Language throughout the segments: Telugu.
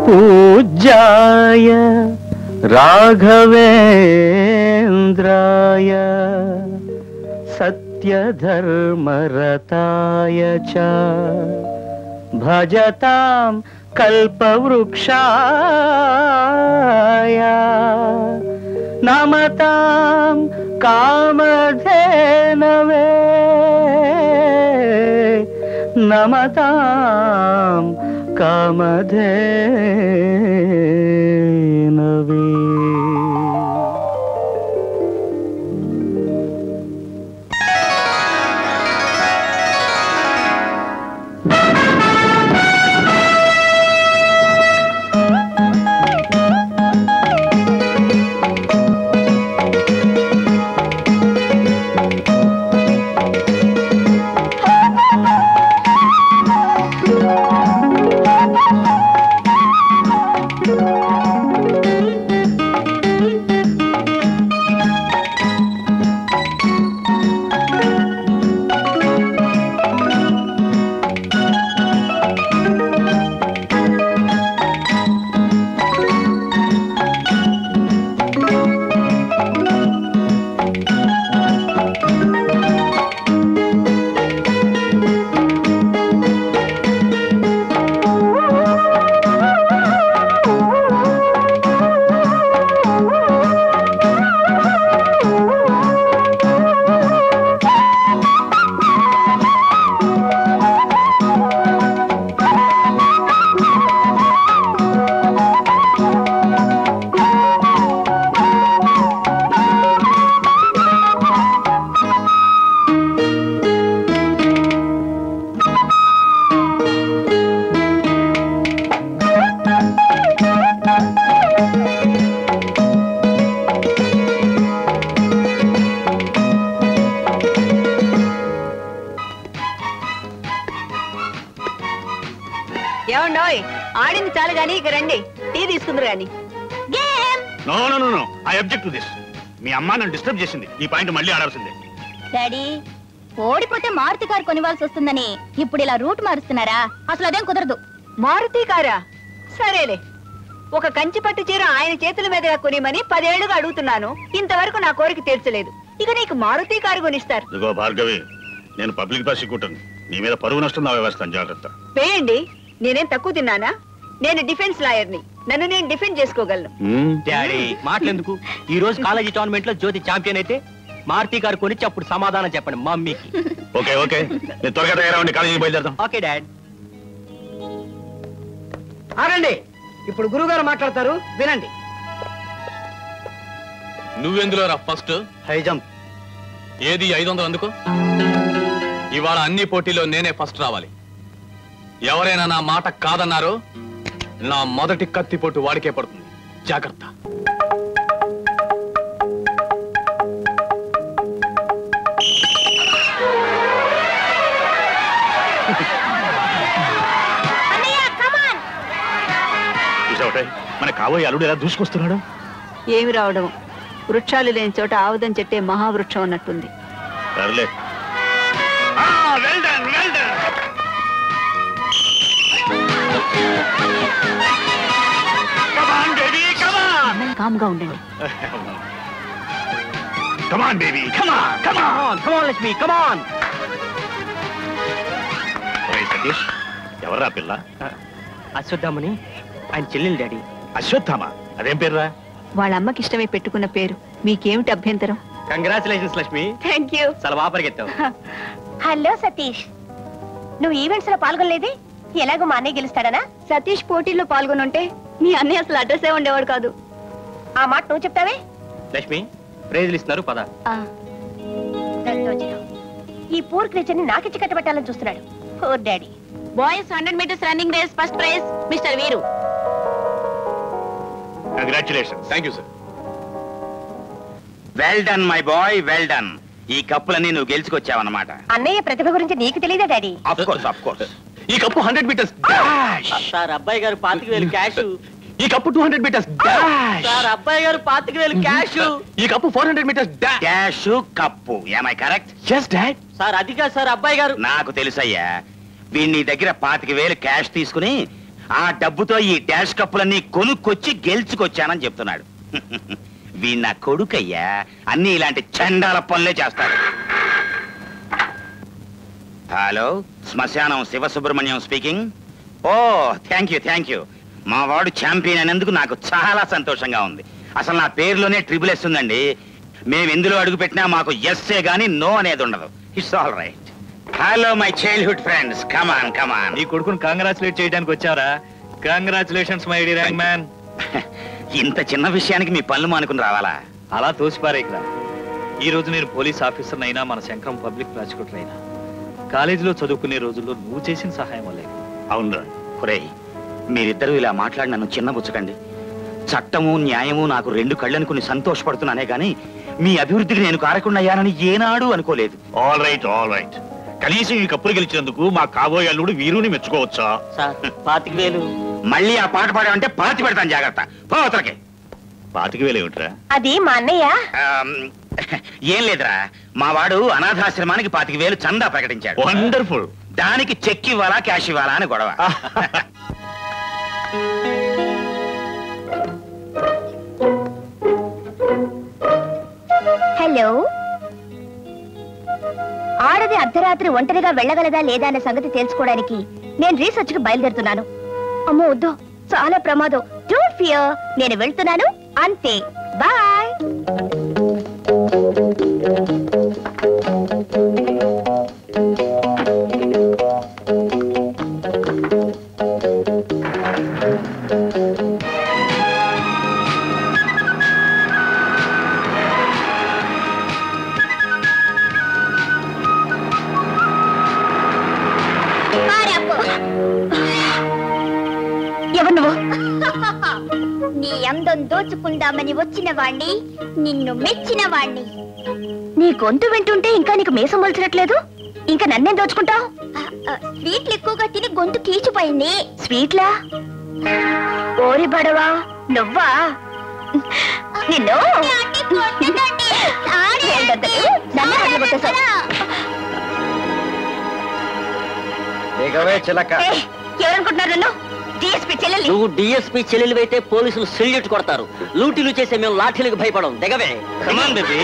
పూజ్యాయ రాఘవేంద్రాయ సత్యధర్మరతాయ చ భజతాం కల్పవృక్షాయ నమతాం కామధేనవే నమతాం కామధేనవే ఏమండోయ్ ఆడింది చాలు గాని ఇక రండి టీ తీసుకుందరు గాని no no no no I object to this మీ అమ్మ నన్ను డిస్టర్బ్ చేసింది ఈ పాయింట్ మళ్ళీ ఆడాల్సిందే డాడీ ఓడిపోతే మారుతి కారు కొనివాల్సి వస్తుందని ఇప్పుడు ఇలా రూట్ మారుస్తున్నారా అసలు అదేం కుదరదు మారుతి కారా సరేలే ఒక కంచి పట్టు చీర ఆయన చేతుల మీదుగా కొనిమని పదేళ్లుగా అడుగుతున్నాను ఇంతవరకు నా కోరిక తీర్చలేదు ఇక నీకు మారుతి కారు కొనిస్తారు ఇదిగో భార్గవి నేను పబ్లిక్ ప్రాసిక్యూటర్ నీ మీద పరువు నష్టం నా వ్యవస్థ జాగ్రత్త వేయండి నేనేం తక్కువ తిన్నానా నేను డిఫెన్స్ లాయర్ని నన్ను నేను డిఫెండ్ చేసుకోగలను డాడీ మాటలెందుకు ఈ రోజు కాలేజీ టోర్నమెంట్ లో జ్యోతి ఛాంపియన్ అయితే మారుతి గారు కొనిచ్చి అప్పుడు సమాధానం చెప్పండి మమ్మీకి ఓకే ఓకే నేను త్వరగా తయారవండి కాలేజీకి బయలుదేరదాం ఓకే డాడ్ ఆగండి ఇప్పుడు గురుగారు మాట్లాడతారు వినండి నువ్వెందులో రా ఫస్ట్ హై జంప్ ఏది ఐదు వందలు అందుకో ఇవాళ అన్ని పోటీలో నేనే ఫస్ట్ రావాలి ఎవరైనా నా మాట కాదన్నారో నా మొదటి కత్తిపోటు వాడికే పడుతుంది జాగ్రత్త చూసావటే మన కాబోయే అల్లుడు ఎలా దూసుకొస్తున్నాడు ఏమి రావడం వృక్షాలు లేని చోట ఆవుదం చెట్టే మహావృక్షం అన్నట్టుంది సర్లే well done well done come on baby come on కామ్గా ఉండండి కమాన్ బేబీ కమాన్ కమాన్ కమాన్ లక్ష్మి కమాన్ ఒరేయ్ సతీష్ ఎవర్రా పిల్ల అశ్వత్థామని ఆయన చెల్లెలు డాడీ అశ్వత్థామ అదేం పేర్రా వాళ్ళ అమ్మకి ఇష్టమే పెట్టుకున్న పేరు మీకేమిటి అభ్యంతరం కంగ్రాచులేషన్స్ లక్ష్మి థ్యాంక్ యూ చాలా బాగా పరిగెత్తావు హలో సతీష్ నువ్వు ఈవెంట్స్ లో పాల్గొనలేదే ఎలాగో మా అన్నయ్య గెలుస్తాడనా సతీష్ పోటీల్లో పాల్గొనుంటే మీ అన్నయ్య అసలు అడ్రస్ ఏ ఉండేవాడు కాదు ఆ మాట నువ్వు చెప్తావే లక్ష్మి ప్రైజులు ఇస్తున్నారు పద దద్దోజనం. ఈ పూర్ క్రిచర్ ని నాకిచ్చి కట్టబెట్టాలని చూస్తున్నాడు ఓ daddy boys hundred metres running race first prize mister Veeru congratulation thank you sir well done my boy well done ఈ కప్పులన్నీ నువ్వు గెలుచుకొచ్చావన్నమాట అన్నయ్య ప్రతిభ గురించి నీకు తెలియదా daddy of course of course ఈ కప్పు హండ్రెడ్ మీటర్స్ సార్ అబ్బాయి గారు పాతిక వేలు క్యాష్ ఈ cup two hundred metres dash sir అబ్బాయి గారు పాతిక వేలు క్యాష్ ఈ cup four hundred metres dash cash cup ఏమై కరెక్ట్ ఎస్ డాడ్ సార్ అది కాదు సార్ అబ్బాయి గారు నాకు తెలుసయ్యా వీడి నీ దగ్గర పాతిక వేలు క్యాష్ తీసుకుని ఆ డబ్బుతో ఈ డాష్ కప్పులన్నీ కొనుక్కొచ్చి గెలుచుకొచ్చానని చెప్తున్నాడు వీణ నా కొడుకయ్యా అన్ని ఇలాంటి చండాల పనులే చేస్తాడు హలో శ్మశానం శివసుబ్రహ్మణ్యం స్పీకింగ్ ఓ థ్యాంక్ యూ థ్యాంక్ యూ మా వాడు ఛాంపియన్ అయినందుకు నాకు చాలా సంతోషంగా ఉంది అసలు నా పేరులోనే ట్రిపుల్ ఎస్ ఉందండి మేము ఎందులో అడుగు పెట్టినా మాకు ఎస్ఏ గానీ నో అనేది ఉండదు it's all right hello my childhood friends come on come on నీ కొడుకుని కంగ్రాచులేట్ చేయడానికి వచ్చారా కంగ్రాచులేషన్స్ మై డి ర్యాంక్ మ్యాన్ ఇంత చిన్న విషయానికి మీ పనులు మానుకుని రావాలా అలా తోసిపారే ఇక్కడ ఈ రోజు నేను పోలీస్ ఆఫీసర్ అయినా మన శంకరం పబ్లిక్ ప్రాసిక్యూటర్ అయినా కాలేజీలో చదువుకునే రోజుల్లో నువ్వు చేసిన సహాయం వల్లే అవునరా ఒరేయ్ మీరిద్దరూ ఇలా మాట్లాడి నన్ను చిన్నబుచ్చకండి చట్టము న్యాయము నాకు రెండు కళ్ళనుకుని సంతోషపడుతున్నానే గాని మీ అభివృద్ధికి నేను కారకుండా అయ్యానని ఏనాడు అనుకోలేదు ఆల్ రైట్ ఆల్ రైట్ కనీసం ఈ కప్పులు గెలిచినందుకు మా కాబోయే అల్లుడు వీరుని మెచ్చుకోవచ్చా సార్ పాతిక వేలు మళ్ళీ ఆ పాట పాడామంటే పాతి పెడతాను జాగ్రత్త పో అవతలకి పాతికి వేలు ఏమిట్రా అది మా అన్నయ్య ఆమ్, ఏం లేదురా మా వాడు అనాథాశ్రమానికి పాతిక వేలు చందా ప్రకటించాడు వండర్ఫుల్ దానికి చెక్ ఇవ్వాలా క్యాష్ ఇవ్వాలా అని గొడవ హలో ఆడది అర్ధరాత్రి ఒంటరిగా వెళ్ళగలదా లేదా అన్న సంగతి తెలుసుకోవడానికి నేను రీసెర్చ్ కి బయలుదేరుతున్నాను అమ్మో వద్దు చాలా ప్రమాదం డోంట్ ఫియర్ నేను వెళ్తున్నాను అంతే బాయ్ ఎవరు నువ్వు నీ అందం దోచుకుందామని వచ్చిన వాణ్ణి నిన్ను మెచ్చిన వాణ్ణి నీ గొంతు వింటుంటే ఇంకా నీకు మీసం మొలిచినట్లేదు ఇంకా నన్నేం దోచుకుంటావు స్వీట్లు ఎక్కువగా తిని గొంతు కీచిపోయింది స్వీట్లా ఓరి బడవా నువ్వా నిన్ను ఏంటంతలు? నన్నే వదిలిపెట్టేశావు. చిలక ఏయ్, ఎవరనుకుంటున్నారు నన్ను డిఎస్పీ చెల్లెల్ని నువ్వు డిఎస్పీ చెల్లెలు అయితే పోలీసులు సెల్యూట్ కొడతారు లూటీలు చేసే మేము లాఠీలకు భయపడం దిగవే కమాన్ బేబీ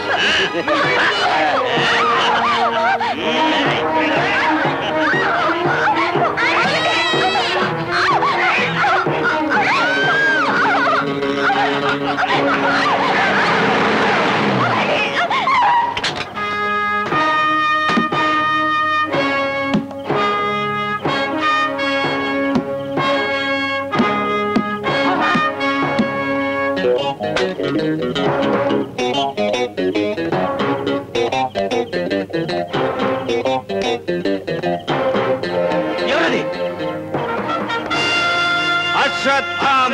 ఎవరది అశ్వత్థామ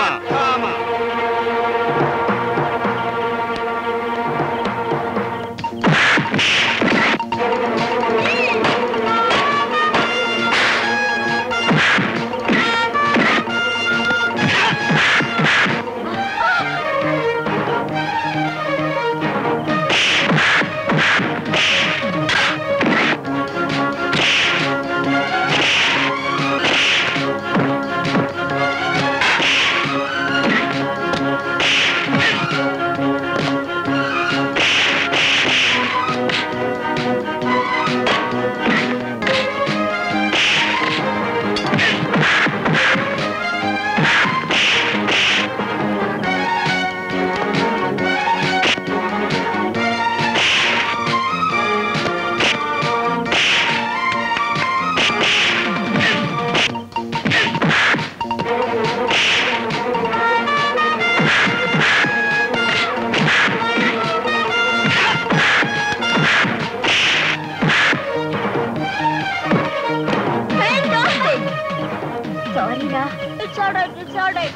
సారీరా it's all right it's all right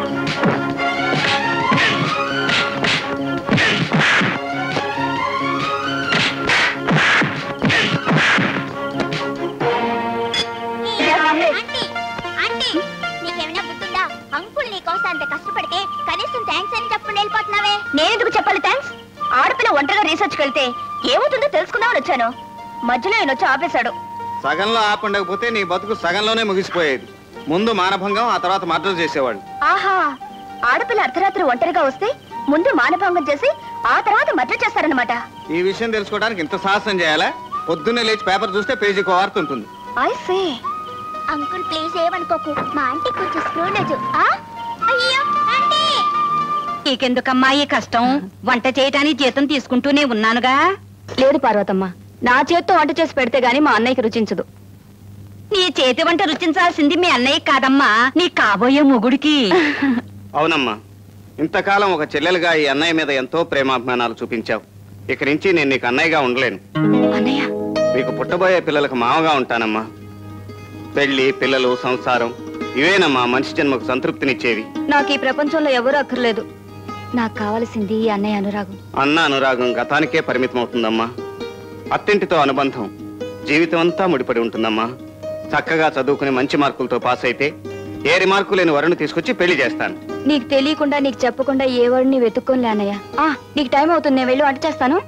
నీకేమైనా గుర్తుందా అంకుల్ నీకోసం అంత కష్టపడితే కనీసం థ్యాంక్స్ అని చెప్పండి వెళ్ళిపోతున్నావే నేనెందుకు చెప్పాలి థ్యాంక్స్ ఆడపిల్ల ఒంటరిగా రీసెర్చ్కి వెళ్తే ఏమవుతుందో తెలుసుకుందామని వచ్చాను మధ్యలో ఆయన వచ్చి ఆపేశాడు సగంలో ఆపండకపోతే నీ బతుకు సగంలోనే ముగిసిపోయేది ముందు మానభంగం ఆ తర్వాత మర్డర్ చేసేవాళ్ళు ఆహా ఆడపిల్ల అర్ధరాత్రి ఒంటరిగా వస్తే ముందు మానభంగం చేసి ఆ తర్వాత మర్డర్ చేస్తారనమాట ఈ విషయం తెలుసుకోవడానికి ఇంత సాహసం చేయాలా పొద్దున్నే లేచి పేపర్ చూస్తే పేజీకి వార్త ఉంటుంది ఐ సే అంకుల్ ప్లీజ్ ఏమనుకోకు మా ఆంటీ కొంచెం స్క్రూనేజ్ అయ్యో ఆంటీ నీకెందుకమ్మా ఈ కష్టం వంట చేయటానికి జీతం తీసుకుంటూనే ఉన్నానుగా లేదు పార్వతమ్మ నా చేత్తో వంట చేసి పెడితే గాని మా అన్నయ్యకి రుచించదు నీ చేతి వంట రుచించాల్సింది మీ అన్నయ్య కాదమ్మా నీ కాబోయే మొగుడికి అవునమ్మా ఇంతకాలం ఒక చెల్లెలుగా ఈ అన్నయ్య మీద ఎంతో ప్రేమాభిమానాలు చూపించావు ఇక నుంచి నేను నీకు అన్నయ్యగా ఉండలేను అన్నయ్య నీకు పుట్టబోయే పిల్లలకు మావగా ఉంటానమ్మా పెళ్లి పిల్లలు సంసారం ఇవేనమ్మా మనిషి జన్మకు సంతృప్తినిచ్చేవి నాకు ఈ ప్రపంచంలో ఎవరూ అక్కర్లేదు నాకు కావలసింది ఈ అన్నయ్య అనురాగం అన్న అనురాగం గతానికే పరిమితం అవుతుందమ్మా అత్తింటితో అనుబంధం జీవితం అంతా ముడిపడి ఉంటుందమ్మా చక్కగా చదువుకుని మంచి మార్కులతో పాస్ అయితే ఏ రిమార్కు లేని వరుణ్ తీసుకొచ్చి పెళ్లి చేస్తాను నీకు తెలియకుండా నీకు చెప్పకుండా ఏ వాడిని వెతుక్కోలే అన్నయ్య ఆ నీకు టైం అవుతుంది నేను వెళ్ళి వంట చేస్తాను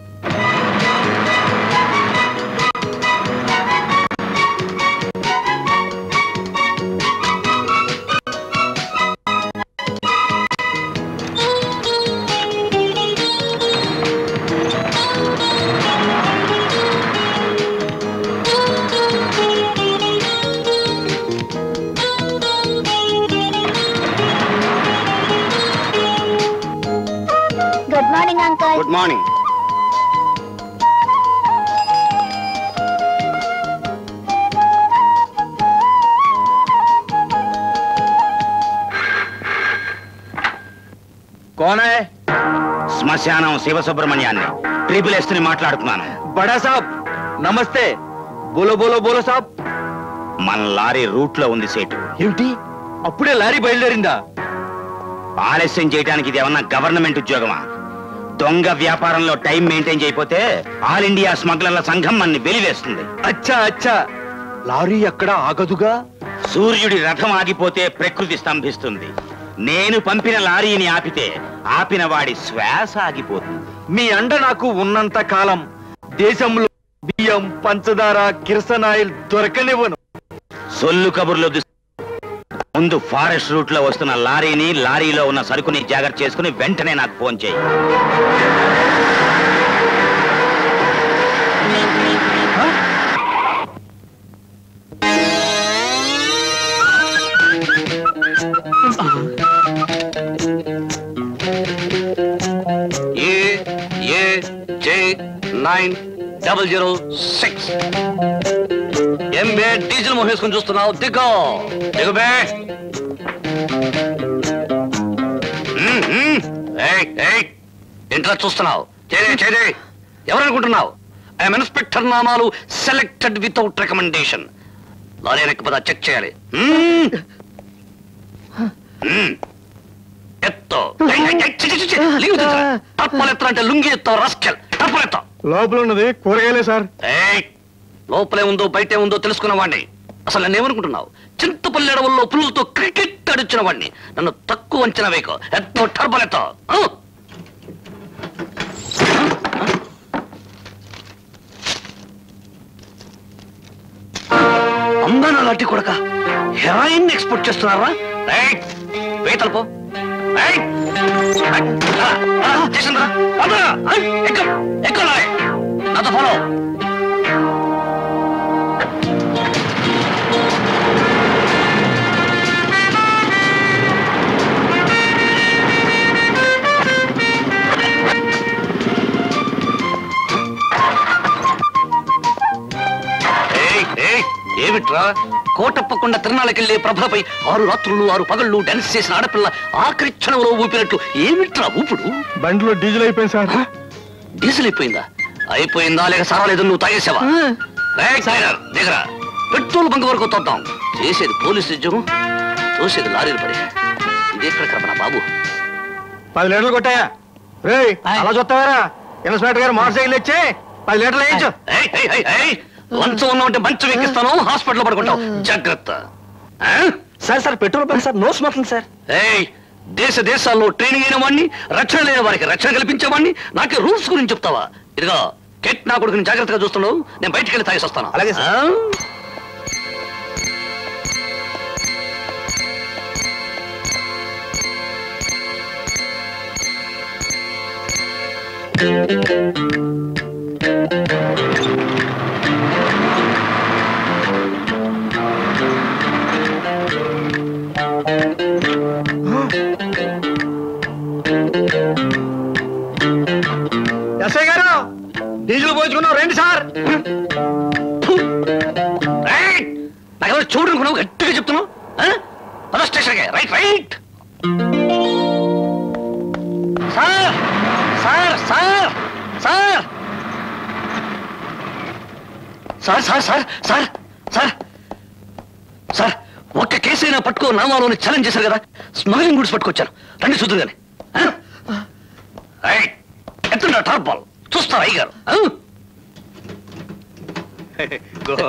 good morning uncle good morning కోనే శ్మశానం శివసుబ్రహ్మణ్యాన్ని ట్రిపుల్ ఎస్ ని మాట్లాడుతున్నాను బడా సాబ్ నమస్తే బోలో బోలో బోలో సాబ్ మన లారీ రూట్ లో ఉంది సేటు ఏమిటి అప్పుడే లారీ బయలుదేరిందా ఆలస్యం చేయడానికి ఇది ఏమన్నా గవర్నమెంట్ ఉద్యోగమా దొంగ వ్యాపారంలో టైం మెయింటైన్ చేయకపోతే ఆల్ ఇండియా స్మగ్లర్ల సంఘం మనని వెలివేస్తుంది అచ్చా అచ్చా లారీ ఎక్కడ ఆగదుగా సూర్యుడి రథం ఆగిపోతే ప్రకృతి స్తంభిస్తుంది నేను పంపిన లారీని ఆపితే ఆపిన వాడి శ్వాస ఆగిపోతుంది మీ అండ నాకు ఉన్నంత కాలం దేశంలో బియ్యం పంచదార కిరసనాయిల్ దొరకనివ్వను సొల్లు కబుర్లు దుస్- ముందు ఫారెస్ట్ రూట్ లో వస్తున్న లారీని లారీలో ఉన్న సరుకుని జాగ్రత్త చేసుకుని వెంటనే నాకు ఫోన్ చేయి A A J nine double zero six ఎంబే డీజిల్ మోహేసుకుని చూస్తున్నావు దిగో దిగుబే ఇంట్లో చూస్తున్నావు చేరే చేరే ఎవరనుకుంటున్నావు I'm inspector Namalu selected without recommendation lorry రెక్క చెక్ చేయాలి మ్మ్. మ్మ్. ఎత్తో ఏయ్, ఏయ్, ఏయ్, చి, చి, చి, చి, లీవ్ తీసురా. టప్పలు ఎత్తాలంటే లుంగి ఎత్తావు రస్కెల్ టప్పలు ఎత్తావు లోపల ఉన్నది కూరగాయలే సార్ ఏయ్ లోపలే ఉందో బయటే ఉందో తెలుసుకున్న వాడిని అసలు నన్ను ఏమనుకుంటున్నావు చింతపల్లి అడవుల్లో పులులతో క్రికెట్ అడిచిన వాడిని నన్ను తక్కువ అంచనా వేకో ఎత్తో టర్బలెత్తో అందాన లాంటి కొడక హెరాయిన్ ఎక్స్పోర్ట్ చేస్తున్నారా ఏయ్, వేతలు పో ఏయ్, ఏయ్, ఆ, ఆ, చేసిండ్రా? పదరా, ఆ, ఎక్కు, ఎక్కు లారీ. నాతో ఫాలో ఏయ్, ఏయ్, ఏమిట్రా కోటప్పకుండా తిరణాలకెళ్లే ప్రభలపై ఆరు రాత్రులు ఆరు పగళ్ళు డాన్స్ చేసిన ఆడపిల్ల ఆఖరి క్షణంలో ఊపినట్టు ఏమిట్రా ఊపుడు బండిలో డీజిల్ అయిపోయింది సార్ డీజిల్ అయిపోయిందా అయిపోయిందా లేక సరవలేదు నువ్వు తాగేసావా ఏయ్, టైలర్, దిగరా పెట్రోల్ బంక్ వరకు తోద్దాం చేసేది పోలీసు ఉద్యోగం చూసేది లారీలు పడి ఇది ఎక్కడ కరపనా బాబు పది లీటర్లు కొట్టాయా రేయ్ అలా చూస్తావారా ఇన్స్పెక్టర్ గారు మోటార్ సైకిల్ ఇచ్చి పది లీటర్లు వేయించు ఏయ్, ఏయ్, ఏయ్, ఏయ్, లంచం ఉన్నావు అంటే మంచం ఎక్కిస్తాను హాస్పిటల్ పడుకుంటావు జాగ్రత్త ఆ? Sir sir petrol bunk sir no smoking sir ఏయ్ దేశ దేశాల్లో ట్రైనింగ్ అయిన వాడిని రక్షణ లేని వారికి రక్షణ కల్పించేవాడిని నాకే రూల్స్ గురించి చెప్తావా ఇదిగో కెట్ నా కొడుకుని జాగ్రత్తగా చూస్తున్నావు నేను బయటికి వెళ్ళి తాగేసి వస్తాను అలాగే సార్. ఆ? ఎస్ఐ గారు డీజిల్ పోయించుకున్నాం రండి సార్ నాకు చూడనుకున్నావు గట్టిగా చెప్తున్నావు ఆ? పద స్టేషన్కి right right sir sir sir sir sir sir sir sir sir sir ఒక్క కేసు అయినా పట్టుకో నామాలోని ఛాలెంజ్ చేశారు కదా స్మగ్లింగ్ గుడ్స్ పట్టుకొచ్చాను రండి చూద్దరు కానీ ఎత్తుండ టాప్ బాల్ చూస్తారు అయ్యారు గుడ్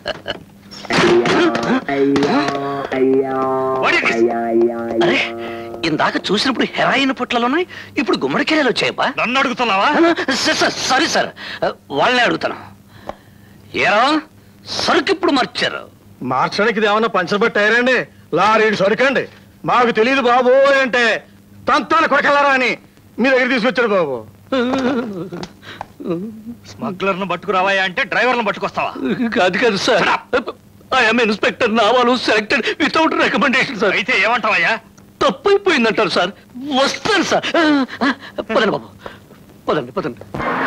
అరే ఇందాక చూసినప్పుడు హెరాయిన్ పొట్లలో ఉన్నాయి ఇప్పుడు గుమ్మడికాయలు వచ్చాయబ్బా నన్ను అడుగుతున్నావా సార్, సార్, సారీ సార్ వాళ్ళనే అడుగుతాను ఏరా సరుకు ఇప్పుడు మార్చారు మార్చడానికి ఇది ఏమన్నా పంచబట్టి టైరండి లారీ సరికండి మాకు తెలియదు బాబు అంటే తంతాను కొడకలారా అని మీ దగ్గర తీసుకొచ్చాడు బాబు స్మగ్లర్ ను పట్టుకురావాయా అంటే డ్రైవర్లను పట్టుకొస్తావా అది కాదు sir I'm inspector Navalu selected without recommendation sir అయితే ఏమంటావయ్యా తప్పైపోయిందంటారు సార్ వస్తాను సార్ పదండి బాబు పదండి పదండి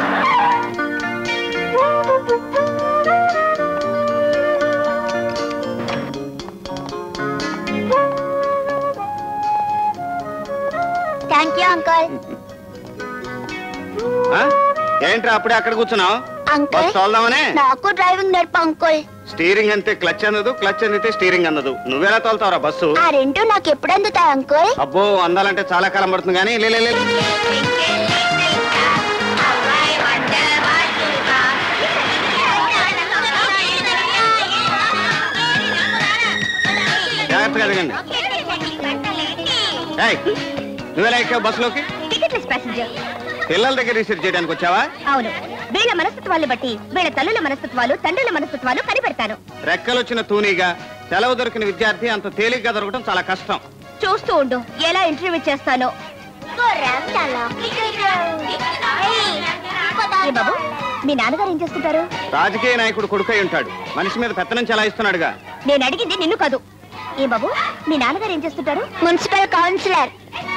థ్యాంక్ యూ అంకుల్ ఆ? ఏంట్రా అప్పుడే అక్కడ కూర్చున్నావు అంకుల్ బస్ తోలుదామనే నాకు డ్రైవింగ్ నేర్పు అంకుల్ స్టీరింగ్ అంతే క్లచ్ అందదు క్లచ్ అందితే స్టీరింగ్ అందదు నువ్వెలా తోలుతావురా బస్సు ఆ రెండు నాకు ఎప్పుడు అందుతాయి అంకుల్ అబ్బో అందాలంటే చాలా కాలం పడుతుంది కానీ లే లే, లే. జాగ్రత్తగా దిగండి ఏయ్, నువ్వెలా ఎక్కావు బస్సులోకి టికెట్లెస్ ప్యాసింజర్ పిల్లల దగ్గర రీసెర్చ్ చేయడానికి వచ్చావా అవును వీళ్ళ మనస్తత్వాలు బట్టి వీళ్ళ తల్లుల మనస్తత్వాలు తండ్రుల మనస్తత్వాలు కనిపెడతాను రెక్కలొచ్చిన తూనీగా సెలవు దొరికిన విద్యార్థి అంత తేలిగ్గా దొరకడం చాలా కష్టం చూస్తూ ఉండు ఎలా ఇంటర్వ్యూ చేస్తానో ఏ బాబు మీ నాన్నగారు ఏం చేస్తుంటారు రాజకీయ నాయకుడు కొడుకై ఉంటాడు మనిషి మీద పెత్తనం చెలాయిస్తున్నాడుగా నేను అడిగింది నిన్ను కాదు ఏ బాబు మీ నాన్నగారు ఏం చేస్తుంటారు మున్సిపల్ కౌన్సిలర్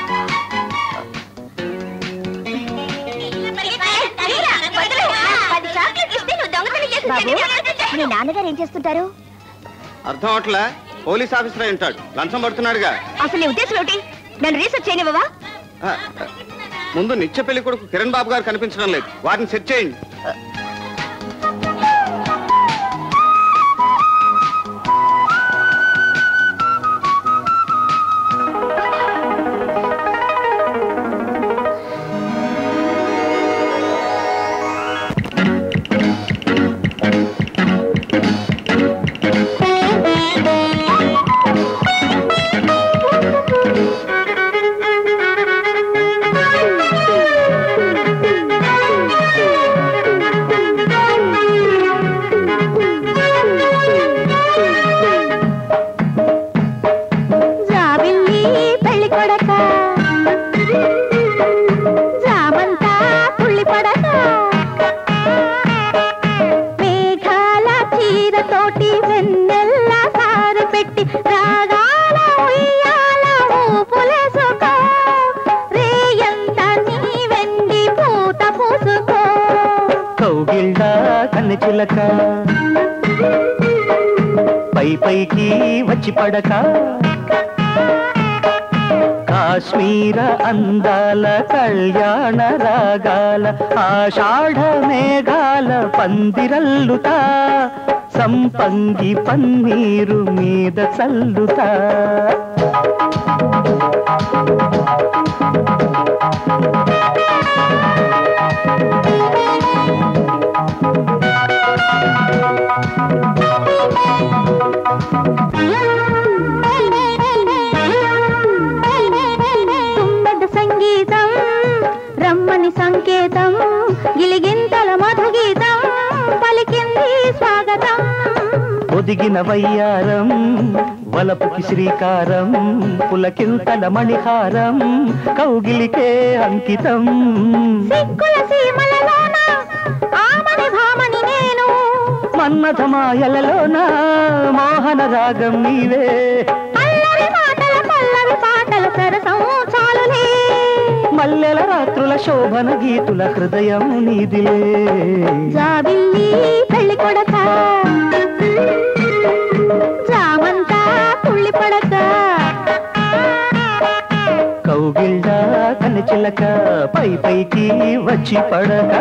బాబు మీ నాన్నగారు ఏం చేస్తుంటారు అర్థం అవట్లా పోలీస్ ఆఫీసర్ అయి ఉంటాడు లంచం పడుతున్నాడుగా అసలు నీ ఉద్దేశం ఏమిటి నన్ను రీసెర్చ్ చేయనివ్వవా ఆ, ఆ, ముందు నిత్య పెళ్లి కొడుకు కిరణ్ బాబు గారు కనిపించడం లేదు వారిని సెట్ చేయండి జాబిల్లి పెళ్లి కొడక జామంతా పుల్లి పడక మేఘాల చీరతోటి వెన్నెల్ల సారు పెట్టి రాగాల ఉయ్యాల ఊపులేసుకో రేయంత నీ వెండి పూత పూసుకో కౌగిళ్ళ కన్నె చిలక పై పైకి వచ్చి పడక కాశ్మీర అందాల కళ్యాణ రాగాల ఆషాఢ మేఘాల పందిరల్లుతా సంపంగి పన్నీరు మీద చల్లుతా తుమ్మెద సంగీతం రమ్మని సంకేతం గిలిగింతల మధుగీతం పలికింది స్వాగతం ఒదిగిన వయ్యారం వలపుకి శ్రీకారం పులకింతల మణిహారం కౌగిలికే అంకితం సిక్కుల సీమలలోన ఆమని భామని నేను మన్మథ మాయలలోన మోహన రాగం నీవే అల్లరి మాటల పల్లవి పాటల సరసం చాలులే మల్లెల రాత్రుల శోభన గీతుల హృదయం నీదిలే జాబిల్లి పెళ్లి కొడక జామంతా తుళ్ళి పడక కౌగిళ్ళ కనచిలక పై పైకి వచ్చి పడక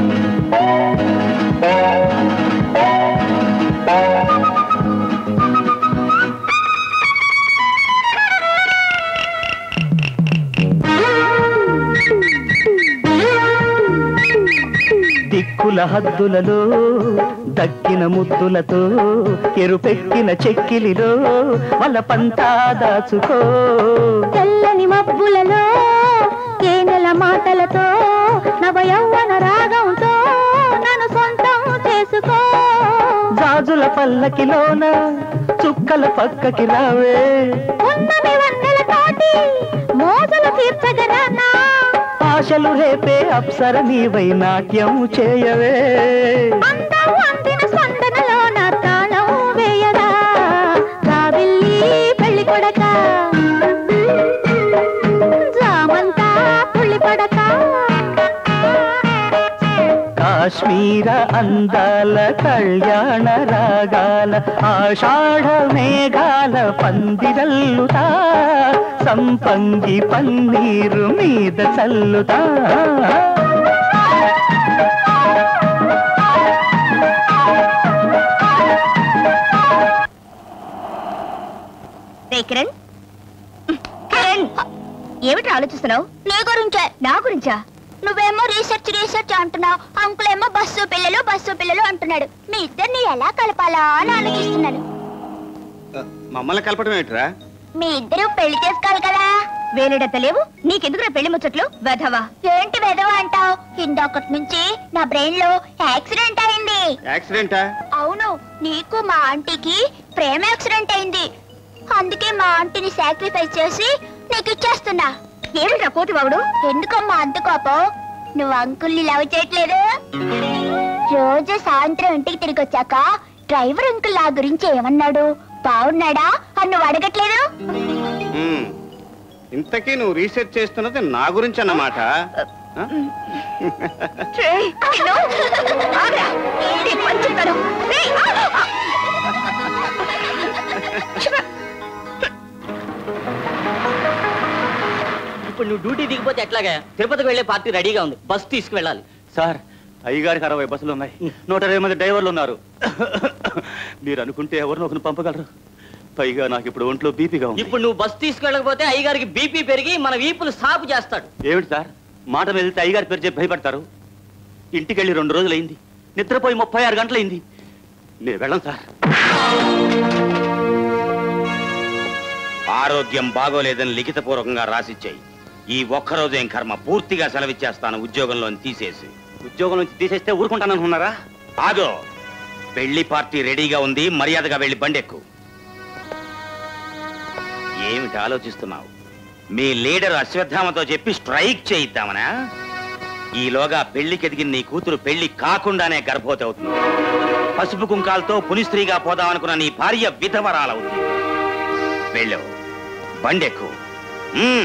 దిక్కుల హద్దులలో దక్కిన ముద్దులతో ఎరుపెక్కిన చెక్కిలిలో వాళ్ళ పంతా దాచుకో తెల్లని మబ్బులలో కేనెల మాటలతో నవ యవ్వన రాగంతో నన్ను సొంతం చేసుకో గాజుల పల్లకిలోన చుక్కల పక్కకి రావే ఉన్నమి వన్నెల తోటి మోజలు తీర్చగలనా ఆశలు రేపే అప్సర నీవై నాట్యం చేయవే అందం అందిన స్పందనలో నా తాళం వేయరా రావిల్లి పెళ్లి కొడక జామంతా పుల్లి పడక కాశ్మీర అందాల కళ్యాణ రాగాల ఆషాఢ మేఘాల పందిరల్లుతా సంపంగి పన్నీరు మీద చల్లుతా రే కిరణ్ కిరణ్ ఏమిటి ఆలోచిస్తున్నావు నీ గురించే నా గురించా నువ్వేమో రీసెర్చ్ రీసెర్చ్ అంటున్నావు అంకుల్ ఏమో బస్సు పిల్లలు బస్సు పిల్లలు అంటున్నాడు మీ ఇద్దరిని ఎలా కలపాలా అని ఆలోచిస్తున్నాను మమ్మల్ని కలపడం ఏంట్రా మీ ఇద్దరు పెళ్లి చేసుకోవాలి కదా వేరేడంత లేవు నీకెందుకురా పెళ్లి ముచ్చట్లు వెధవా ఏంటి వెదవ అంటావు ఇందాకటి నుంచి నా బ్రెయిన్ లో యాక్సిడెంట్ అయింది యాక్సిడెంటా అవును నీకు మా ఆంటీకి ప్రేమ యాక్సిడెంట్ అయింది అందుకే మా ఆంటీని సాక్రిఫైస్ చేసి నీకు ఇచ్చేస్తున్నా ఏమిట్రా కోతి బావుడు ఎందుకమ్మా అంత కోపం నువ్వు అంకుల్ని లవ్ చేయట్లేదు రోజు సాయంత్రం ఇంటికి తిరిగి వచ్చాక డ్రైవర్ అంకుల్ నా గురించి ఏమన్నాడు బాగున్నాడా అని నువ్వు అడగట్లేదు ఉమ్. ఇంతకీ నువ్వు రీసెర్చ్ చేస్తున్నది నా గురించి అన్నమాట ఆ? రేయ్, నిన్ను ఆగ్రా. నీ పని చెప్తాను. రేయ్, ఆ, ఆ. ఇప్పుడు నువ్వు డ్యూటీ దిగిపోతే ఎట్లాగా తిరుపతికి వెళ్ళే పార్టీ రెడీగా ఉంది బస్ తీసుకువెళ్ళాలి సార్ అయ్యగారికి అరవై బస్సులు ఉన్నాయి నూట ఇరవై మంది డ్రైవర్లు ఉన్నారు మీరు అనుకుంటే ఎవరినో ఒకరిని పంపగలరు పైగా నాకు ఇప్పుడు ఒంట్లో బీపీగా ఉంది ఇప్పుడు నువ్వు బస్ తీసుకెళ్ళకపోతే అయ్యగారికి బీపీ పెరిగి మన వీపులు సాపు చేస్తాడు ఏమిటి సార్ మాట మీద వెళ్తే అయ్యగారి పేరు చెప్పి భయపడతారు ఇంటికి వెళ్ళి రెండు రోజులైంది నిద్రపోయి ముప్పై ఆరు గంటలైంది నేను వెళ్ళను సార్ ఆరోగ్యం బాగోలేదని లిఖితపూర్వకంగా రాసిచ్చాయి ఈ ఒక్కరోజు ఏం కర్మ పూర్తిగా సెలవిచ్చేస్తాను ఉద్యోగంలో తీసేసి ఉద్యోగం నుంచి తీసేస్తే ఊరుకుంటాననుకున్నారా ఆగో పెళ్లి పార్టీ రెడీగా ఉంది మర్యాదగా వెళ్ళి బండెక్కు ఏమిటి ఆలోచిస్తున్నావు మీ లీడర్ అశ్వత్థామతో చెప్పి స్ట్రైక్ చేయిద్దామనా ఈలోగా పెళ్లికి ఎదిగిన నీ కూతురు పెళ్లి కాకుండానే గర్భవతి అవుతుంది పసుపు కుంకాలతో పునిస్త్రీగా పోదామనుకున్న నీ భార్య విధవరాలవుతుంది వెళ్ళు బండెక్కు మ్మ్.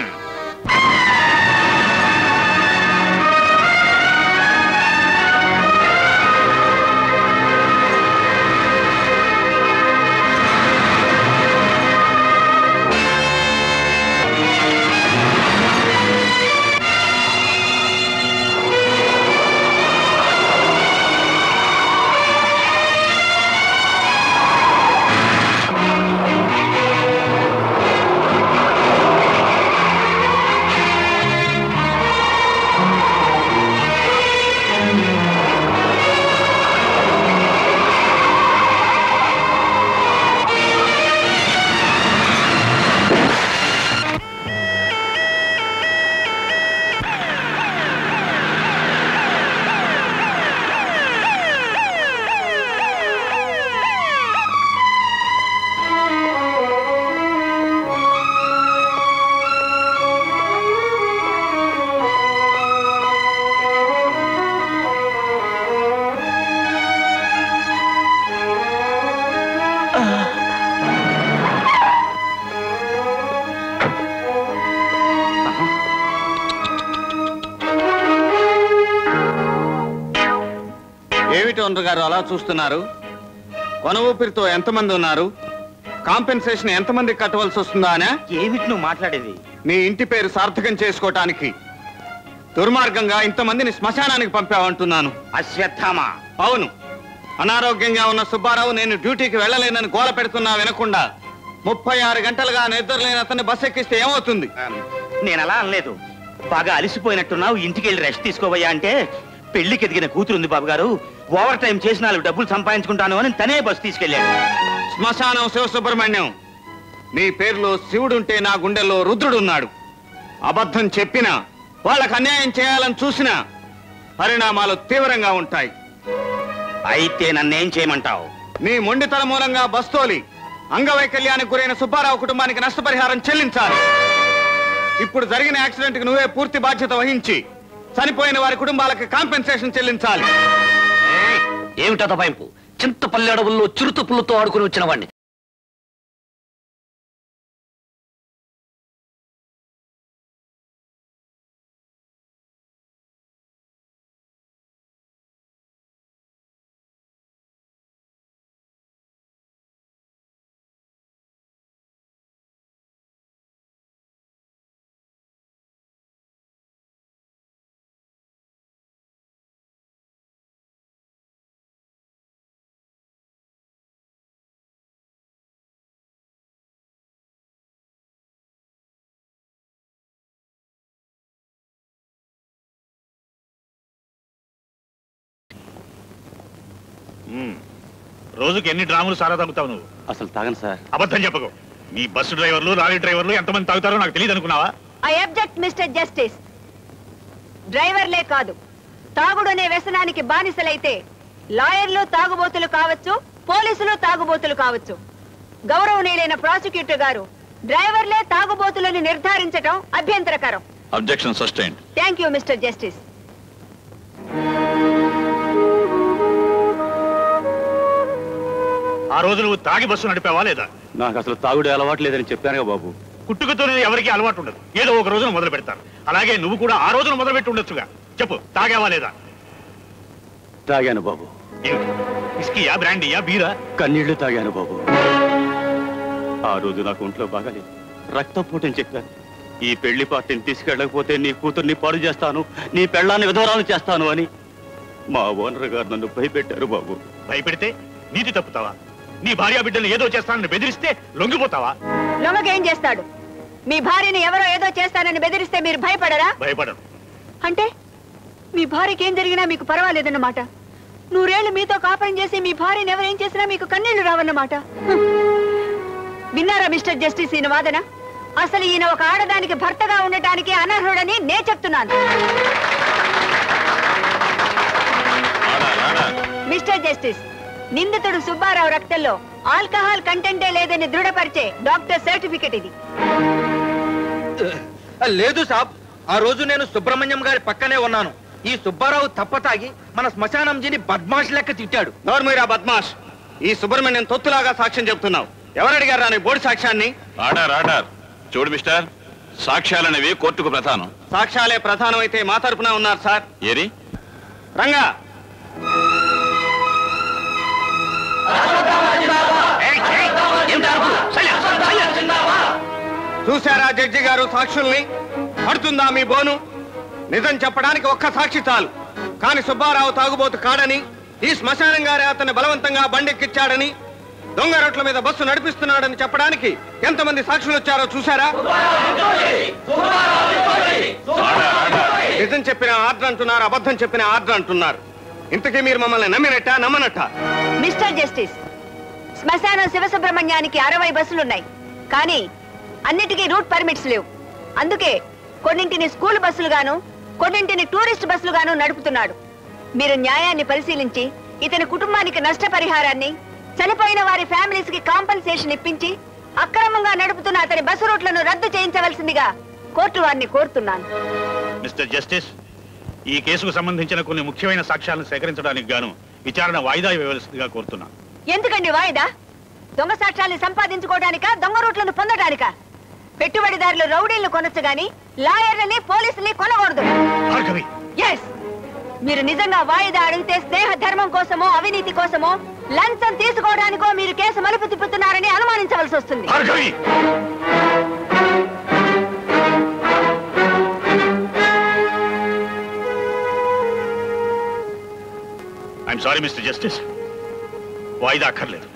ఏమిటి ఓనర్ గారు అలా చూస్తున్నారు కొన ఊపిరితో ఎంతమంది ఉన్నారు కాంపెన్సేషన్ ఎంతమందికి కట్టవలసి వస్తుందా అనే ఏమిటి నువ్వు మాట్లాడేది నీ ఇంటి పేరు సార్థకం చేసుకోవటానికి దుర్మార్గంగా ఇంతమందిని శ్మశానానికి పంపావంటున్నాను అశ్వత్థామ అవును అనారోగ్యంగా ఉన్న సుబ్బారావు నేను డ్యూటీకి వెళ్ళలేనని గోల పెడుతున్నా వినకుండా ముప్పై ఆరు గంటలుగా నిద్రలేని అతన్ని బస్ ఎక్కిస్తే ఏమవుతుంది నేను అలా అనలేదు బాగా అలసిపోయినట్టున్నావు ఇంటికి వెళ్ళి రెస్ట్ తీసుకోవయ్యా అంటే పెళ్లికి ఎదిగిన కూతురుంది బాబు గారు ఓవర్ టైం చేసి నాలుగు డబ్బులు సంపాదించుకుంటాను అని తనే బస్సు తీసుకెళ్ళాడు శ్మశానం శివసుబ్రహ్మణ్యం నీ పేరులో శివుడుంటే నా గుండెల్లో రుద్రుడున్నాడు అబద్ధం చెప్పినా వాళ్ళకు అన్యాయం చేయాలని చూసినా పరిణామాలు తీవ్రంగా ఉంటాయి అయితే నన్నేం చేయమంటావు నీ మొండితన మూలంగా బస్తోలి అంగవైకల్యానికి గురైన సుబ్బారావు కుటుంబానికి నష్టపరిహారం చెల్లించాలి ఇప్పుడు జరిగిన యాక్సిడెంట్ కి నువ్వే పూర్తి బాధ్యత వహించి చనిపోయిన వారి కుటుంబాలకి కాంపెన్సేషన్ చెల్లించాలి ఏమిటా దబాయింపు చింతపల్లి అడవుల్లో చిరుత పుల్లతో ఆడుకుని వచ్చిన వాడిని రోజుకి ఎన్ని డ్రాములు సారా తాగుతావు నువ్వు అసలు తాగను సార్ అబద్ధం చెప్పకు నీ బస్సు డ్రైవర్లు లారీ డ్రైవర్లు ఎంతమంది తాగుతారో నాకు తెలియదు అనుకున్నావా ఐ అబ్జెక్ట్ మిస్టర్ జస్టిస్ డ్రైవర్లే కాదు తాగుడు అనే వ్యసనానికి బానిసలైతే లాయర్లు తాగుబోతులు కావచ్చు పోలీసులు తాగుబోతులు కావచ్చు గౌరవనీయులైన ప్రాసిక్యూటర్ గారు డ్రైవర్లే తాగుబోతులని నిర్ధారించటం అభ్యంతరకరం objection sustain thank you mister justice ఆ రోజు నువ్వు తాగి బస్సు నడిపావా లేదా నాకు అసలు తాగుడే అలవాటు లేదని చెప్పానుగా బాబు కుట్టుకతోనే ఎవరికి అలవాటు ఉండదు ఏదో ఒక రోజున మొదలు పెడతారు అలాగే నువ్వు కూడా ఆ రోజున మొదలు పెట్టి ఉండొచ్చుగా చెప్పు తాగావా లేదా తాగాను బాబు ఏమిటి? విస్కీయా బ్రాండీయా బీరా కన్నీళ్లు తాగాను బాబు ఆ రోజు నాకు ఒంట్లో బాగాలేదు రక్తపోటని చెప్పాను ఈ పెళ్లి పార్టీని తీసుకెళ్ళకపోతే నీ కూతుర్ని పాడు చేస్తాను నీ పెళ్ళాన్ని విధవరాలు చేస్తాను అని మా ఓనర్ గారు నన్ను భయపెట్టారు బాబు భయపెడితే నీతి తప్పుతావా నీ భార్య బిడ్డలు ఏదో చేస్తానని బెదిరిస్తే లొంగిపోతావా లొంగకేం చేస్తాడు మీ భార్యని ఎవరో ఏదో చేస్తానని బెదిరిస్తే మీరు భయపడరా భయపడను అంటే మీ భార్యకి ఏం జరిగినా మీకు పర్వాలేదన్నమాట నూరేళ్లు మీతో కాపురం చేసి మీ భార్యని ఎవరేం చేసినా మీకు కన్నీళ్లు రావన్నమాట హ్మ్. విన్నారా మిస్టర్ జస్టిస్ ఈయన వాదన అసలు ఈయన ఒక ఆడదానికి భర్తగా ఉండటానికి అనర్హుడని నే చెప్తున్నాను మిస్టర్ జస్టిస్ నిందితుడు సుబ్బారావు రక్తంలో ఆల్కహాల్ కంటెంటే లేదని దృఢపరిచే డాక్టర్ సర్టిఫికెట్ ఇది లేదు సాబ్ ఆ రోజు నేను సుబ్రహ్మణ్యం గారి పక్కనే ఉన్నాను ఈ సుబ్బారావు తప్ప తాగి మన శ్మశానంజీని బద్మాష్ లెక్క తిట్టాడు నోర్మీరా బద్మాష్ ఈ సుబ్రహ్మణ్యం తొత్తులాగా సాక్ష్యం చెప్తున్నావు ఎవరు అడిగారు రా నీ బోడి సాక్ష్యాన్ని ఆర్డర్ ఆర్డర్ చూడు మిస్టర్ సాక్ష్యాలనేవి కోర్టుకు ప్రధానం సాక్ష్యాలే ప్రధానమైతే మా తరపున ఉన్నారు సార్ ఏరి రంగా చూశారా జడ్జి గారు సాక్షుల్ని పడుతుందా మీ బోను నిజం చెప్పడానికి ఒక్క సాక్షి చాలు కాని సుబ్బారావు తాగుబోతు కాడని ఈ శ్మశానం గారే అతన్ని బలవంతంగా బండెక్కిచ్చాడని దొంగ రోడ్ల మీద బస్సు నడిపిస్తున్నాడని చెప్పడానికి ఎంతమంది సాక్షులు వచ్చారో చూసారా నిజం చెప్పిన ఆర్డర్ అంటున్నారు అబద్ధం చెప్పిన ఆర్డర్ అంటున్నారు ఇంతకీ మీరు మమ్మల్ని నమ్మినట్ట నమ్మనట్ట మిస్టర్ జస్టిస్ శ్మశానం శివసుబ్రహ్మణ్యానికి అరవై బస్సులున్నాయి కానీ అన్నిటికీ రూట్ పర్మిట్స్ లేవు అందుకే కొన్నింటిని స్కూల్ బస్సులు గాను కొన్నింటిని టూరిస్ట్ బస్సులు గాను నడుపుతున్నాడు మీరు న్యాయాన్ని పరిశీలించి ఇతని కుటుంబానికి నష్టపరిహారాన్ని చనిపోయిన వారి ఫ్యామిలీస్ కి కాంపన్సేషన్ ఇప్పించి అక్రమంగా నడుపుతున్న అతని బస్సు రూట్లను రద్దు చేయించవలసిందిగా కోర్టు వారిని కోరుతున్నాను మిస్టర్ జస్టిస్ ఈ కేసుకు సంబంధించిన కొన్ని ముఖ్యమైన సాక్ష్యాలను సేకరించడానికి గాను విచారణ వాయిదా ఇవ్వవలసిందిగా కోరుతున్నాను ఎందుకండి వాయిదా దొంగ సాక్ష్యాల్ని సంపాదించుకోవడానికా దొంగ రూట్లను పొందడానికా పెట్టుబడిదారులు రౌడీలను కొనొచ్చు గాని లాయర్లని పోలీసుల్ని కొనకూడదు భార్గవి ఎస్ మీరు నిజంగా వాయిదా అడిగితే స్నేహ ధర్మం కోసమో అవినీతి కోసమో లంచం తీసుకోవడానికో మీరు కేసు మలుపు తిప్పుతున్నారని అనుమానించవలసి వస్తుంది Bhargavi I'm sorry mister justice వాయిదా అక్కర్లేదు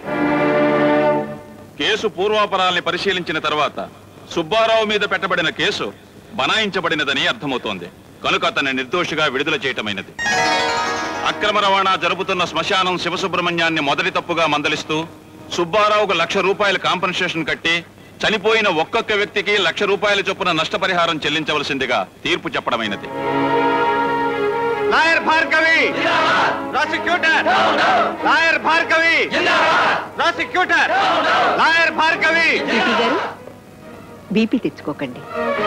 కేసు పూర్వాపరాల్ని పరిశీలించిన తర్వాత సుబ్బారావు మీద పెట్టబడిన కేసు బనాయించబడినదని అర్థమవుతోంది కనుక అతన్ని నిర్దోషిగా విడుదల చేయటమైనది అక్రమ రవాణా జరుపుతున్న శ్మశానం శివసుబ్రహ్మణ్యాన్ని మొదటి తప్పుగా మందలిస్తూ సుబ్బారావుకు లక్ష రూపాయల కాంపన్సేషన్ కట్టి చనిపోయిన ఒక్కొక్క వ్యక్తికి లక్ష రూపాయల చొప్పున నష్టపరిహారం చెల్లించవలసిందిగా తీర్పు చెప్పడమైనది lawyer Bhargavi prosecutor lawyer Bhargavi prosecutor lawyer Bhargavi BP గారు బీపీ తెచ్చుకోకండి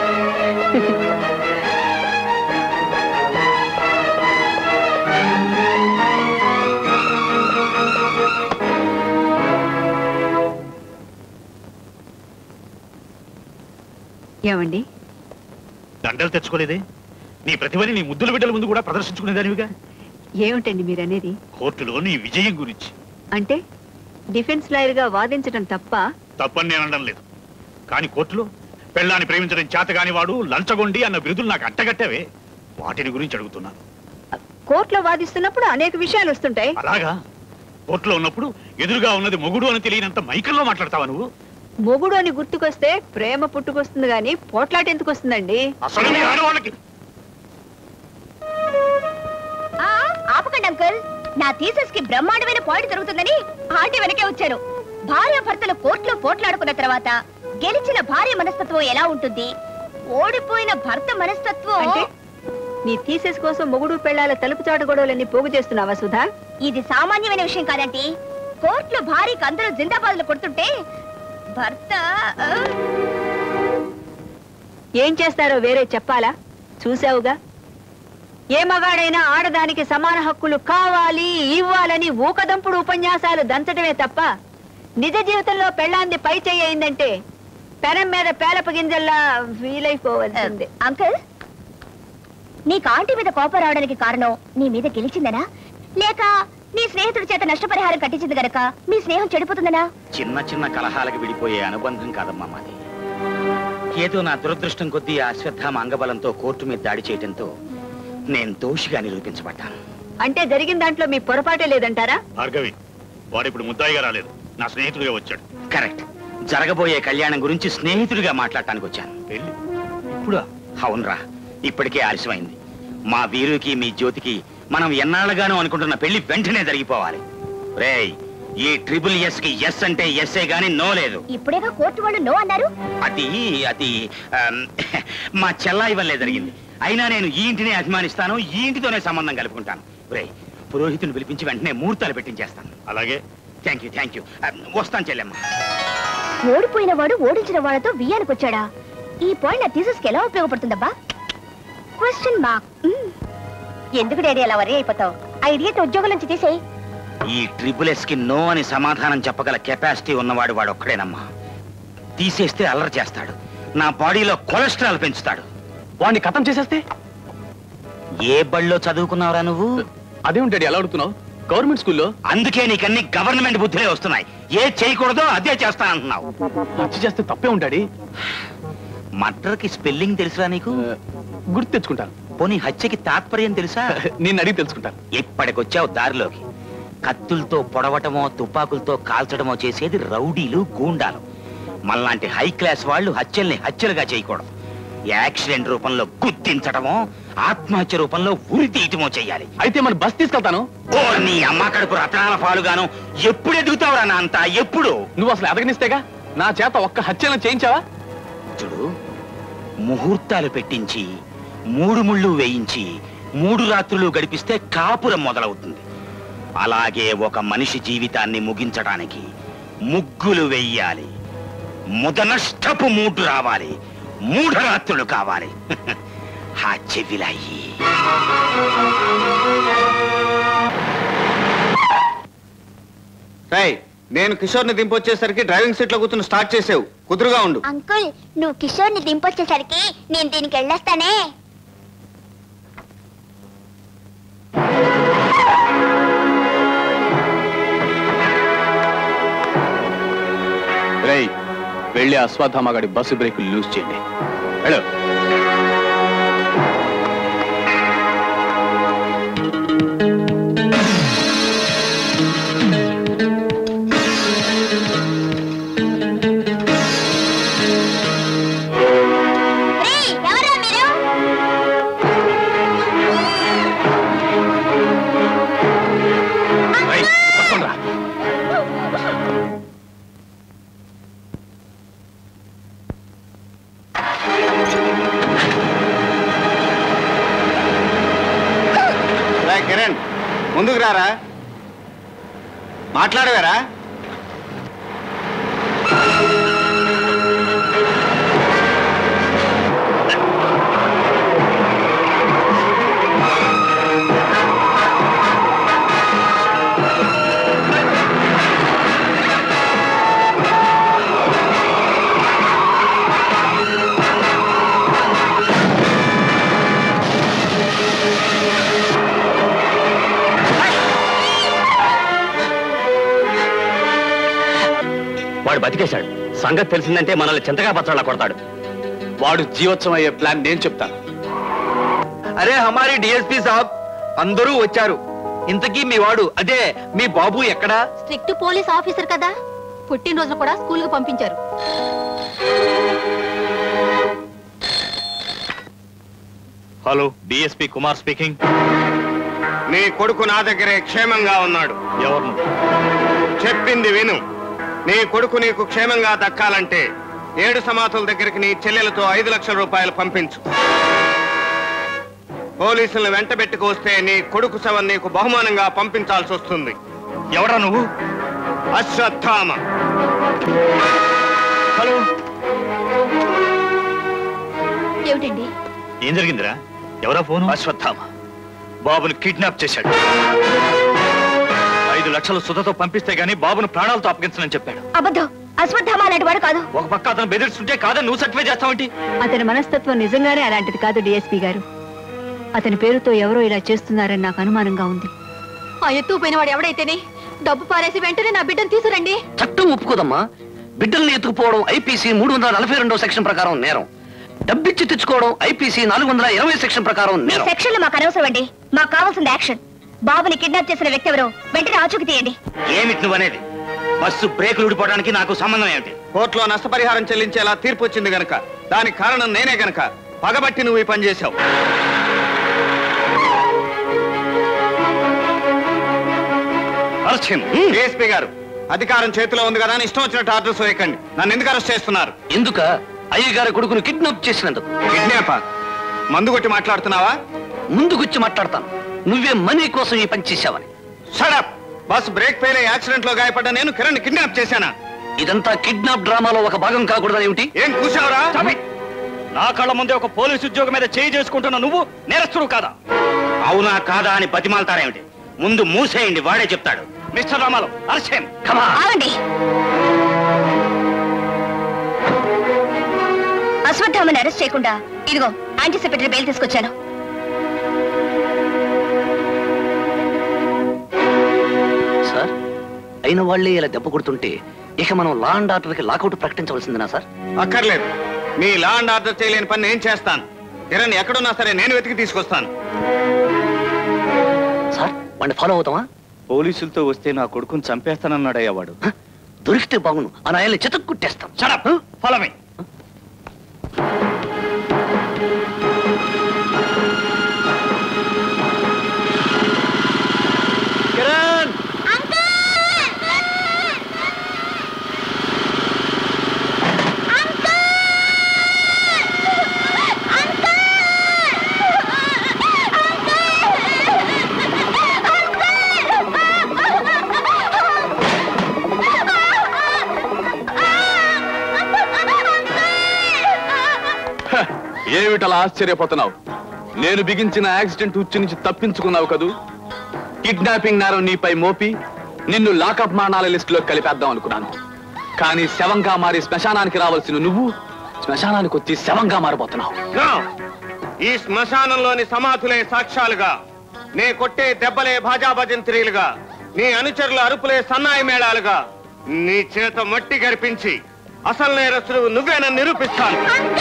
ఏమండి దండలు తెచ్చుకోలేదే నీ ప్రతిభని నీ ముద్దుల బిడ్డల ముందు కూడా ప్రదర్శించుకునేదానివిగా ఏమిటండి మీరనేది కోర్టులో నీ విజయం గురించి అంటే డిఫెన్స్ లాయర్ గా వాదించడం తప్ప తప్పని నేను అనడం లేదు కానీ కోర్టులో పెళ్ళాన్ని ప్రేమించడం చేతగాని వాడు లంచగొండి అన్న బిరుదులు నాకు అట్టగట్టవే వాటిని గురించి అడుగుతున్నాను కోర్టులో వాదిస్తున్నప్పుడు అనేక విషయాలు వస్తుంటాయి అలాగా కోర్టులో ఉన్నప్పుడు ఎదురుగా ఉన్నది మొగుడు అని తెలియనంత మైకల్లో మాట్లాడతావా నువ్వు మొగుడు అని గుర్తుకొస్తే ప్రేమ పుట్టుకొస్తుంది గాని పోట్లాట ఎందుకు వస్తుందండి అసలు మీ ఆడవాళ్ళకి ఆ, ఆపకండి అంకుల్ నా థీసస్ కి బ్రహ్మాండమైన పాయింట్ దొరుకుతుందని ఆంటీ వెనకే వచ్చాను భార్య భర్తలు కోర్టులో పోట్లాడుకున్న తర్వాత గెలిచిన భార్య మనస్తత్వం ఎలా ఉంటుంది ఓడిపోయిన భర్త మనస్తత్వం అంటే నీ థీసెస్ కోసం మొగుడు పెళ్ళాల తలుపు చాట గొడవలన్నీ పోగు చేస్తున్నావా సుధా ఇది సామాన్యమైన విషయం కాదంటే కోర్టులో భార్యకి అందరూ జిందాబాద్లు కొడుతుంటే భర్త ఆ, ఏం చేస్తారో వేరే చెప్పాలా చూసావుగా ఏ మగాడైనా ఆడదానికి సమాన హక్కులు కావాలి ఇవ్వాలని ఊకదంపుడు ఉపన్యాసాలు దంచడమే తప్ప నిజ జీవితంలో పెళ్ళాంది పై చేయిందంటే పెనం మీద పేలప గింజల్లా ఫీల్ అయిపోవలసిందే అంకుల్ నీకు ఆంటీ మీద కోపం రావడానికి కారణం నీ మీద గెలిచిందనా లేక నీ స్నేహితుడి చేత నష్టపరిహారం కట్టించింది గనక మీ స్నేహం చెడిపోతుందనా చిన్న చిన్న కలహాలకు విడిపోయే అనుబంధం కాదమ్మా మాది ఏదో నా దురదృష్టం కొద్దీ ఆ అశ్వత్థామ అంగబలంతో కోర్టు మీద దాడి చేయడంతో నేను దోషిగా నిరూపించబడ్డాను అంటే జరిగిన దాంట్లో మీ పొరపాటే లేదంటారా భార్గవి వాడు ఇప్పుడు ముద్దాయిగా రాలేదు నా స్నేహితుడిగా వచ్చాడు కరెక్ట్ జరగబోయే కళ్యాణం గురించి స్నేహితుడిగా మాట్లాడటానికి వచ్చాను పెళ్లి ఇప్పుడా అవునరా ఇప్పటికే ఆలస్యమైంది మా వీరుకి మీ జ్యోతికి మనం ఎన్నాళ్ళుగానో అనుకుంటున్న పెళ్లి వెంటనే జరిగిపోవాలి రేయ్ ఈ ట్రిపుల్ ఎస్ కి ఎస్ అంటే ఎస్ఏ గాని నో లేదు ఇప్పుడేగా కోర్టు వాళ్ళు నో అన్నారు అది అది ఆమ్, మా చెల్లాయి వల్లే జరిగింది అయినా నేను ఈ ఇంటిని అభిమానిస్తాను ఈ ఇంటితోనే సంబంధం కలుపుకుంటాను రేయ్ పురోహితుని పిలిపించి వెంటనే ముహూర్తాలు పెట్టించేస్తాను అలాగే థ్యాంక్ యూ థ్యాంక్ యూ వస్తాను చెల్లెమ్మ ఓడిపోయిన వాడు ఓడించిన వాళ్ళతో బియ్యానికి వచ్చాడా ఈ పాయింట్ నా థీసస్ కి ఎలా ఉపయోగపడుతుందబ్బా క్వశ్చన్ మార్క్ ఎందుకు డాడీ అలా వరి అయిపోతావు ఐడియా ఉద్యోగం నుంచి తీసేయి ఈ ట్రిపుల్ ఎస్ కి నో అని సమాధానం చెప్పగల కెపాసిటీ ఉన్నవాడు వాడు ఒక్కడేనమ్మా తీసేస్తే అల్లరి చేస్తాడు నా బాడీలో కొలెస్ట్రాల్ పెంచుతాడు వాడిని కథం చేసేస్తే ఏ బళ్ళో చదువుకున్నావురా నువ్వు అదేమిటాడు ఎలా అడుగుతున్నావు గవర్నమెంట్ స్కూల్లో అందుకే నీకన్ని గవర్నమెంట్ బుద్ధులే వస్తున్నాయి ఏ చేయకూడదో అదే చేస్తానంటున్నావు హత్య చేస్తే తప్పే ఉంటాడి మర్డర్ కి స్పెల్లింగ్ తెలుసా నీకు గుర్తు తెచ్చుకుంటాను పోనీ హత్యకి తాత్పర్యం తెలుసా నేను అడిగి తెలుసుకుంటాను ఇప్పటికొచ్చావు దారిలోకి కత్తులతో పొడవటమో తుపాకులతో కాల్చడమో చేసేది రౌడీలు గూండాలు మళ్ళాంటి హై క్లాస్ వాళ్ళు హత్యల్ని హత్యలుగా చేయకూడదు యాక్సిడెంట్ రూపంలో గుర్తించడమో ఆత్మహత్య రూపంలో ఉరి తీయటమో చెయ్యాలి అయితే మన బస్ తీసుకెళ్తాను ఓ నీ అమ్మ కడుపు రతనాల పాలుగాను ఎప్పుడు ఎదుగుతావురా నా అంతా ఎప్పుడు నువ్వు అసలు ఎదగనిస్తేగా నా చేత ఒక్క హత్యలను చేయించావా చూడు ముహూర్తాలు పెట్టించి మూడు ముళ్ళు వేయించి మూడు రాత్రులు గడిపిస్తే కాపురం మొదలవుతుంది అలాగే ఒక మనిషి జీవితాన్ని ముగించడానికి ముగ్గులు వెయ్యాలి ముదనష్టపు మూడు రావాలి మూడు రాత్రులు కావాలి ఆ చెవిలాయి రై నేను కిషోర్ని దింపొచ్చేసరికి డ్రైవింగ్ సీట్లో కూర్చుని స్టార్ట్ చేసావు కుదురుగా ఉండు అంకుల్ నువ్వు కిషోర్ ని దింపొచ్చేసరికి నేను దీనికి వెళ్ళొస్తానే వెళ్ళి అశ్వత్థామగాడి బస్సు బ్రేకులు లూజ్ చేయండి వెళ్ళు ఎవరా మీరు రా కిరణ్ ముందుకు రారా మాట్లాడవేరా వాడు బతికేశాడు సంగతి తెలిసిందంటే మనల్ని చింతగా పచ్చళ్ళ కొడతాడు వాడు జీవోత్సవం అయ్యే ప్లాన్ నేను చెప్తాను అరే హమారి డిఎస్పీ సాబ్ అందరూ వచ్చారు ఇంతకీ మీ వాడు అదే మీ బాబు ఎక్కడా స్ట్రిక్ట్ పోలీస్ ఆఫీసర్ కదా పుట్టినరోజున కూడా స్కూల్ కు పంపించారు హలో డిఎస్పి కుమార్ స్పీకింగ్ నీ కొడుకు నా దగ్గరే క్షేమంగా ఉన్నాడు ఎవరు చెప్పింది విను నీ కొడుకు నీకు క్షేమంగా దక్కాలంటే ఏడు సమాధుల దగ్గరికి నీ చెల్లెలతో ఐదు లక్షల రూపాయలు పంపించు పోలీసులను వెంటబెట్టుకు వస్తే నీ కొడుకు శవం నీకు బహుమానంగా పంపించాల్సి వస్తుంది ఎవడా నువ్వు అశ్వత్థామ హలో ఏమిటండి ఏం జరిగిందిరా ఎవరా ఫోను అశ్వత్థామ బాబుని కిడ్నాప్ చేశాడు ఐదు లక్షలు సుధతో పంపిస్తే గానీ బాబును ప్రాణాలతో అప్పగించనని చెప్పాడు అబద్ధం అశ్వత్థామ అలాంటి వాడు కాదు ఒక పక్క అతను బెదిరిస్తుంటే కాదని నువ్వు సర్టిఫై చేస్తావేంటి అతని మనస్తత్వం నిజంగానే అలాంటిది కాదు డిఎస్పీ గారు అతని పేరుతో ఎవరో ఇలా చేస్తున్నారని నాకు అనుమానంగా ఉంది ఆ ఎత్తు పోయినవాడు ఎవడైతేనే డబ్బు పారేసి వెంటనే నా బిడ్డను తీసురండి చట్టం ఒప్పుకోదమ్మా బిడ్డల్ని ఎత్తుకుపోవడం ఐపీసీ మూడు వందల నలభై రెండో సెక్షన్ ప్రకారం నేరం డబ్బిచ్చి తెచ్చుకోవడం ఐపీసీ నాలుగు వందల ఇరవై సెక్షన్ ప్రకారం మీ నేరం సెక్షన్లు మాకు అనవసరం అండి మాకు కావాల్సింది యాక్షన్ బాబుని కిడ్నాప్ చేసిన వ్యక్తి ఎవరో వెంటనే ఆచూకి తీయండి ఏమిటి నువ్వనేది బస్సు బ్రేకులు ఊడిపోవడానికి నాకు సంబంధం ఏమిటి కోర్టులో నష్టపరిహారం చెల్లించేలా తీర్పు వచ్చింది గనక దానికి కారణం నేనే గనక పగబట్టి నువ్వు ఈ పని చేశావు ఏఎస్పీ గారు అధికారం చేతిలో ఉంది కదా అని ఇష్టం వచ్చినట్టు ఆర్డర్స్ వేయకండి నన్ను ఎందుకు అరెస్ట్ చేస్తున్నారు ఎందుక అయ్యగారి కొడుకును కిడ్నాప్ చేసినందుకు కిడ్నాపా మందు కొట్టి మాట్లాడుతున్నావా ముందుకొచ్చి మాట్లాడతాను నువ్వే మనీ కోసం ఈ పని చేశావని షడప్ బస్ బ్రేక్ ఫెయిల్ అయ్యి యాక్సిడెంట్ లో గాయపడ్డ నేను కిరణ్ కిడ్నాప్ చేశానా ఇదంతా కిడ్నాప్ డ్రామాలో ఒక భాగం కాకూడదని ఏమిటి ఏం కూర్చావురా నా కళ్ళ ముందే ఒక పోలీసు ఉద్యోగం మీద చేయి చేసుకుంటున్న నువ్వు నేరస్తుడు కాదా అవునా కాదా అని బతిమాలతారేమిటి ముందు మూసేయండి వాడే చెప్తాడు మిస్టర్ రామారావు అర్చేన్ ఆగండి అశ్వత్థామని అరెస్ట్ చేయకుండా ఇదిగో యాంటీసిపేటరీ బెయిల్ తీసుకొచ్చాను సార్ అయిన వాళ్ళే ఇలా దెబ్బ కొడుతుంటే ఇక మనం లా అండ్ ఆర్డర్కి లాకౌట్ ప్రకటించవలసిందినా సార్ అక్కర్లేదు మీ లా అండ్ ఆర్డర్ చేయలేని పని నేను చేస్తాను కిరణ్ ఎక్కడున్నా సరే నేను వెతికి తీసుకొస్తాను సార్ వాడిని ఫాలో అవుతామా పోలీసులతో వస్తే నా కొడుకుని చంపేస్తానన్నాడయ్యా వాడు దొరికితే బాగును ఆ నాయల్ని చితక్ కుట్టేస్తాం షడప్ ఫాలో మీ కిరణ్ ఏమిటలా ఆశ్చర్యపోతున్నావు నేను బిగించిన యాక్సిడెంట్ ఉచ్చి నుంచి తప్పించుకున్నావు కదూ కిడ్నాపింగ్ నేరం నీపై మోపి నిన్ను లాకప్ మానాల లిస్టులో కలిపేద్దాం అనుకున్నాను కానీ శవంగా మారి శ్మశానానికి రావాల్సిన నువ్వు శ్మశానానికి వచ్చి శవంగా మారిపోతున్నావు No! ఈ శ్మశానంలోని సమాధులే సాక్ష్యాలుగా నే కొట్టే దెబ్బలే భాజా భజంత్రీలుగా నీ అనుచరుల అరుపులే సన్నాయి మేళాలుగా నీ చేత మట్టి గరిపించి అసలు నేరస్తుడు నువ్వేనని నిరూపిస్తాను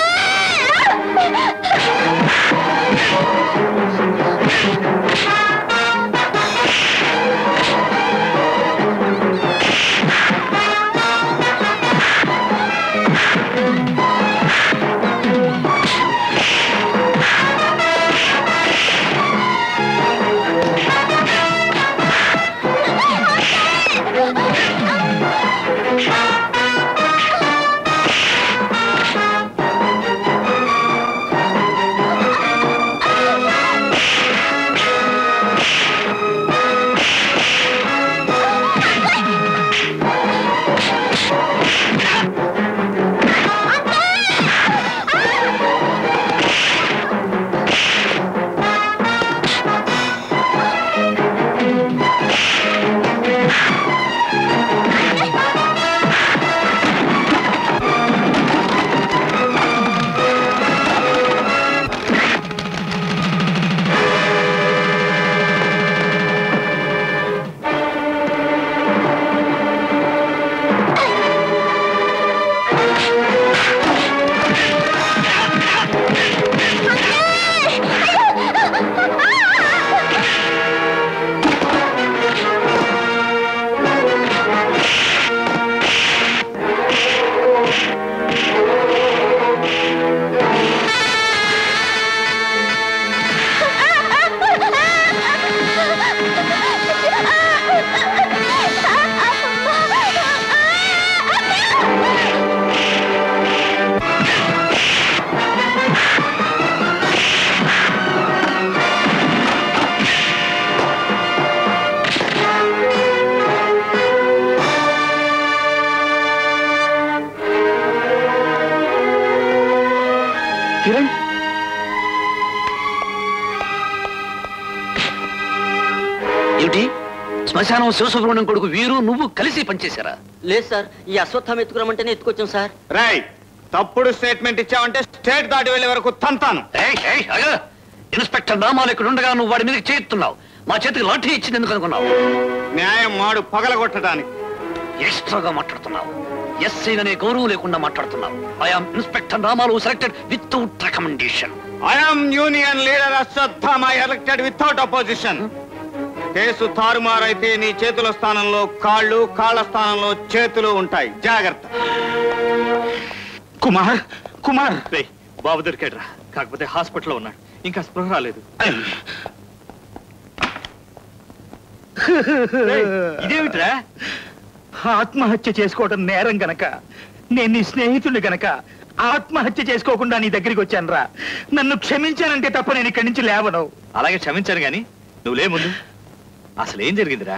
కిరణ్ ఏమిటి శ్మశానం శివసుబ్రహ్మణ్యం కొడుకు వీరు నువ్వు కలిసి పనిచేశారా లేదు సార్ ఈ అశ్వత్థామ ఎత్తుకురమంటేనే ఎత్తుకొచ్చాం సార్ రాయ్ తప్పుడు స్టేట్మెంట్ ఇచ్చావంటే స్టేట్ దాటి వెళ్ళే వరకు తంతాను ఏయ్, ఏయ్, ఆగు. ఇన్స్పెక్టర్ నామాలు ఇక్కడ ఉండగా నువ్వు వాడి మీదకి చేస్తున్నావు మా చేతికి లాఠీ ఇచ్చింది ఎందుకు అనుకున్నావు న్యాయం మాడు పగలగొట్టడానికి ఎక్స్ట్రాగా మాట్లాడుతున్నావు ఎస్ఐ అనే గౌరవం లేకుండా మాట్లాడుతున్నావు I'm inspector Namalu selected without recommendation I'm union leader Ashwathama elected without opposition case తారుమారైతే నీ చేతుల స్థానంలో కాళ్ళు కాళ్ళ స్థానంలో చేతులు ఉంటాయి జాగ్రత్త కుమార్ కుమార్ రేయ్ బాబు దొరికాడురా కాకపోతే హాస్పిటల్లో ఉన్నాడు ఇంకా స్పృహ రాలేదు రేయ్, ఇదేమిట్రా ఆత్మహత్య చేసుకోవడం నేరం గనక నేను నీ స్నేహితుడిని గనక ఆత్మహత్య చేసుకోకుండా నీ దగ్గరికి వచ్చాను రా నన్ను క్షమించానంటే తప్ప నేను ఇక్కడి నుంచి లేవను అలాగే క్షమించాను గాని నువ్వు లే ముందు అసలు ఏం జరిగిందిరా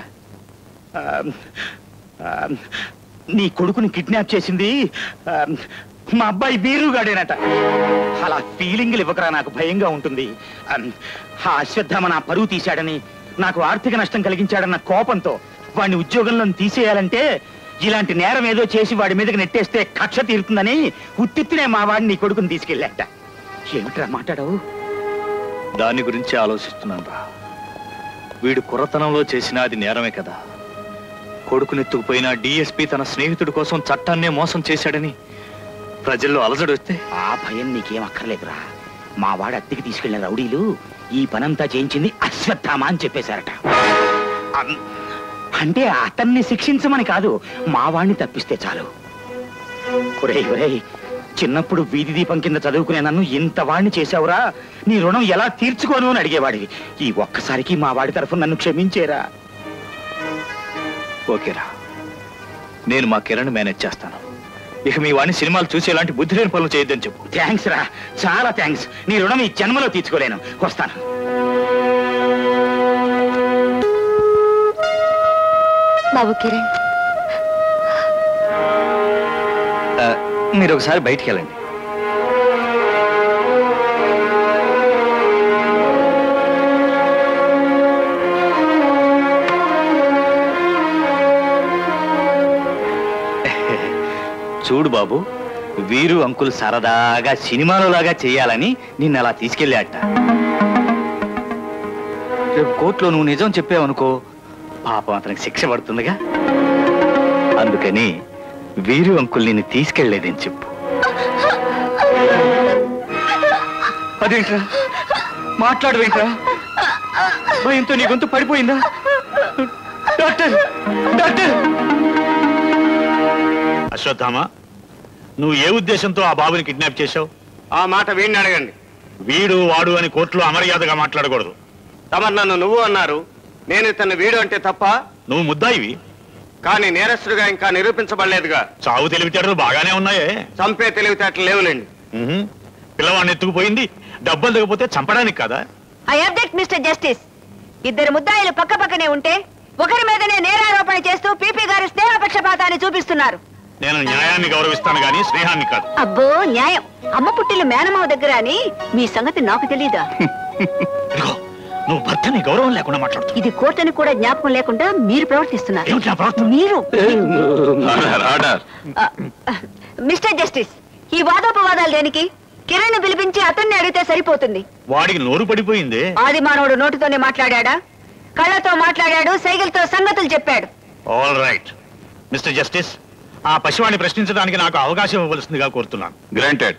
నీ కొడుకుని కిడ్నాప్ చేసింది ఆ, మా అబ్బాయి బీరుగాడేనట అలా ఫీలింగ్లు ఇవ్వకరా నాకు భయంగా ఉంటుంది ఆ, ఆ అశ్వత్థామ నా పరువు తీశాడని నాకు ఆర్థిక నష్టం కలిగించాడన్న కోపంతో వాడిని ఉద్యోగంలో తీసేయాలంటే ఇలాంటి నేరం ఏదో చేసి వాడి మీదకి నెట్టేస్తే కక్ష తీరుతుందని ఉత్తిత్తినే మా వాడిని నీ కొడుకుని తీసుకెళ్ళాట ఏమిట్రా మాట్లాడవు దాని గురించి ఆలోచిస్తున్నాను రా వీడు కుర్రతనంలో చేసిన అది నేరమే కదా కొడుకునెత్తుకుపోయిన డిఎస్పి తన స్నేహితుడి కోసం చట్టాన్నే మోసం చేశాడని ప్రజల్లో అలజడి వస్తే ఆ భయం నీకేం అక్కర్లేదురా మా వాడు అద్దెకి తీసుకెళ్లిన రౌడీలు ఈ పనంతా చేయించింది అశ్వత్థామ అని చెప్పేశారట అం- అంటే అతన్ని శిక్షించమని కాదు మా వాడిని తప్పిస్తే చాలు ఒరేయ్ ఒరేయ్ చిన్నప్పుడు వీధి దీపం కింద చదువుకునే నన్ను ఇంత వాడిని చేశావురా నీ రుణం ఎలా తీర్చుకోను అని అడిగేవాడివి ఈ ఒక్కసారికి మా వాడి తరఫున నన్ను క్షమించేరా ఓకేరా నేను మా కిరణ్ మేనేజ్ చేస్తాను ఇక మీ వాడిని సినిమాలు చూసి ఎలాంటి బుద్ధి లేని పనులు చేయొద్దని చెప్పు థ్యాంక్స్ రా చాలా థ్యాంక్స్ నీ రుణం ఈ జన్మలో తీర్చుకోలేను వస్తాను బాబు కిరణ్ ఆ, మీరు ఒకసారి బయటికి వెళ్ళండి చూడు బాబు వీరు అంకుల్ సరదాగా సినిమాలో లాగా చేయాలని నిన్ను అలా తీసుకెళ్ళాట రేపు కోర్టులో నువ్వు నిజం చెప్పావనుకో పాపం అతనికి శిక్ష పడుతుందిగా అందుకని వీరు అంకుల్ నిన్ను తీసుకెళ్లేదని చెప్పు అదేంట్రా మాట్లాడవేంట్రా భయంతో నీ గొంతు పడిపోయిందా డాక్టర్ డాక్టర్ అశ్వత్థామ నువ్వు ఏ ఉద్దేశంతో ఆ బాబుని కిడ్నాప్ చేశావు ఆ మాట వీడిని అడగండి వీడు వాడు అని కోర్టులో అమర్యాదగా మాట్లాడకూడదు తమరు నన్ను నువ్వు అన్నారు నేను ఇతన్ని వీడు అంటే తప్ప నువ్వు ముద్దాయివి కానీ నేరస్తుడిగా ఇంకా నిరూపించబడలేదుగా చావు తెలివితేటలు బాగానే ఉన్నాయే చంపే తెలివితేటలు లేవులేండి ఉహుం. పిల్లవాడిని ఎత్తుకుపోయింది డబ్బులు దిగపోతే చంపడానికి కదా ఐ అబ్జెక్ట్ మిస్టర్ జస్టిస్ ఇద్దరు ముద్దాయిలు పక్క పక్కనే ఉంటే ఒకరి మీదనే నేరారోపణ చేస్తూ పీపీ గారి స్నేహ పక్షపాతాన్ని చూపిస్తున్నారు నేను న్యాయాన్ని గౌరవిస్తాను గాని స్నేహాన్ని కాదు అబ్బో న్యాయం అమ్మ పుట్టిల్లు మేనమావ దగ్గర అని మీ సంగతి నాకు తెలీదా నువ్వు భర్తని గౌరవం లేకుండా మాట్లాడుతు ఇది కోర్టుని కూడా జ్ఞాపకం లేకుండా మీరు ప్రవర్తిస్తున్నారు మీరు ఆర్డర్ ఆర్డర్ మిస్టర్ జస్టిస్ ఈ వాదోపవాదాలు దేనికి కిరణ్ పిలిపించి అతన్ని అడిగితే సరిపోతుంది వాడికి నోరు పడిపోయింది ఆది మానవుడు నోటితోనే మాట్లాడా కళ్ళతో మాట్లాడాడు సైకిల్తో సంగతులు చెప్పాడు ఆల్ రైట్ మిస్టర్ జస్టిస్ ఆ పశువాణ్ణి ప్రశ్నించడానికి నాకు అవకాశం ఇవ్వవలసిందిగా కోరుతున్నాను గ్రాంటెడ్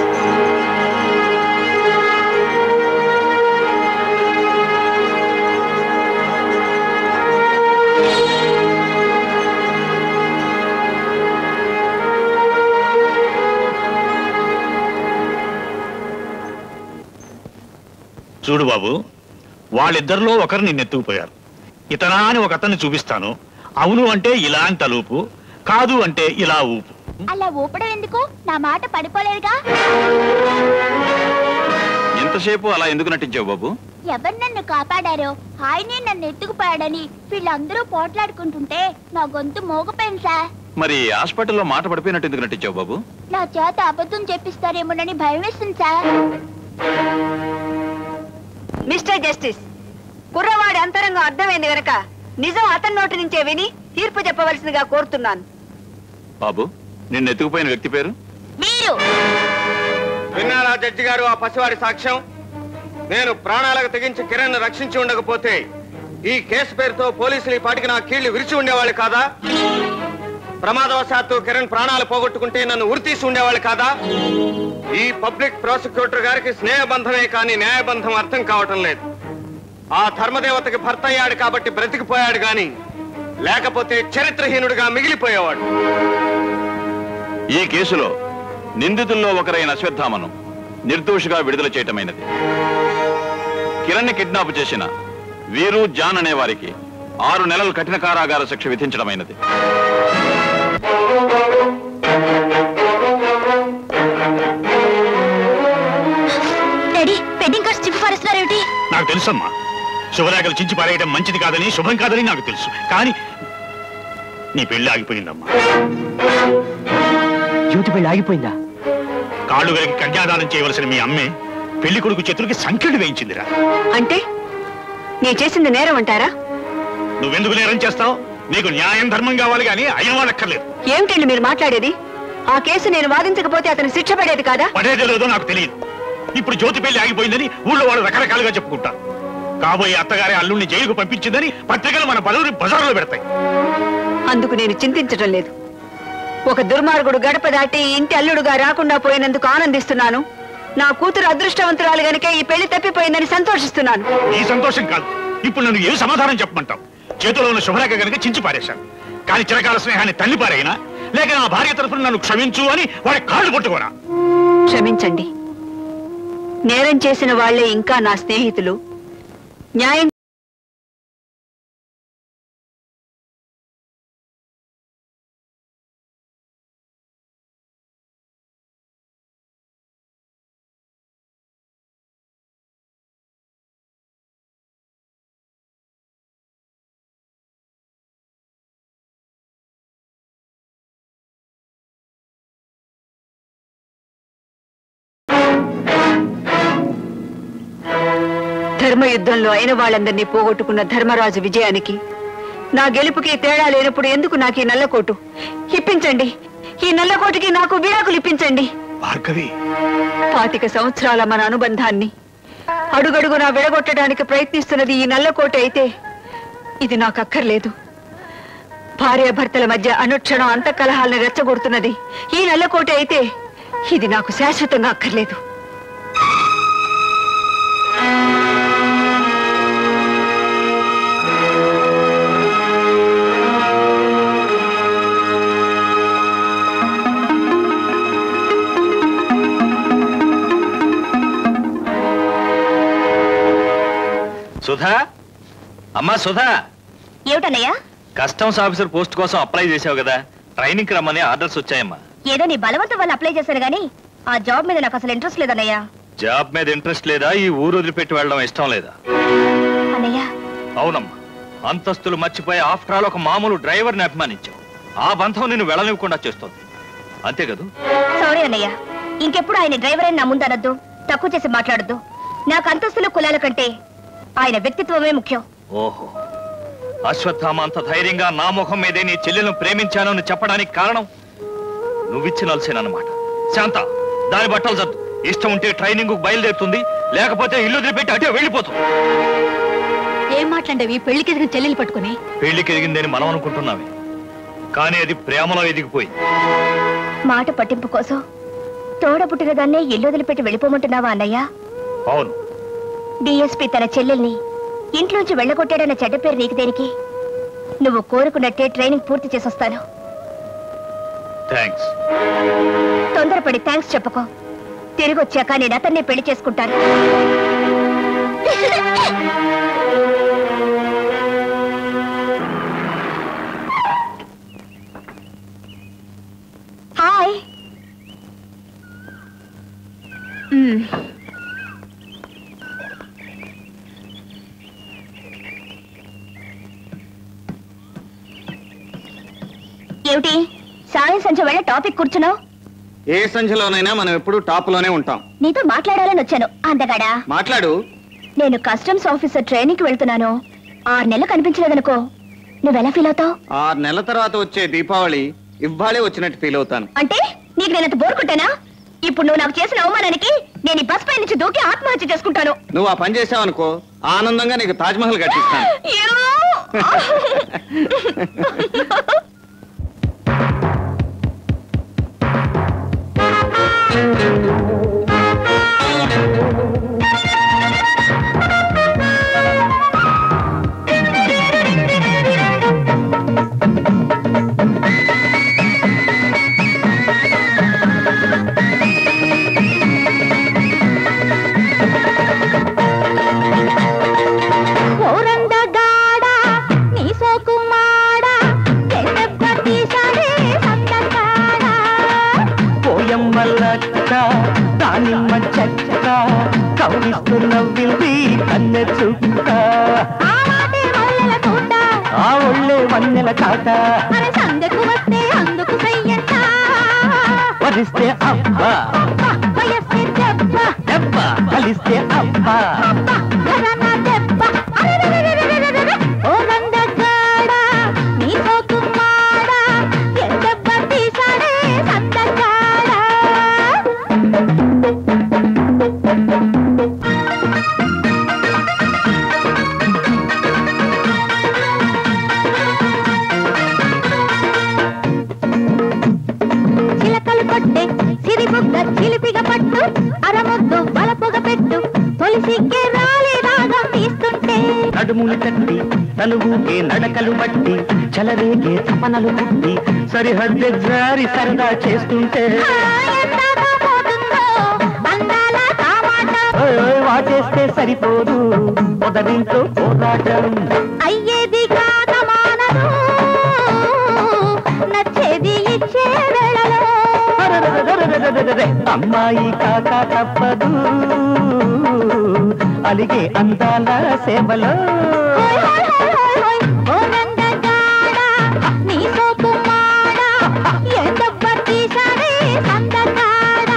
చూడు బాబు వాళ్ళిద్దరిలో ఒకరు నిన్నెత్తుకుపోయారు ఇతనా అని ఒక అతన్ని చూపిస్తాను అవును అంటే ఇలాంటి తలూపు కాదు అంటే ఇలా ఊపు అలా ఊపడం ఎందుకు నా మాట పడిపోలేదుగా ఎంతసేపు అలా ఎందుకు నటించావు బాబు ఎవరు నన్ను కాపాడారో ఆయనే నన్ను ఎత్తుకుపోయాడని వీళ్ళందరూ పోట్లాడుకుంటుంటే నా గొంతు మోగపోయింది సార్ మరి హాస్పిటల్లో మాట పడిపోయినట్టు ఎందుకు నటించావు బాబు నా చేత అబద్ధం చెప్పిస్తారేమోనని భయం వేస్తుంది సార్ మిస్టర్ జస్టిస్ కుర్రవాడి అంతరంగం అర్థమైంది గనక నిజం అతని నోటి నుంచే విని తీర్పు చెప్పవలసిందిగా కోరుతున్నాను బాబు నిన్ను ఎత్తుకుపోయిన వ్యక్తి పేరు మీరు విన్నారా జడ్జి గారు ఆ పసివాడి సాక్ష్యం నేను ప్రాణాలకు తెగించి కిరణ్ రక్షించి ఉండకపోతే ఈ కేసు పేరుతో పోలీసులు ఈ పాటికి నా కీళ్లు విరిచి ఉండేవాళ్ళు కాదా ప్రమాదవశాత్తు కిరణ్ ప్రాణాలు పోగొట్టుకుంటే నన్ను ఉరితీసి ఉండేవాళ్ళు కాదా ఈ పబ్లిక్ ప్రాసిక్యూటర్ గారికి స్నేహబంధమే కానీ న్యాయబంధం అర్థం కావటం లేదు ఆ ధర్మదేవతకి భర్త అయ్యాడు కాబట్టి బ్రతికిపోయాడు గాని లేకపోతే చరిత్రహీనుడిగా మిగిలిపోయేవాడు ఈ కేసులో నిందితుల్లో ఒకరైన అశ్వత్థామను నిర్దోషిగా విడుదల చేయటమైనది కిరణ్ కిడ్నాప్ చేసిన వీరు జాన్ అనే వారికి ఆరు నెలల కఠిన కారాగార శిక్ష విధించడమైనది డాడీ వెడ్డింగ్ కార్డ్స్ చింపి పారేస్తున్నారేమిటి నాకు తెలుసమ్మా శుభరేఖలు చించి పారేయడం మంచిది కాదని శుభం కాదని నాకు తెలుసు కానీ నీ పెళ్లి ఆగిపోయిందమ్మా జ్యోతి పెళ్లి ఆగిపోయిందా కాళ్ళు గలికి కన్యాదానం చేయవలసిన మీ అమ్మే పెళ్లి కొడుకు చేతులకి సంఖ్యలు వేయించిందిరా అంటే నేను చేసింది నేరం అంటారా నువ్వెందుకు నేరం చేస్తావు నీకు న్యాయం ధర్మం కావాలి కానీ అయిన వాళ్ళక్కర్లేదు ఏమిటండి మీరు మాట్లాడేది ఆ కేసు నేను వాదించకపోతే అతను శిక్ష పడేది కాదా పడేదో లేదో నాకు తెలియదు ఇప్పుడు జ్యోతి పెళ్లి ఆగిపోయిందని ఊళ్ళో వాళ్ళు రకరకాలుగా చెప్పుకుంటారు కాబోయే అత్తగారి అల్లుడిని జైలుకు పంపించిందని పత్రికలు మన పలువురి బజార్లో పెడతాయి అందుకు నేను చింతించడం లేదు ఒక దుర్మార్గుడు గడప దాటి ఇంటి అల్లుడుగా రాకుండా పోయినందుకు ఆనందిస్తున్నాను నా కూతురు అదృష్టవంతురాలు గనుక ఈ పెళ్లి తప్పిపోయిందని సంతోషిస్తున్నాను ఈ సంతోషం కాదు ఇప్పుడు నన్ను ఏ సమాధానం చెప్పమంటావు చేతిలో ఉన్న శుభరేఖ కనుక చించి పారేశాను కానీ చిరకాల స్నేహాన్ని తల్లి పారైనా లేక నా భార్య తరఫున నన్ను క్షమించు అని వాడి కాళ్ళు పట్టుకోనా క్షమించండి నేరం చేసిన వాళ్లే ఇంకా నా స్నేహితులు న్యాయం ధర్మయుద్ధంలో అయిన వాళ్ళందరినీ పోగొట్టుకున్న ధర్మరాజు విజయానికి నా గెలుపుకి తేడా లేనప్పుడు ఎందుకు నాకు ఈ నల్లకోటు ఇప్పించండి ఈ నల్లకోటికి నాకు విడాకులు ఇప్పించండి భార్గవి పాతిక సంవత్సరాల మన అనుబంధాన్ని అడుగడుగునా విడగొట్టడానికి ప్రయత్నిస్తున్నది ఈ నల్లకోట అయితే ఇది నాకు అక్కర్లేదు భార్యాభర్తల మధ్య అనుక్షణం అంత కలహాలను రెచ్చగొడుతున్నది ఈ నల్లకోట అయితే ఇది నాకు శాశ్వతంగా అక్కర్లేదు సుధా అమ్మా సుధా ఏమిటన్నయ్యా కస్టమ్స్ ఆఫీసర్ పోస్ట్ కోసం అప్లై చేసావు కదా ట్రైనింగ్ రమ్మని ఆర్డర్స్ వచ్చాయమ్మా ఏదో నీ బలవంతం వల్ల అప్లై చేశాను గానీ ఆ జాబ్ మీద నాకు అసలు ఇంట్రెస్ట్ లేదన్నయ్యా జాబ్ మీద ఇంట్రెస్ట్ లేదా ఈ ఊరు వదిలిపెట్టి వెళ్ళడం ఇష్టం లేదా అన్నయ్య అవునమ్మా అంతస్తులు మర్చిపోయి ఆఫ్టర్ ఆల్ ఒక మామూలు డ్రైవర్ని అభిమానించావు ఆ బంధం నిన్ను వెళ్ళనివ్వకుండా చేస్తోంది అంతే కదూ సారీ అన్నయ్య ఇంకెప్పుడు ఆయన డ్రైవర్ అని నా ముందు అనొద్దు తక్కువ చేసి మాట్లాడొద్దు నాకు అంతస్తులు కులాల కంటే ఆయన వ్యక్తిత్వమే ముఖ్యం ఓహో అశ్వత్థామ అంత ధైర్యంగా నా ముఖం మీదే నీ చెల్లెలను ప్రేమించానని చెప్పడానికి కారణం నువ్విచ్చిన అలసేనన్నమాట శాంత దాని బట్టలు సర్దు ఇష్టం ఉంటే ట్రైనింగ్ బయలుదేరుతుంది లేకపోతే ఇల్లు వదిలిపెట్టి అటే వెళ్ళిపోతుంది ఏం మాట్లాడేవి పెళ్లికి ఎదిగిన చెల్లెలు పట్టుకుని పెళ్లికి ఎదిగిందని మనం అనుకుంటున్నామే కానీ అది ప్రేమలో ఎదిగిపోయింది మాట పట్టింపు కోసం తోడ పుట్టిన దాన్నే ఇల్లు వదిలిపెట్టి వెళ్ళిపోమంటున్నావా అన్నయ్య అవును డిఎస్పి తన చెల్లెల్ని ఇంట్లోంచి వెళ్ళగొట్టాడన్న చెడ్డ పేరు నీకు దేనికి నువ్వు కోరుకున్నట్టే ట్రైనింగ్ పూర్తి చేసొస్తాను థ్యాంక్స్ తొందరపడి థ్యాంక్స్ చెప్పుకో తిరిగి వచ్చాక నేను అతన్నే పెళ్లి చేసుకుంటాను హాయ్ మ్మ్. ఏమిటి సాయం సంచ వెళ్ళ టాపిక్ కూర్చున్నావు ఏ సంఖ్యలోనైనా మనం ఎప్పుడు టాప్ లోనే ఉంటాం నీతో మాట్లాడాలని వచ్చాను అందగాడా మాట్లాడు నేను కస్టమ్స్ ఆఫీసర్ ట్రైనింగ్ కి వెళ్తున్నాను ఆరు నెలలు కనిపించలేదనుకో నువ్వెలా ఫీల్ అవుతావు ఆరు నెలల తర్వాత వచ్చే దీపావళి ఇవ్వాలే వచ్చినట్టు ఫీల్ అవుతాను అంటే నీకు నేనంత బోర్ కొట్టానా ఇప్పుడు నువ్వు నాకు చేసిన అవమానానికి నేను ఈ బస్ పై నుంచి దూకి ఆత్మహత్య చేసుకుంటాను నువ్వు ఆ పని చేసావనుకో ఆనందంగా నీకు తాజ్మహల్ కట్టిస్తాను యూ! ఓరందగాడ నీ సోకుమాడ ఎన్నెప్ప తీసాడే సందగాడ పోయమ్మలక్క దానిమ్మ చెక్క కౌగిస్తూ నవ్వింది కన్నె చుక్క ఆవాటే మల్లెల తోట ఆ ఒళ్ళే వన్నెల కాట మన సందకు వస్తే అందుకు సయ్యంట వరిస్తే అబ్బా వయస్సే దెబ్బ దెబ్బ కలిస్తే అబ్బా ఘరన దెబ్బ అరెరెరెరెరెరెరెరె. ఓరందగాడ నీ సోకుమాడ ఎన్నెప్ప తీసాడే సందగాడ చిలకలు కొట్టే సిరిబుగ్గ చిలిపిగ పట్టు అరముద్దు బలపొగ పెట్టు తొలిసిక్కే రాలే రాగం తీస్తుంటే నడుముని తట్టి తనువుకే నడకలు బట్టి చలరేగే తపనలు పుట్టి సరిహద్దు జారి సరదా చేస్తుంటే ఎంతగా పోతుందో అందాల కామాట ఓయ్ ఓయ్ వాటేస్తే సరిపోదు మొదటింట్లో పోరాటం అయ్యేది కాక మానదు నచ్చేది ఇచ్చే వేళలో అరెరెరెరెరెరెరెరె. అమ్మాయి కాక తప్పదు అలిగే అందాల సేవలో హోయ్ హోయ్ హోయ్ హోయ్ హోయ్. ఓ నందగాడ, నీ సోకు మాడ, ఏ దెబ్బ తీశాడే సందగాడ.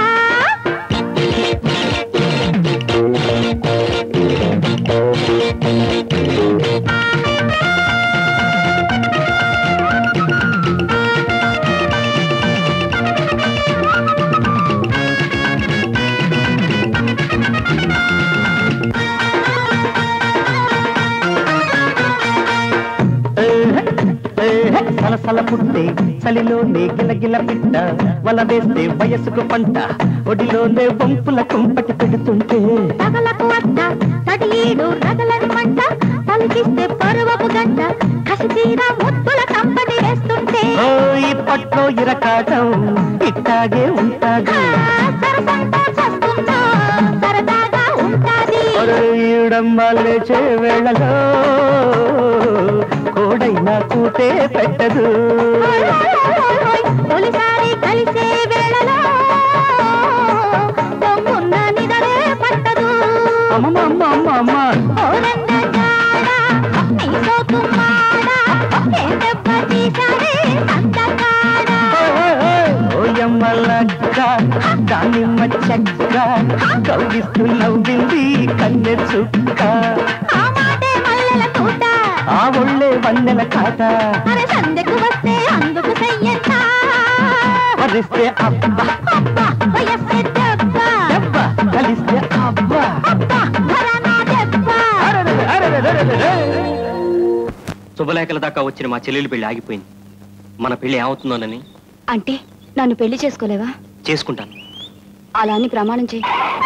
సలసల పుట్టే చలిలోనే గిలగిల పిట్ట వల వేస్తే వయసుకు పంట ఒడిలోనే వంపుల కుంపటి పెడుతుంటే తగలకు అట్ట తడియేడు రగలని మంట పలికిస్తే పరువపు గంట కసి తీరా ముద్దుల కంపటి వేస్తుంటే ఓ ఈ పట్లో ఇరకాటం ఇట్టాగే ఉంటాది సరసంతో చేస్తున్నా సరదాగా ఉంటాది ఈడమ్మ లేచే వేళలో కోడైనా కూతే పెట్టదు తొలిసారి కలిసే వేళలో దమ్మున్న నిదలే పట్టదు అమ్మమ్మమ్మమ్మ ఓరన్న జాడ, నీ సోకు మాడ, ఏ దెబ్బ తీశాడే సంతకాడ. ఓయమ్మ లక్క దానిమ్మ చెక్క కౌగిస్తూ నవ్వింది కన్నె చుక్క ఆ మాటే మల్లెల తోట, ఆ ఒళ్ళే వన్నెల కాట అరే సందెకు వస్తే అందుకు చెయ్యట. వరిస్తే అబ్బా అబ్బా, వయస్సే దెబ్బ, దెబ్బ కలిస్తే అబ్బా అబ్బా, ఘరానా దెబ్బ. శుభలేఖల దాకా వచ్చిన మా చెల్లెలు పెళ్లి ఆగిపోయింది మన పెళ్లి ఏమవుతుందోనని అంటే నన్ను పెళ్లి చేసుకోలేవా చేసుకుంటాను అలా అని ప్రమాణం చేయి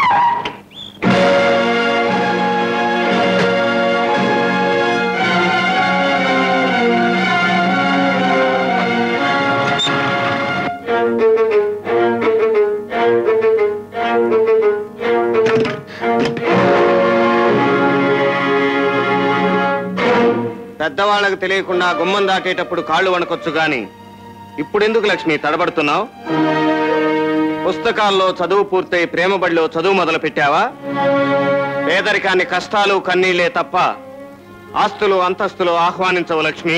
పెద్దవాళ్ళకు తెలియకుండా గుమ్మం దాటేటప్పుడు కాళ్ళు వణకొచ్చు గాని ఇప్పుడెందుకు లక్ష్మి తడబడుతున్నావు పుస్తకాల్లో చదువు పూర్తయి ప్రేమ బడిలో చదువు మొదలు పెట్టావా పేదరికాన్ని కష్టాలు కన్నీళ్లే తప్ప ఆస్తులు అంతస్తులు ఆహ్వానించవు లక్ష్మి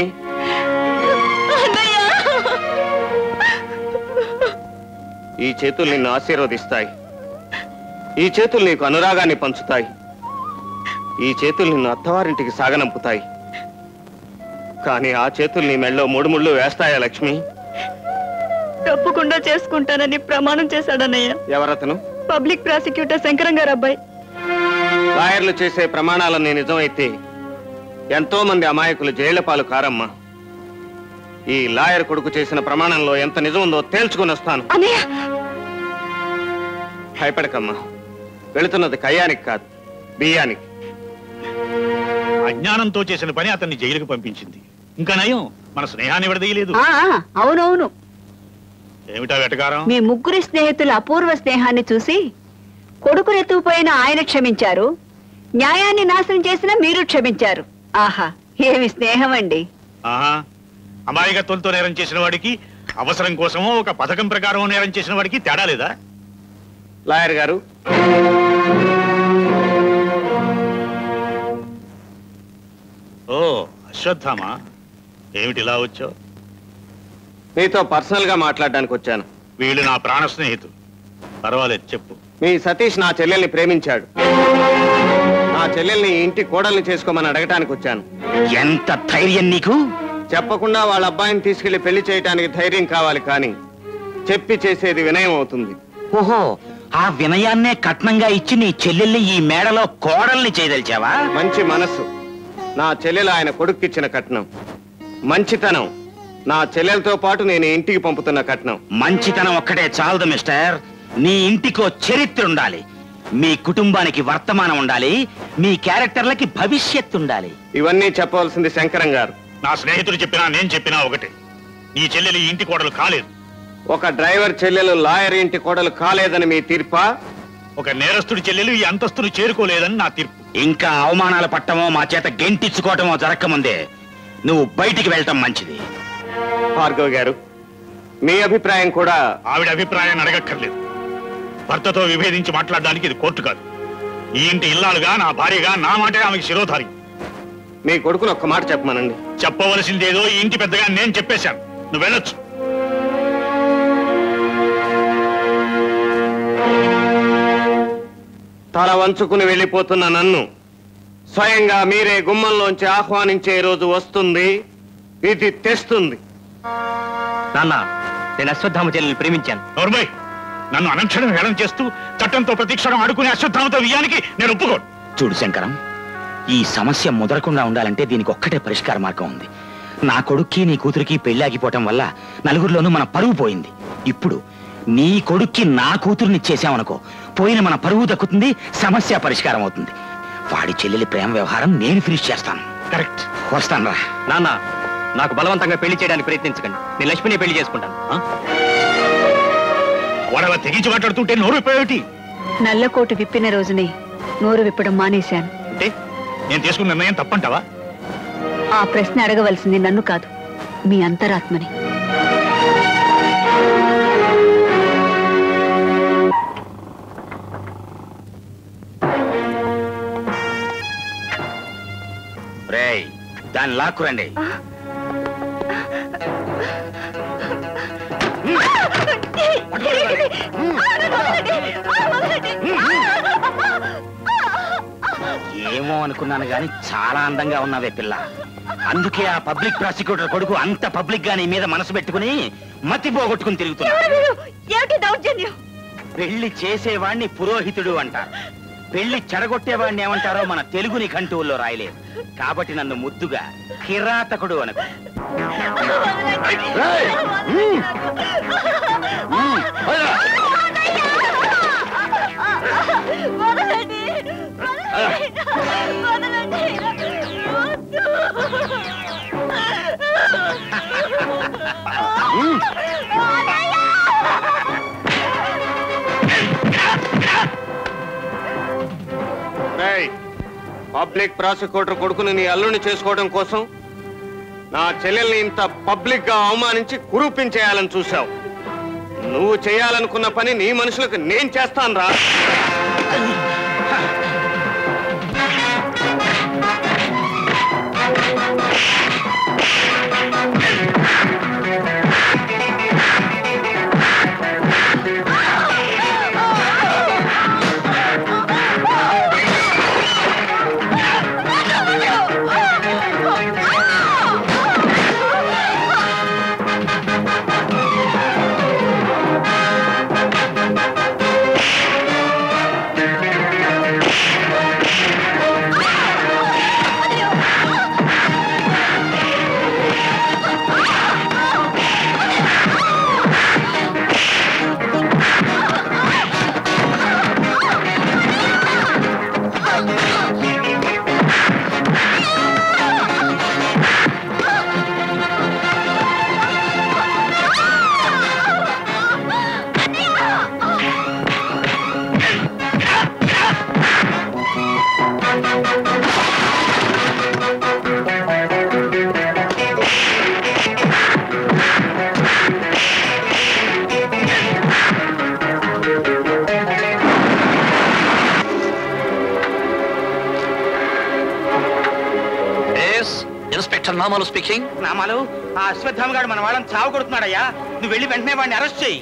ఈ చేతులు నిన్ను ఆశీర్వదిస్తాయి ఈ చేతులు నీకు అనురాగాన్ని పంచుతాయి ఈ చేతులు నిన్ను అత్తవారింటికి సాగనంపుతాయి కానీ ఆ చేతులు నీ మెళ్ళో మూడు ముళ్ళు వేస్తాయా లక్ష్మి తప్పకుండా చేసుకుంటానని ప్రమాణం చేశాడన్నయ్య ఎవరతను పబ్లిక్ ప్రాసిక్యూటర్ శంకరం గారు అబ్బాయి లాయర్లు చేసే ప్రమాణాలన్నీ నిజమైతే ఎంతో మంది అమాయకులు జైళ్ల పాలు కారమ్మా ఈ లాయర్ కొడుకు చేసిన ప్రమాణంలో ఎంత నిజం ఉందో తేల్చుకుని వస్తాను అన్నయ్య భయపడకమ్మా వెళుతున్నది కయ్యానికి కాదు బియ్యానికి అజ్ఞానంతో చేసిన పని అతన్ని జైలుకు పంపించింది ఇంకా నయం మన స్నేహాన్ని విడదీయలేదు ఆ, ఆ, అవునవును ఏమిటా వెటకారం మీ ముగ్గురి స్నేహితుల అపూర్వ స్నేహాన్ని చూసి కొడుకును ఎత్తుకుపోయిన ఆయన క్షమించారు న్యాయాన్ని నాశనం చేసిన మీరు క్షమించారు ఆహా ఏమి స్నేహం అండి ఆహా అమాయకత్వంతో నేరం చేసిన వాడికి అవసరం కోసమో ఒక పథకం ప్రకారం నేరం చేసిన వాడికి తేడా లేదా లాయర్ గారు ఓ అశ్వత్థామా ఏమిటి ఇలా వచ్చావు మీతో పర్సనల్ గా మాట్లాడడానికి వచ్చాను వీళ్ళు నా ప్రాణ స్నేహితులు పర్వాలేదు చెప్పు మీ సతీష్ నా చెల్లెల్ని ప్రేమించాడు నా చెల్లెల్ని ఈ ఇంటి కోడల్ని చేసుకోమని అడగటానికి వచ్చాను ఎంత ధైర్యం నీకు చెప్పకుండా వాళ్ళ అబ్బాయిని తీసుకెళ్లి పెళ్లి చేయటానికి ధైర్యం కావాలి కానీ చెప్పి చేసేది వినయం అవుతుంది ఓహో ఆ వినయాన్నే కట్నంగా ఇచ్చి నీ చెల్లెల్ని ఈ మేడలో కోడల్ని చేయదలిచావా మంచి మనస్సు నా చెల్లెలు ఆయన కొడుక్కిచ్చిన కట్నం మంచితనం నా చెల్లెలతో పాటు నేను ఇంటికి పంపుతున్న కట్నం మంచితనం ఒక్కటే చాలదు మిస్టర్ నీ ఇంటికో చరిత్ర ఉండాలి మీ కుటుంబానికి వర్తమానం ఉండాలి మీ క్యారెక్టర్లకి భవిష్యత్తు ఉండాలి ఇవన్నీ చెప్పవలసింది శంకరం గారు నా స్నేహితుడు చెప్పినా నేను చెప్పినా ఒకటే నీ చెల్లెలు ఈ ఇంటి కోడలు కాలేదు ఒక డ్రైవర్ చెల్లెలు లాయర్ ఇంటి కోడలు కాలేదని మీ తీర్పా ఒక నేరస్తుడి చెల్లెలు ఈ అంతస్తును చేరుకోలేదని నా తీర్పు ఇంకా అవమానాలు పట్టమో మా చేత గెంటించుకోవటమో జరగకముందే నువ్వు బయటికి వెళ్ళటం మంచిది భార్గవ్ గారు మీ అభిప్రాయం కూడా ఆవిడ అభిప్రాయాన్ని అడగక్కర్లేదు భర్తతో విభేదించి మాట్లాడడానికి ఇది కోర్టు కాదు ఈ ఇంటి ఇల్లాలుగా నా భార్యగా నా మాటే ఆమెకి శిరోధారి మీ కొడుకును ఒక్క మాట చెప్పమనండి చెప్పవలసిందేదో ఈ ఇంటి పెద్దగా నేను చెప్పేశాను నువ్వు వెళ్ళొచ్చు తల వంచుకుని వెళ్ళిపోతున్న నన్ను స్వయంగా మీరే గుమ్మంలోంచి ఆహ్వానించే రోజు వస్తుంది ఇది తెస్తుంది నాన్న నేను అశ్వత్థామ చెల్లెల్ని ప్రేమించాను నోర్మయ్ నన్ను అనక్షణం హేళన చేస్తూ చట్టంతో ప్రతిక్షణం ఆడుకునే అశ్వత్థామతో వియ్యానికి నేను ఒప్పుకోను చూడు శంకరం ఈ సమస్య ముదరకుండా ఉండాలంటే దీనికి ఒక్కటే పరిష్కార మార్గం ఉంది నా కొడుక్కి నీ కూతురికి పెళ్లి ఆగిపోవటం వల్ల నలుగురిలోనూ మన పరువు పోయింది ఇప్పుడు నీ కొడుక్కి నా కూతురుని ఇచ్చేసామనుకో పోయిన మన పరువు దక్కుతుంది సమస్య పరిష్కారం అవుతుంది వాడి చెల్లెలి ప్రేమ వ్యవహారం నేను ఫినిష్ చేస్తాను కరెక్ట్ వస్తాను రా నాన్న నాకు బలవంతంగా పెళ్లి చేయడానికి ప్రయత్నించకండి నేను లక్ష్మిని పెళ్లి చేసుకుంటాను ఆ? వాడలా తెగించి మాట్లాడుతుంటే నోరు విప్పేమిటి నల్లకోటు విప్పిన రోజునే నోరు విప్పడం మానేశాను అంటే నేను తీసుకున్న నిర్ణయం తప్పంటావా ఆ ప్రశ్న అడగవలసింది నన్ను కాదు మీ అంతరాత్మని రేయ్ దాన్ని లాక్కురండి ఏమో అనుకున్నాను గాని చాలా అందంగా ఉన్నావే పిల్ల అందుకే ఆ పబ్లిక్ ప్రాసిక్యూటర్ కొడుకు అంత పబ్లిక్ గా నీ మీద మనసు పెట్టుకుని మతి పోగొట్టుకుని తిరుగుతున్నా ఏమిటి దౌర్జన్యం పెళ్లి చేసేవాణ్ణి పురోహితుడు అంటారు పెళ్లి చెడగొట్టేవాణ్ణి ఏమంటారో మన తెలుగు నిఘంటువుల్లో రాయలేదు కాబట్టి నన్ను ముద్దుగా కిరాతకుడు అనుకో రేయ్, పబ్లిక్ ప్రాసిక్యూటర్ కొడుకుని నీ అల్లుని చేసుకోవడం కోసం నా చెల్లెల్ని ఇంత పబ్లిక్ గా అవమానించి కురూపించేయాలని చూశావు నువ్వు చేయాలనుకున్న పని నీ మనుషులకు నేను చేస్తాను రా ఇన్స్పెక్టర్ నామాలు స్పీకింగ్ నామాలు ఆ అశ్వత్థామ గారు మన వాళ్ళని చావు కొడుతున్నాడయ్యా నువ్వు వెళ్ళి వెంటనే వాడిని అరెస్ట్ చేయి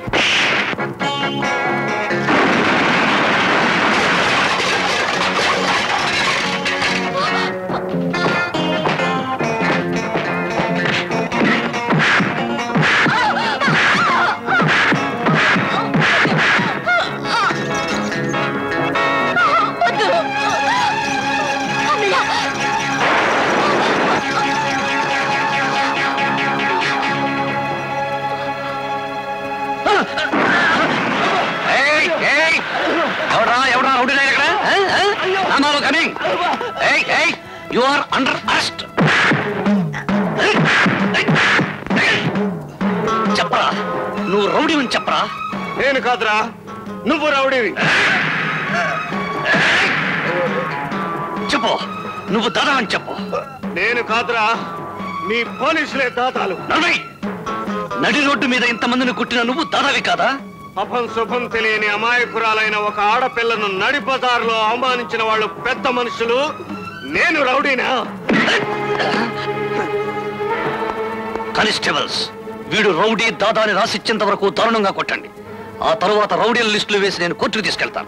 ఏయ్, ఏయ్! ఎవడ్రా ఎవడ్రా రౌడీ నాయర్ ఇక్కడ ఆ? ఆ? నామాలు కమింగ్ ఏయ్ ఏయ్ యు ఆర్ అండర్ అరెస్ట్ చెప్పరా నువ్వు రౌడీ అని చెప్పరా నేను కాదురా నువ్వు రౌడీవి చెప్పు నువ్వు దాదా అని చెప్పు నేను కాదురా నీ పోలీసులే దాదాలు నడవై నడి రోడ్డు మీద ఇంతమందిని కుట్టిన నువ్వు దాదావి కాదా అభం శుభం తెలియని అమాయకురాలైన ఒక ఆడపిల్లను నడి బజార్లో అవమానించిన వాళ్ళు పెద్ద మనుషులు నేను రౌడీనా కానిస్టేబుల్స్ వీడు రౌడీ దాదా అని రాసిచ్చేంత వరకు దారుణంగా కొట్టండి ఆ తరువాత రౌడీల లిస్టులు వేసి నేను కోర్టుకు తీసుకెళ్తాను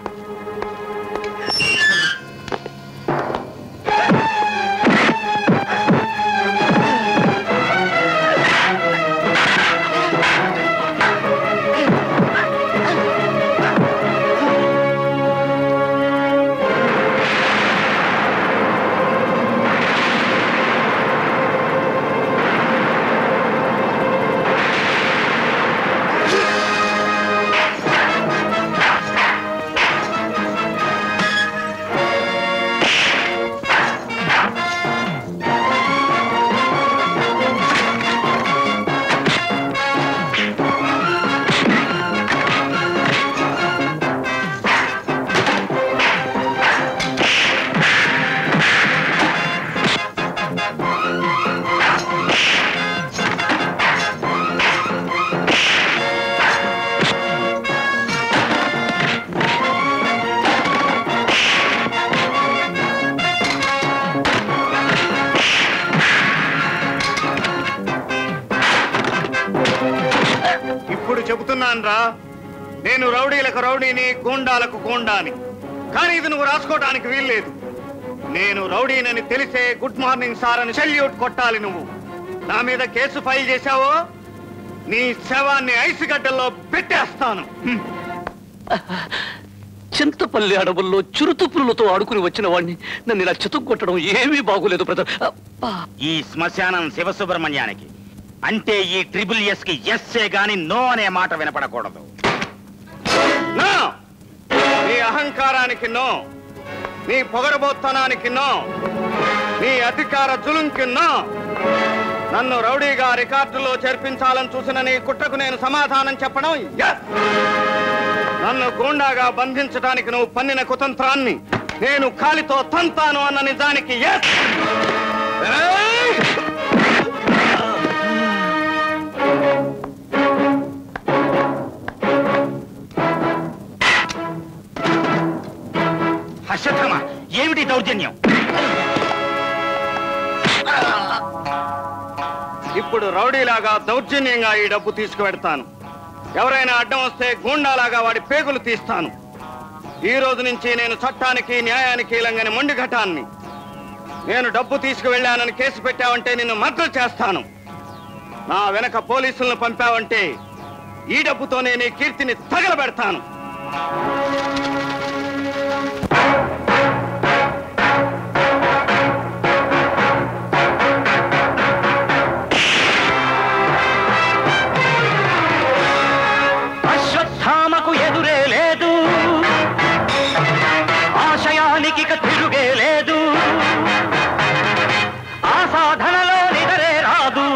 చెబుతున్నాను రా నేను రౌడీలకు రౌడీని గూండాలకు గూండాని కానీ ఇది నువ్వు రాసుకోవడానికి వీల్లేదు నేను రౌడీనని తెలిసే గుడ్ మార్నింగ్ సార్ అని సెల్యూట్ కొట్టాలి నువ్వు నా మీద కేసు ఫైల్ చేశావో నీ శవాన్ని ఐసు గడ్డల్లో పెట్టేస్తాను హ్మ్. చింతపల్లి అడవుల్లో చిరుతుపులతో ఆడుకుని వచ్చిన వాడిని నన్ను ఇలా చితుక్కొట్టడం ఏమీ బాగోలేదు బ్రదర్ ఈ శ్మశానం శివసుబ్రహ్మణ్యానికి అంటే ఈ ట్రిపుల్ ఎస్ కి ఎస్సే గాని నో అనే మాట వినపడకూడదు నో నీ అహంకారానికి నో నీ పొగరబోత్తనానికి నో నీ అధికార జులుంకి నో నన్ను రౌడీగా రికార్డులో చేర్పించాలని చూసిన నీ కుట్రకు నేను సమాధానం చెప్పడం yes. నన్ను గూండాగా బంధించడానికి నువ్వు పన్నిన కుతంత్రాన్ని నేను కాలితో తంతాను అన్న నిజానికి yes. ఏయ్! హర్షధర్మ ఏమిటి దౌర్జన్యం ఇప్పుడు రౌడీలాగా దౌర్జన్యంగా ఈ డబ్బు తీసుకువెడతాను ఎవరైనా అడ్డం వస్తే గూండాలాగా వాడి పేగులు తీస్తాను ఈ రోజు నుంచి నేను చట్టానికి న్యాయానికి లంగని మొండి ఘటాన్ని నేను డబ్బు తీసుకువెళ్ళానని కేసు పెట్టావంటే నిన్ను మద్దతు చేస్తాను నా వెనక పోలీసులను పంపావంటే ఈ డబ్బుతోనే నీ కీర్తిని తగలబెడతాను అశ్వత్థామకు ఎదురే లేదు ఆశయానికి ఇక తిరుగే లేదు ఆ సాధనలో నిదరే రాదు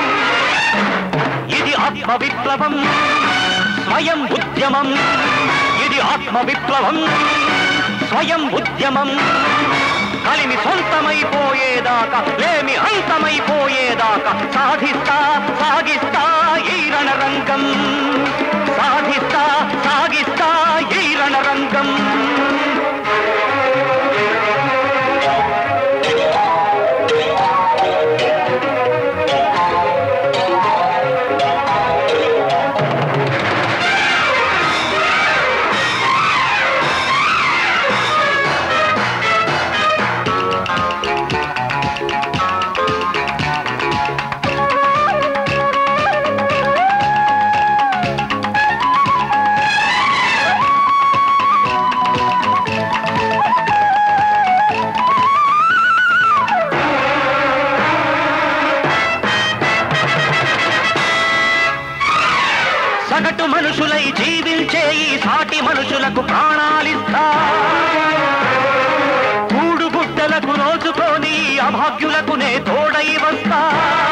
ఇది ఆత్మ విప్లవం స్వయం ఉద్యమం ఇది ఆత్మ విప్లవం స్వయం ఉద్యమం కలిమి సొంతమైపోయేదాకా లేమి అంతమైపోయేదాకా సాధిస్తా సాగిస్తా ఈ రణరంగం సాధిస్తా సాగిస్తా ఈ రణరంగం సగటు మనుషులై జీవించే ఈ సాటి మనుషులకు ప్రాణాలిస్తా కూడు గుడ్డలకు నోచుకొని ఈ అభాగ్యులకు నే తోడై వస్తా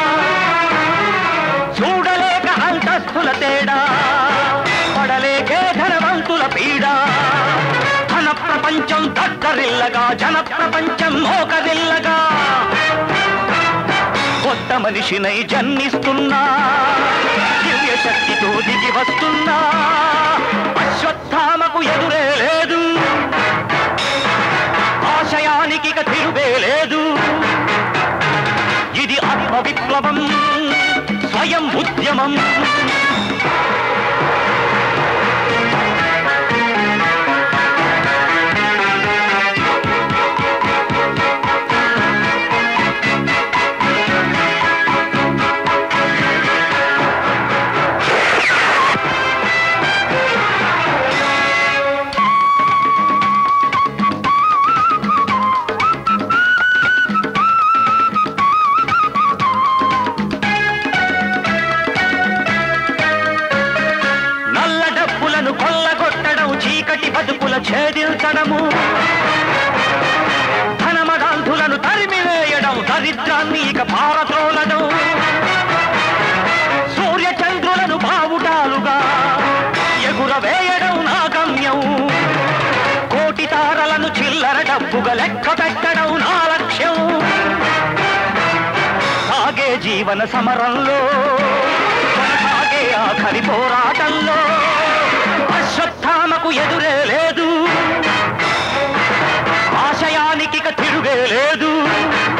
చూడలేక అంతస్తుల తేడా పడలేకే ధనవంతుల పీడ ధన ప్రపంచం దగ్గరిల్లగా జన ప్రపంచం మోకరిల్లగా కొత్త మనిషినై జన్మిస్తున్నా దివ్య శక్తితో దిగి వస్తున్నా అశ్వత్థామకు ఎదురే లేదు ఆశయానికి ఇక తిరుగే లేదు ఇది ఆత్మ విప్లవం స్వయం ఉద్యమం నల్ల డబ్బులను కొల్లగొట్టడం చీకటి బతుకుల ఛేదించడము ధనమగాంధులను తరిమివేయడం దరిద్రాన్ని ఇక పారద్రోలడం సూర్య చంద్రులను బావుటాలుగా ఎగురవేయడం నా గమ్యం కోటి తారలను చిల్లర డబ్బుగా లెక్క పెట్టడం నా లక్ష్యం సాగే జీవన సమరంలో కొనసాగే ఆఖరి పోరాటంలో అశ్వత్థామకు ఎదురే లేదు ఆశయానికి ఇక తిరుగే లేదు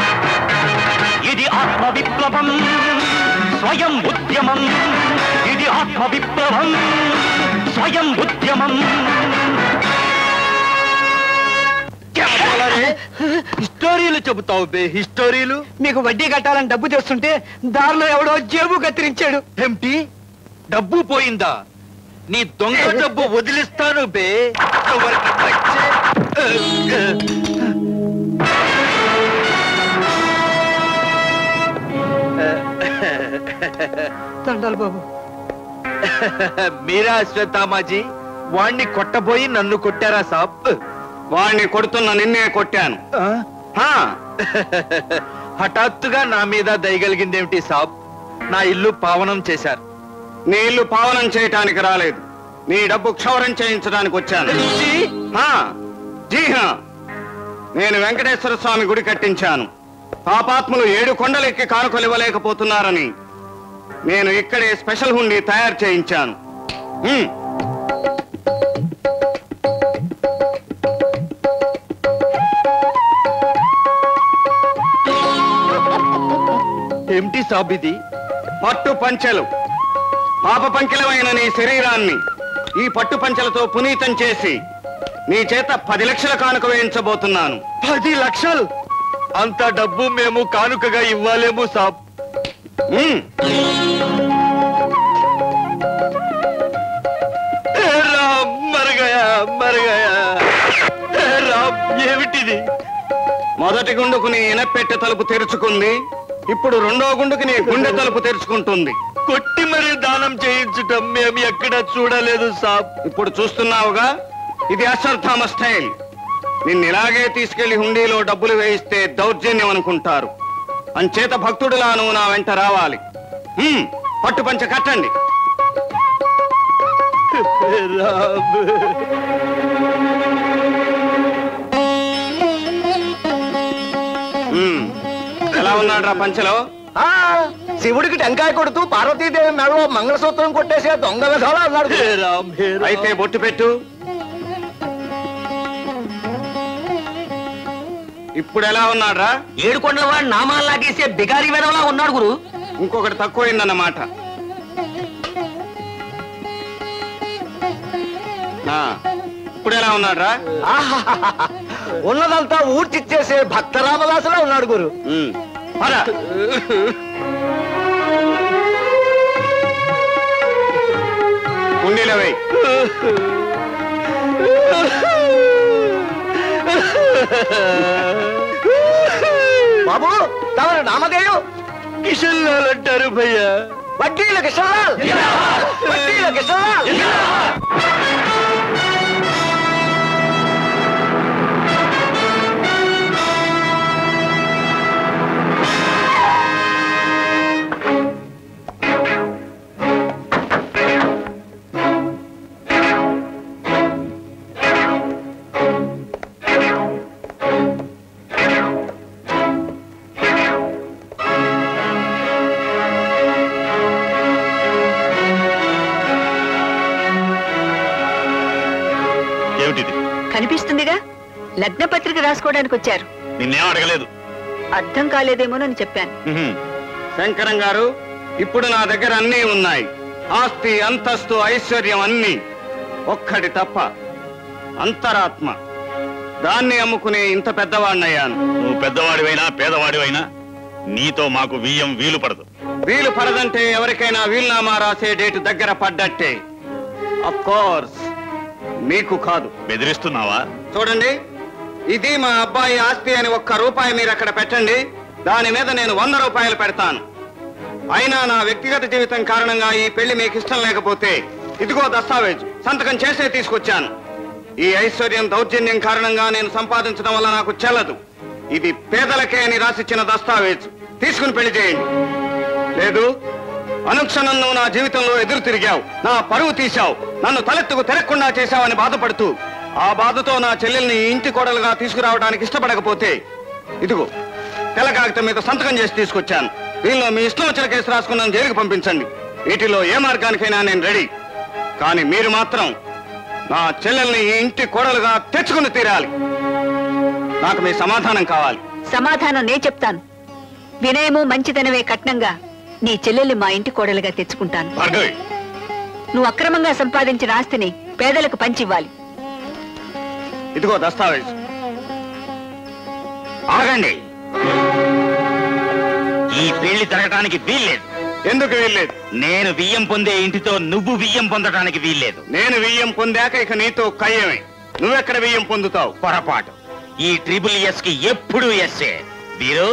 ఇది ఆత్మ విప్లవం స్వయం ఉద్యమం ఇది ఆత్మ విప్లవం స్వయం ఉద్యమం హిస్టోరీలు చెబుతావు బే హిస్టోరీలు మీకు వడ్డీ కట్టాలని డబ్బు తెస్తుంటే దారిలో ఎవడో జేబు కత్తిరించాడు ఏమిటి డబ్బు పోయిందా నీ దొంగ డబ్బు వదిలిస్తాను బే ఎవరికి వచ్చే? దండాలు బాబు మీరా శ్వేతామాజీ వాణ్ణి కొట్టబోయి నన్ను కొట్టారా సాబ్ వాణ్ణి కొడుతున్న నిన్నే కొట్టాను హా. హఠాత్తుగా నా మీద దయగలిగిందేమిటి సాబ్ నా ఇల్లు పావనం చేశారు నీ ఇల్లు పావనం చేయటానికి రాలేదు నీ డబ్బు క్షౌరం చేయించడానికి వచ్చాను హా, జీ హా నేను వెంకటేశ్వర స్వామి గుడి కట్టించాను పాపాత్ములు ఏడు కొండలెక్కి కానుకలు ఇవ్వలేకపోతున్నారని నేను ఇక్కడే స్పెషల్ హుండీ తయారు చేయించాను హ్మ్. ఏమిటి సాబ్ ఇది పట్టు పంచెలు పాప పంకిలమైన నీ శరీరాన్ని ఈ పట్టు పంచెలతో పునీతం చేసి నీ చేత పది లక్షల కానుక వేయించబోతున్నాను పది లక్షలు అంత డబ్బు మేము కానుకగా ఇవ్వాలేము సాబ్ హ్మ్. ఏ రామ్ మరగయా మరగయా ఏ రామ్ ఏమిటిది మొదటి గుండుకు నీ ఇనపెట్టె తలుపు తెరుచుకుంది ఇప్పుడు రెండో గుండుకు నీ గుండె తలుపు తెరుచుకుంటుంది కొట్టి మరీ దానం చేయించటం మేము ఎక్కడ చూడలేదు సాబ్ ఇప్పుడు చూస్తున్నావుగా ఇది అశ్వత్థామ స్టైల్ నిన్ను ఇలాగే తీసుకెళ్లి హుండీలో డబ్బులు వేయిస్తే దౌర్జన్యం అనుకుంటారు అంచేత భక్తుడిలా నువ్వు నా వెంట రావాలి హ్మ్, పట్టు పంచ కట్టండి రామ్ హ్మ్, ఎలా ఉన్నాడు రా పంచలో ఆ, శివుడికి టెంకాయ కొడుతూ పార్వతీదేవి మెడలో మంగళసూత్రం కొట్టేసే దొంగ విధాలు అన్నాడు హే రామ్ హే రామ్. అయితే బొట్టు పెట్టు ఇప్పుడు ఎలా ఉన్నాడ్రా ఏడుకొండల వాడు నామాలు లాగేసే బిగారి వెదవలా ఉన్నాడు గురు ఇంకొకటి తక్కువైందన్నమాట ఆ, ఇప్పుడు ఎలా ఉన్నాడ్రా ఆహాహాహా. ఉన్నదంతా ఊడ్చిచ్చేసే భక్త రామదాసులా ఉన్నాడు గురు ఉమ్, పద. కుండీలో వేయ్ బాబు తమరు నామధేయం కిషన్ లాల్ అంటారు భయ్యా వడ్డీల కిషన్లాల్ వడ్డీల కిషన్లాల్ ఏమిటిది కనిపిస్తుందిగా లగ్న పత్రిక రాసుకోవడానికి వచ్చారు నిన్నేం అడగలేదు అర్థం కాలేదేమోనని చెప్పాను ఉహుం. శంకరం గారు ఇప్పుడు నా దగ్గర అన్నీ ఉన్నాయి ఆస్తి అంతస్తు ఐశ్వర్యం అన్నీ ఒక్కటి తప్ప అంతరాత్మ దాన్ని అమ్ముకునే ఇంత పెద్దవాడినయ్యాను నువ్వు పెద్దవాడివైనా పేదవాడివైనా నీతో మాకు వీయం వీలు పడదు వీలు పడదంటే ఎవరికైనా వీలునామా రాసే డేటు దగ్గర పడ్డట్టే అఫ్ కోర్స్ మీకు కాదు బెదిరిస్తున్నావా చూడండి ఇది మా అబ్బాయి ఆస్తి అని ఒక్క రూపాయి మీరు అక్కడ పెట్టండి దాని మీద నేను వంద రూపాయలు పెడతాను అయినా నా వ్యక్తిగత జీవితం కారణంగా ఈ పెళ్లి మీకు ఇష్టం లేకపోతే ఇదిగో దస్తావేజు సంతకం చేసే తీసుకొచ్చాను ఈ ఐశ్వర్యం దౌర్జన్యం కారణంగా నేను సంపాదించడం వల్ల నాకు చెల్లదు ఇది పేదలకే అని రాసిచ్చిన దస్తావేజు తీసుకుని పెళ్లి చేయండి లేదు అనుక్షణం నువ్వు నా జీవితంలో ఎదురు తిరిగావు నా పరువు తీశావు నన్ను తలెత్తుకు తిరగకుండా చేశావని బాధపడుతూ ఆ బాధతో నా చెల్లెల్ని ఈ ఇంటి కోడలుగా తీసుకురావడానికి ఇష్టపడకపోతే ఇదిగో తెల్ల కాగితం మీద సంతకం చేసి తీసుకొచ్చాను దీనిలో మీ ఇష్టం వచ్చిన కేసు రాసుకున్నాను జైలుకి పంపించండి వీటిలో ఏ మార్గానికైనా నేను రెడీ కానీ మీరు మాత్రం నా చెల్లెల్ని ఈ ఇంటి కోడలుగా తెచ్చుకుని తీరాలి నాకు మీ సమాధానం కావాలి సమాధానం నే చెప్తాను వినయము మంచితనమే కట్నంగా నీ చెల్లెల్ని మా ఇంటి కోడలుగా తెచ్చుకుంటాను భార్గవి నువ్వు అక్రమంగా సంపాదించిన ఆస్తిని పేదలకు పంచివ్వాలి ఇదిగో దస్తావేజ్ ఆగండి ఈ పెళ్లి జరగటానికి వీల్లేదు ఎందుకు వీల్లేదు నేను బియ్యం పొందే ఇంటితో నువ్వు బియ్యం పొందటానికి వీల్లేదు నేను బియ్యం పొందాక ఇక నీతో కయ్యమే నువ్వెక్కడ బియ్యం పొందుతావు పొరపాటు ఈ ట్రిపుల్ ఎస్ కి ఎప్పుడు ఎస్ఏ వీరు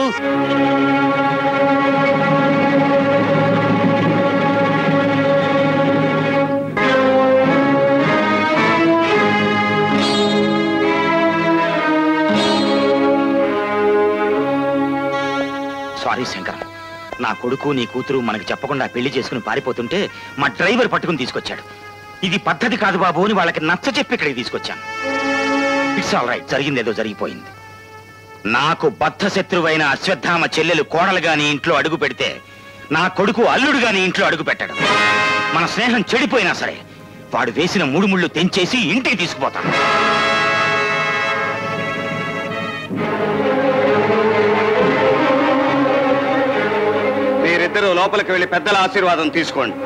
సారీ శంకర్ నా కొడుకు నీ కూతురు మనకు చెప్పకుండా పెళ్లి చేసుకుని పారిపోతుంటే మా డ్రైవర్ పట్టుకుని తీసుకొచ్చాడు ఇది పద్ధతి కాదు బాబు అని వాళ్ళకి నచ్చ చెప్పి ఇక్కడికి తీసుకొచ్చాను ఇట్స్ ఆల్ రైట్ జరిగిందేదో జరిగిపోయింది నాకు బద్ధ శత్రువైన అశ్వత్థామ చెల్లెలు కోడలుగా నీ ఇంట్లో అడుగు పెడితే నా కొడుకు అల్లుడుగా నీ ఇంట్లో అడుగు పెట్టడు మన స్నేహం చెడిపోయినా సరే వాడు వేసిన మూడు ముళ్ళు తెంచేసి ఇంటికి తీసుకుపోతాను మీరిద్దరూ లోపలికి వెళ్లి పెద్దల ఆశీర్వాదం తీసుకోండి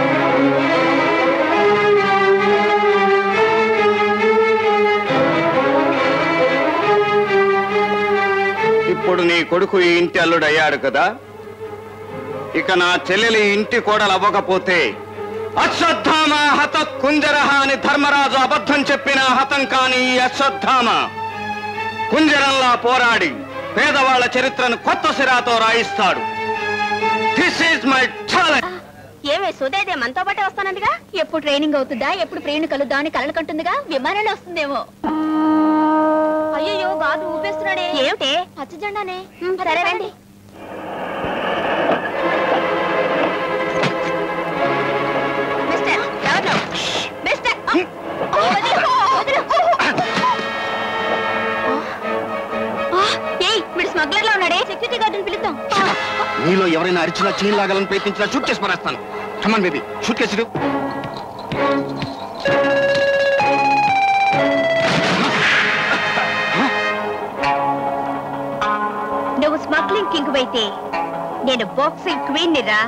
ఇప్పుడు నీ కొడుకు ఈ ఇంటి అల్లుడు అయ్యాడు కదా ఇక నా చెల్లెలి ఇంటి కోడలు అవ్వకపోతే అశ్వత్థామ హత కుంజరహ అని ధర్మరాజు అబద్ధం చెప్పిన హతం కాని ఈ అశ్వత్థామ కుంజరంలా పోరాడి పేదవాళ్ల చరిత్రను కొత్త సిరాతో రాయిస్తాడు దిస్ ఈజ్ మై ఛాలెంజ్ ఏమే సుధేదే మనతో పాటే వస్తానందిగా ఎప్పుడు ట్రైనింగ్ అవుతుందా ఎప్పుడు ప్రియుని కలుద్దా అని కలలు కంటుందిగా విమానంలో వస్తుందేమో అయ్యో గాదు ఊపేస్తున్నాడే ఏమిటే పచ్చ జెండానే సరే రండి మిస్టర్ ఎవరు మిస్టర్ ఆ, వదిలు, వదిలు. ఆ, ఏయ్ వీడు స్మగ్లర్ లో ఉన్నాడే సెక్యూరిటీ గార్డుని పిలుద్దాం నీలో ఎవరైనా అరిచినా చైన్ లాగాలని ప్రయత్నించినా షూట్ చేసి పడేస్తాను కమాన్ బేబీ షూట్ కేసు నువ్వు స్మగ్లింగ్ కింగ్ అయితే నేను బాక్సింగ్ క్వీన్ రా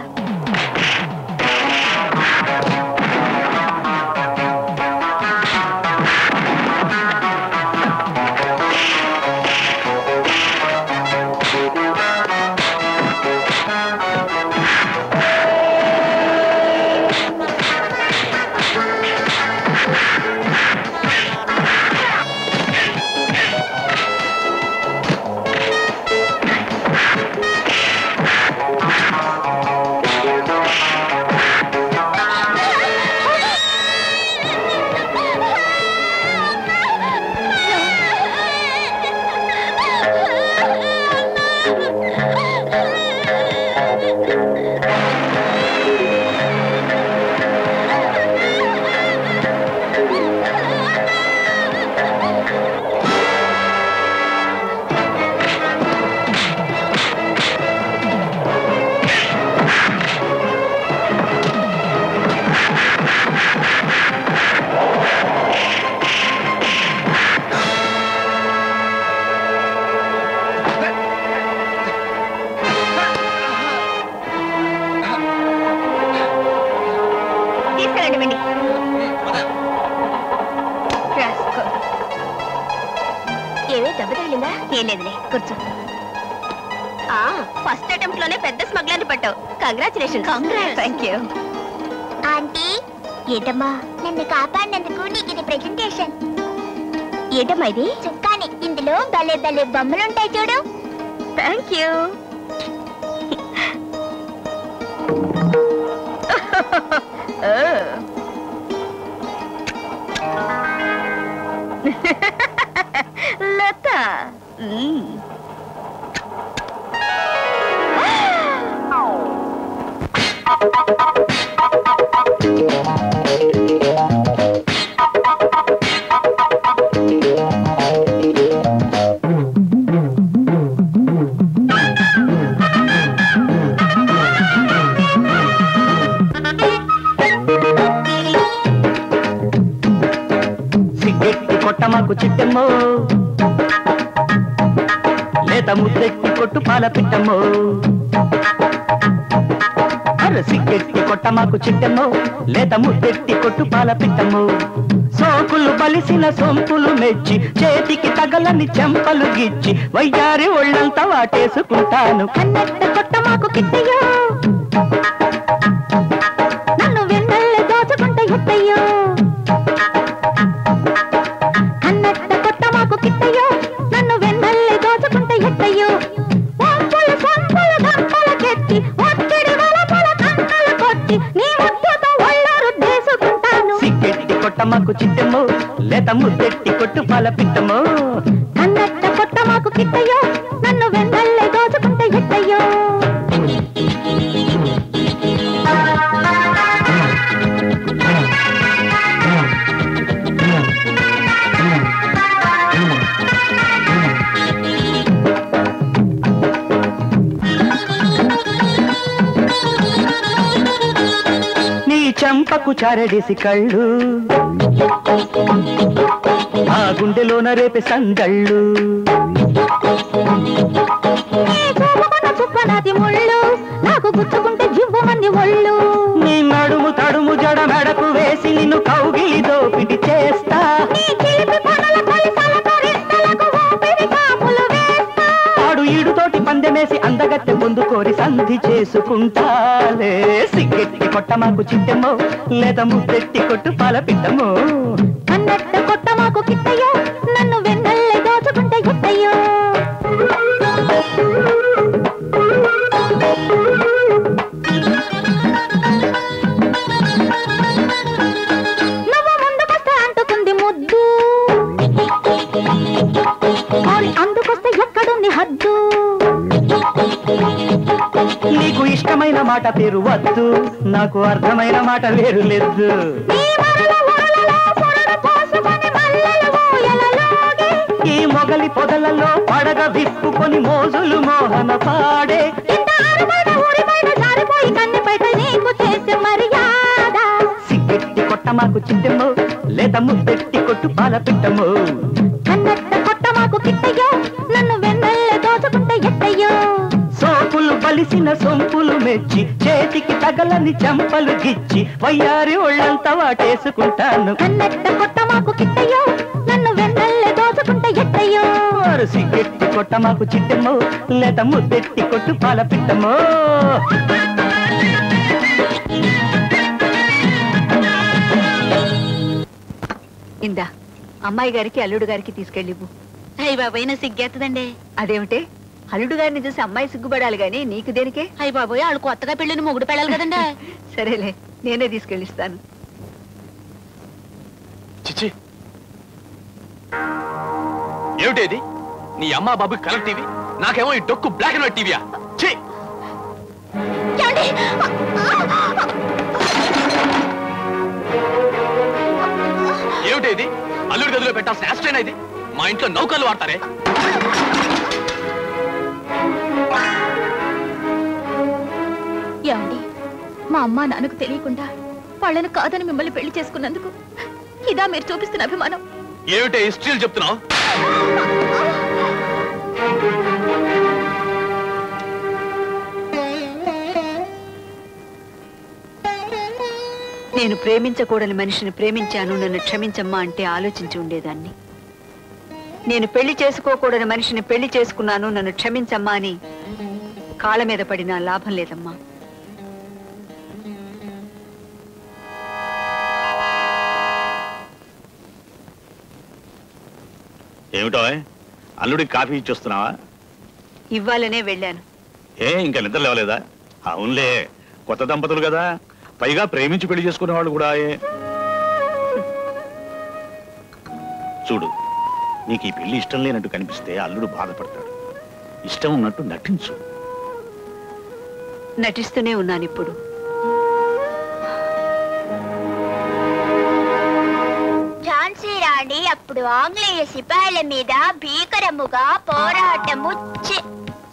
తీసుకెళ్ళండి వెండి రాసుకో. ఏవే దెబ్బ తగిలిందా ఏం లేదులే కూర్చో ఫస్ట్ అటెంప్ట్ లోనే పెద్ద స్మగ్లర్ని పట్టావు కంగ్రాచులేషన్ థ్యాంక్ యూ ఆంటీ ఏంటమ్మా నన్ను కాపాడినందుకు నీకు ఇది ప్రెజెంటేషన్ ఏంటమ్మా ఇది చుక్కాని ఇందులో భలే భలే బొమ్మలుంటాయి చూడు థ్యాంక్ యూ లత మ్మ్. సిగ్గెక్కి కొట్టమాకు చిట్టమ్మో లేత ముద్దెక్కి కొట్టు పాల పిట్టమ్మో అర సిగ్గెక్కి కొట్టమాకు చిట్టెమ్మో లేత ముద్దెట్టి కొట్టు పాల పిట్టమ్మో సోకులు బలిసిన సొంపులు మెచ్చి చేతికి తగలని చెంపలు గిచ్చి వయ్యారి ఒళ్ళంతా వాటేసుకుంటాను కన్నట్ట కొట్టమాకు కిట్టయ్యో నన్ను వెన్నెల్లే దోచుకుంట ఎట్టయ్యో కన్నట్ట కొట్టమాకు కిట్టయ్యో నన్ను వెన్నెల్లే దోచుకుంట ఎట్టయ్యో వంపులు సొంపులు గంపలకెత్తి ఒత్తిడి వలపుల కంకలు కొట్టి నీ ముద్దతో ఒళ్ళరు దేసుకుంటాను సిగ్గెట్టి కొట్టమాకు చిట్టెమ్మో లేత ముద్దెట్టి కొట్టు పాల పిట్టమ్మో కన్నట్ట కొట్టమాకు కిట్టయ్యో నన్ను వెన్నెల్లే దోచుకుంట ఎట్టయ్యో నీ చంపకు చారడేసి కళ్ళు ఆ గుండెలోన రేపే సందళ్ళు చూపుకున్న చుప్పనాది ముళ్ళు నాకు గుచ్చుకుంటే జివ్వమంది ఒళ్ళు నీ నడుము తడుము జడ మెడకు వేసి నిన్ను కౌగిలి దోపిడి చేస్తా నీ చిలిపి పనుల కొలిసలతో రిట్టలకు ఊపిరి కాపులు వేస్తా ఆడు ఈడుతోటి పందెమేసి అందగత్తె ముందు కోరి సంధి చేసుకుంటాలే సిగ్గెట్టి కొట్టమాకు చిట్టెమ్మో లేదా ముద్దెట్టి కొట్టు పాల పిట్టమ్మో కన్నట్ట కొట్టమాకు కిట్టయ్యో నన్ను వెన్నెల్లే దోచుకుంటే ఎట్టయ్యో నువ్వు ముందుకొస్తే అంటుకుంది ముద్దు మరి అందుకొస్తే ఎక్కడుంది హద్దు నీకు ఇష్టమైన మాట పేరు వద్దు నాకు అర్థమైన మాట వేరు లేదు నీ మరల ఊరలలో పొరలు పోసుకొని మల్లెలు ఊయలలోగి ఈ మొగలి పొదలలో పడగ విప్పుకొని మోజులు మోహన పాడే ఇంత అరుమైన ఊరిపైన జారిపోయి కన్నెపైట నీకు చేసే మర్యాద సిగ్గెట్టి కొట్టమాకు చిట్టెమ్మో లేదా ముద్దెట్టి కొట్టు పాల పిట్టమ్మో కన్నట్ట కొట్టమాకు కిట్టయ్యో నన్ను వెన్నెల్లే దోచుకుంటే ఎట్టయ్యో సోపులు బలిసిన సొంపులు మెచ్చి చేతికి తగలని చెంపలు గిచ్చి వయ్యారి ఒళ్ళంతా వాటేసుకుంటాను కన్నట్ట కొట్టమాకు కిట్టయ్యో నన్ను వెన్నెల్లే దోచుకుంటే ఎట్టయ్యో వారు సిగ్గెట్టి కొట్టమాకు చిట్టెమ్మో లేదా ముద్దెట్టి కొట్టు పాల పిట్టమ్మో ఇందా అమ్మాయి గారికి అల్లుడు గారికి తీసుకెళ్ళివ్వు అయ్య బాబాయ్ నా సిగ్గేత్తదండి అదేమిటే అల్లుడు గారిని చూసి అమ్మాయి సిగ్గుపడాలి గాని నీకు దేనికే అయ్య బాబోయ్ వాళ్ళు కొత్తగా పెళ్ళిన మొగుడు పెళ్ళాలి కదండి సరేలే నేనే తీసుకెళ్ళిస్తాను చిచ్చి ఏమిటేది నీ అమ్మా బాబు కలర్ టీవీ నాకేమో ఈ డొక్కు బ్లాక్ అండ్ వైట్ టీవీయా ఛీ ఏమిటేది అల్లుడి గదిలో పెట్టాల్సిన యాస్టైనా ఇది మా ఇంట్లో నౌకర్లు వాడతారే ఏమండి మా అమ్మ నాన్నకు తెలియకుండా వాళ్ళని కాదని మిమ్మల్ని పెళ్లి చేసుకున్నందుకు ఇదా మీరు చూపిస్తున్న అభిమానం ఏమిటే హిస్టరీలు చెప్తున్నావు నేను ప్రేమించకూడని మనిషిని ప్రేమించాను నన్ను క్షమించమ్మా అంటే ఆలోచించి ఉండేదాన్ని నేను పెళ్లి చేసుకోకూడని మనిషిని పెళ్లి చేసుకున్నాను నన్ను క్షమించమ్మా అని కాళ్ళ మీద పడినా లాభం లేదమ్మా ఏమిటో అల్లుడికి కాఫీ ఇచ్చొస్తున్నావా ఇవ్వాలనే వెళ్ళాను ఏ ఇంకా నిద్ర లేవలేదా అవునులే కొత్త దంపతులు కదా పైగా ప్రేమించి పెళ్లి చేసుకునే వాళ్ళు కూడా ఏ చూడు నీకు ఈ పెళ్లి ఇష్టం లేనట్టు కనిపిస్తే అల్లుడు బాధపడతాడు ఇష్టం ఉన్నట్టు నటించు నటిస్తూనే ఉన్నాను ఇప్పుడు ఝాన్సీ రాణి అప్పుడు ఆంగ్లేయ సిపాయిల మీద భీకరముగా పోరాటము చే-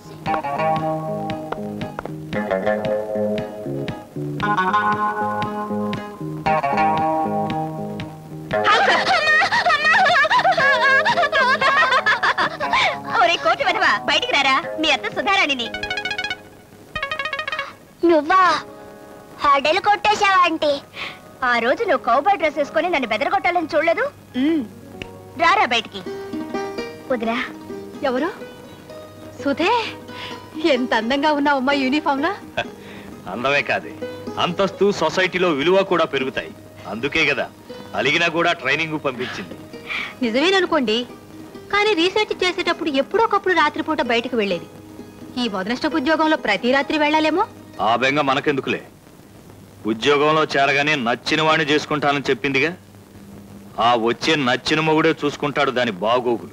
ఒరే కోటి వదవా బయటికి రారా మీ అత్త సుధారాణిని నువ్వా హడలు కొట్టేశావా ఆంటీ ఆ రోజు నువ్వు కౌబాయ్ డ్రెస్ వేసుకొని నన్ను బెదరగొట్టాలని చూడలేదు మ్మ్. రారా బయటికి వదిరా ఎవరు సుధే ఎంత అందంగా ఉన్నావమ్మా యూనిఫామ్ లో అందమే కాదే అంతస్తు సొసైటీలో విలువ కూడా పెరుగుతాయి అందుకే కదా అలిగినా కూడా ట్రైనింగ్ పంపించింది నిజమేననుకోండి కానీ రీసెర్చ్ చేసేటప్పుడు ఎప్పుడోకప్పుడు రాత్రిపూట బయటకు వెళ్ళేది ఈ మొదనష్టపు ఉద్యోగంలో ప్రతి రాత్రి వెళ్ళాలేమో ఆ బెంగ మనకెందుకులే ఉద్యోగంలో చేరగానే నచ్చిన వాడిని చేసుకుంటానని చెప్పిందిగా ఆ వచ్చే నచ్చిన మొగుడే చూసుకుంటాడు దాని బాగోగులు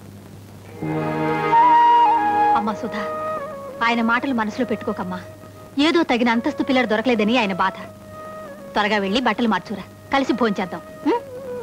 అమ్మా సుధా ఆయన మాటలు మనసులో పెట్టుకోకమ్మా ఏదో తగిన అంతస్తు పిల్లడు దొరకలేదని ఆయన బాధ త్వరగా వెళ్ళి బట్టలు మార్చురా కలిసి భోంచేద్దాం ఉం?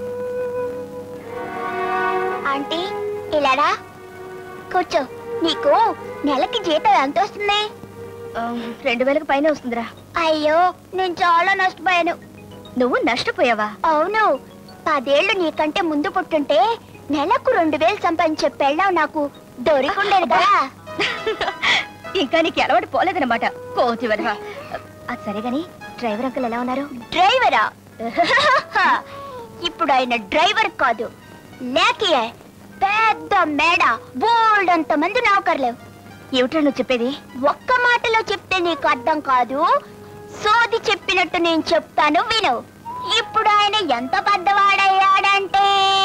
ఆంటీ ఇలారా కూర్చో నీకు నెలకి జీతం ఎంత వస్తుంది రెండు వేలకు పైన వస్తుందిరా అయ్యో నేను చాలా నష్టపోయాను నువ్వు నష్టపోయావా అవును పదేళ్లు నీకంటే ముందు పుట్టుంటే నెలకు రెండు వేలు సంపాదించే పెళ్ళాం నాకు దొరికుండేది కదా ఇంకా నీకు అలవాటు పోలేదన్నమాట కోతి వదవా అది సరే గాని డ్రైవర్ అంకుల్ ఎలా ఉన్నారు డ్రైవరా ఇప్పుడు ఆయన డ్రైవర్ కాదు లేకియే పెద్ద మేడ బోల్డ్ అంత మంది నౌకర్లేవు ఏమిట్రా నువ్వు చెప్పేది ఒక్క మాటలో చెప్తే నీకు అర్థం కాదు సోది చెప్పినట్టు నేను చెప్తాను విను ఇప్పుడు ఆయన ఎంత పెద్దవాడయ్యాడంటే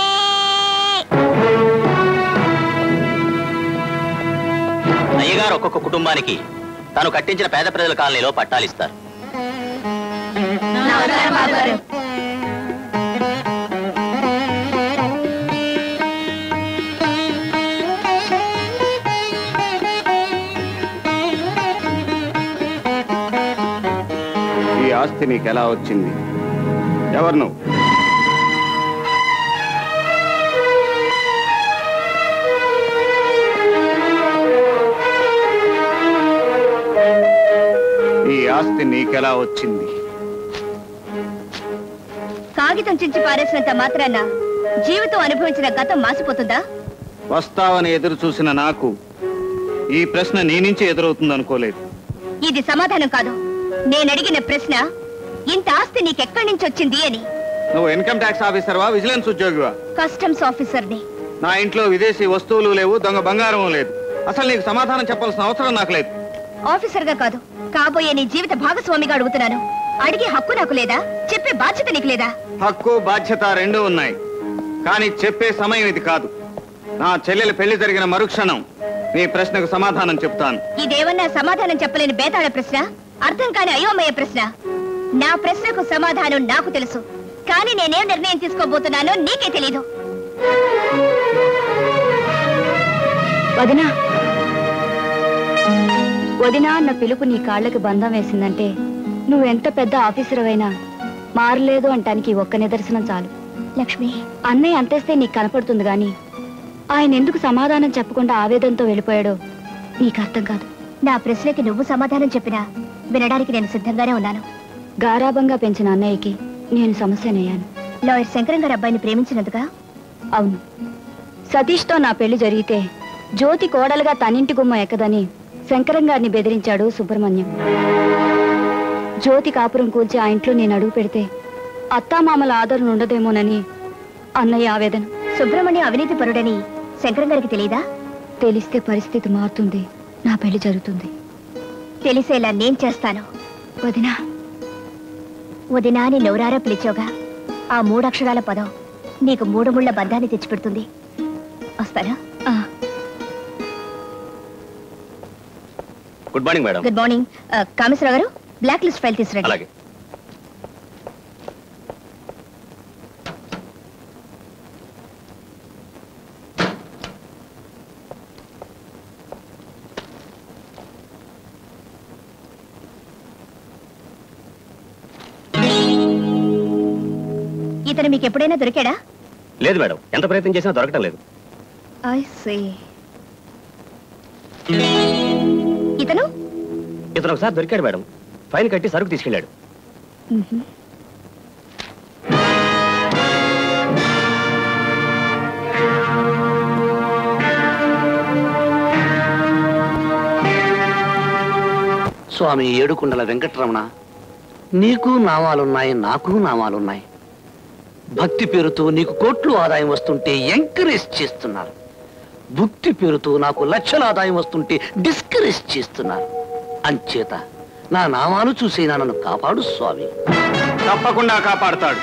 అయ్యగారు ఒక్కొక్క కుటుంబానికి తను కట్టించిన పేద ప్రజల కాలనీలో పట్టాలిస్తారు ఈ ఆస్తి నీకు ఎలా వచ్చింది ఎవరు నువ్వు ఈ ఆస్తి నీకెలా వచ్చింది కాగితం చించి పారేసినంత మాత్రాన జీవితం అనుభవించిన గతం మాసిపోతుందా వస్తావని ఎదురు చూసిన నాకు ఈ ప్రశ్న నీ నుంచి ఎదురవుతుంది అనుకోలేదు ఇది సమాధానం కాదు నేను అడిగిన ప్రశ్న ఇంత ఆస్తి నీకెక్కడి నుంచి వచ్చింది అని నువ్వు ఇన్కమ్ ట్యాక్స్ ఆఫీసర్వా విజిలెన్స్ ఉద్యోగివా కస్టమ్స్ ఆఫీసర్ని నా ఇంట్లో విదేశీ వస్తువులు లేవు దొంగ బంగారం లేదు అసలు నీకు సమాధానం చెప్పాల్సిన అవసరం నాకు లేదు ఆఫీసర్ గా కాదు కాబోయే నీ జీవిత భాగస్వామిగా అడుగుతున్నాను అడిగే హక్కు నాకు లేదా చెప్పే బాధ్యత నీకు లేదా హక్కు బాధ్యత రెండూ ఉన్నాయి కానీ చెప్పే సమయం ఇది కాదు నా చెల్లెలి పెళ్లి జరిగిన మరుక్షణం నీ ప్రశ్నకు సమాధానం చెప్తాను ఇదేమన్నా సమాధానం చెప్పలేని బేతాళ ప్రశ్న అర్థం కాని అయోమయ ప్రశ్న నా ప్రశ్నకు సమాధానం నాకు తెలుసు కానీ నేనేం నిర్ణయం తీసుకోబోతున్నానో నీకే తెలీదు వదినా వదినా అన్న పిలుపు నీ కాళ్ళకి బంధం వేసిందంటే నువ్వెంత పెద్ద ఆఫీసర్ అయినా మారలేదు అంటానికి ఒక్క నిదర్శనం చాలు లక్ష్మి అన్నయ్య అంతేస్తే నీకు కనపడుతుంది గాని ఆయన ఎందుకు సమాధానం చెప్పకుండా ఆవేదనతో వెళ్ళిపోయాడో నీకు అర్థం కాదు నా ప్రశ్నకి నువ్వు సమాధానం చెప్పినా వినడానికి నేను సిద్ధంగానే ఉన్నాను గారాబంగా పెంచిన అన్నయ్యకి నేను సమస్యనయ్యాను లాయర్ శంకరం గారి అబ్బాయిని ప్రేమించినందుగా అవును సతీష్తో నా పెళ్లి జరిగితే జ్యోతి కోడలుగా తనింటి గుమ్మ ఎక్కదని శంకరం గారిని బెదిరించాడు సుబ్రహ్మణ్యం జ్యోతి కాపురం కూల్చి ఆ ఇంట్లో నేను అడుగు పెడితే అత్తామామల ఆదరణ ఉండదేమోనని అన్నయ్య ఆవేదన సుబ్రహ్మణ్యం అవినీతి పరుడని శంకరం గారికి తెలియదా తెలిస్తే పరిస్థితి మారుతుంది నా పెళ్లి జరుగుతుంది తెలిసేలా నేను చేస్తాను వదినా వదినా అని నోరారా పిలిచోగా ఆ మూడక్షరాల పదం నీకు మూడు ముళ్ళ బంధాన్ని తెచ్చిపెడుతుంది వస్తారా good morning madam good morning ఆ, కామేశ్వరరావు గారు బ్లాక్ లిస్ట్ ఫైల్ తీసుకురండి అలాగే ఇతను మీకు ఎప్పుడైనా దొరికాడా లేదు మేడం ఎంత ప్రయత్నం చేసినా దొరకటం లేదు ఐ సీ ఇతను ఇతను ఒకసారి దొరికాడు మేడం ఫైన్ కట్టి సరుకు తీసుకెళ్ళాడు స్వామి ఏడుకుండల వెంకటరమణ నీకు నామాలున్నాయి నాకు నామాలున్నాయి భక్తి పేరుతో నీకు కోట్లు ఆదాయం వస్తుంటే ఎంకరేజ్ చేస్తున్నారు భక్తి పేరుతో నాకు లక్షల ఆదాయం వస్తుంటే డిస్కరేజ్ చేస్తున్నారు అంచేత నా నామాలు చూసైనా నన్ను కాపాడు స్వామి తప్పకుండా కాపాడతాడు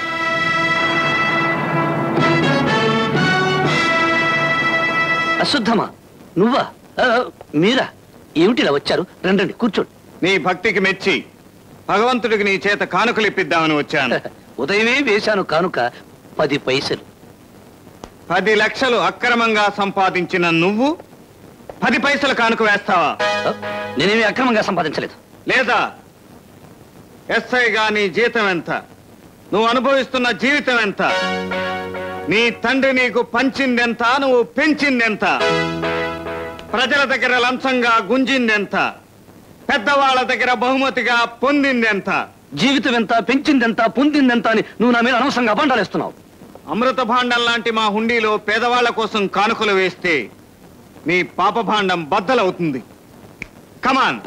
అశుద్ధమా నువ్వా ఆ, మీరా ఏమిటి ఇలా వచ్చారు రండి రండి కూర్చోండి నీ భక్తికి మెచ్చి భగవంతుడికి నీ చేత కానుకలు ఇప్పిద్దామని వచ్చాను ఉదయమే వేశాను కానుక పది పైసలు పది లక్షలు అక్రమంగా సంపాదించిన నువ్వు పది పైసలు కానుక వేస్తావా నేనేమి అక్రమంగా సంపాదించలేదు లేదా ఎస్ఐగా నీ జీతం ఎంత నువ్వు అనుభవిస్తున్న జీవితం ఎంత నీ తండ్రి నీకు పంచిందెంత నువ్వు పెంచిందెంత ప్రజల దగ్గర లంచంగా గుంజిందెంత పెద్దవాళ్ళ దగ్గర బహుమతిగా పొందిందెంత జీవితం ఎంత పెంచిందెంత పొందిందెంత అని నువ్వు నా మీద అనవసరంగా అబండాలు వేస్తున్నావు అమృత భాండం లాంటి మా హుండీలో పేదవాళ్ల కోసం కానుకలు వేస్తే నీ పాప భాండం బద్దలవుతుంది కమాన్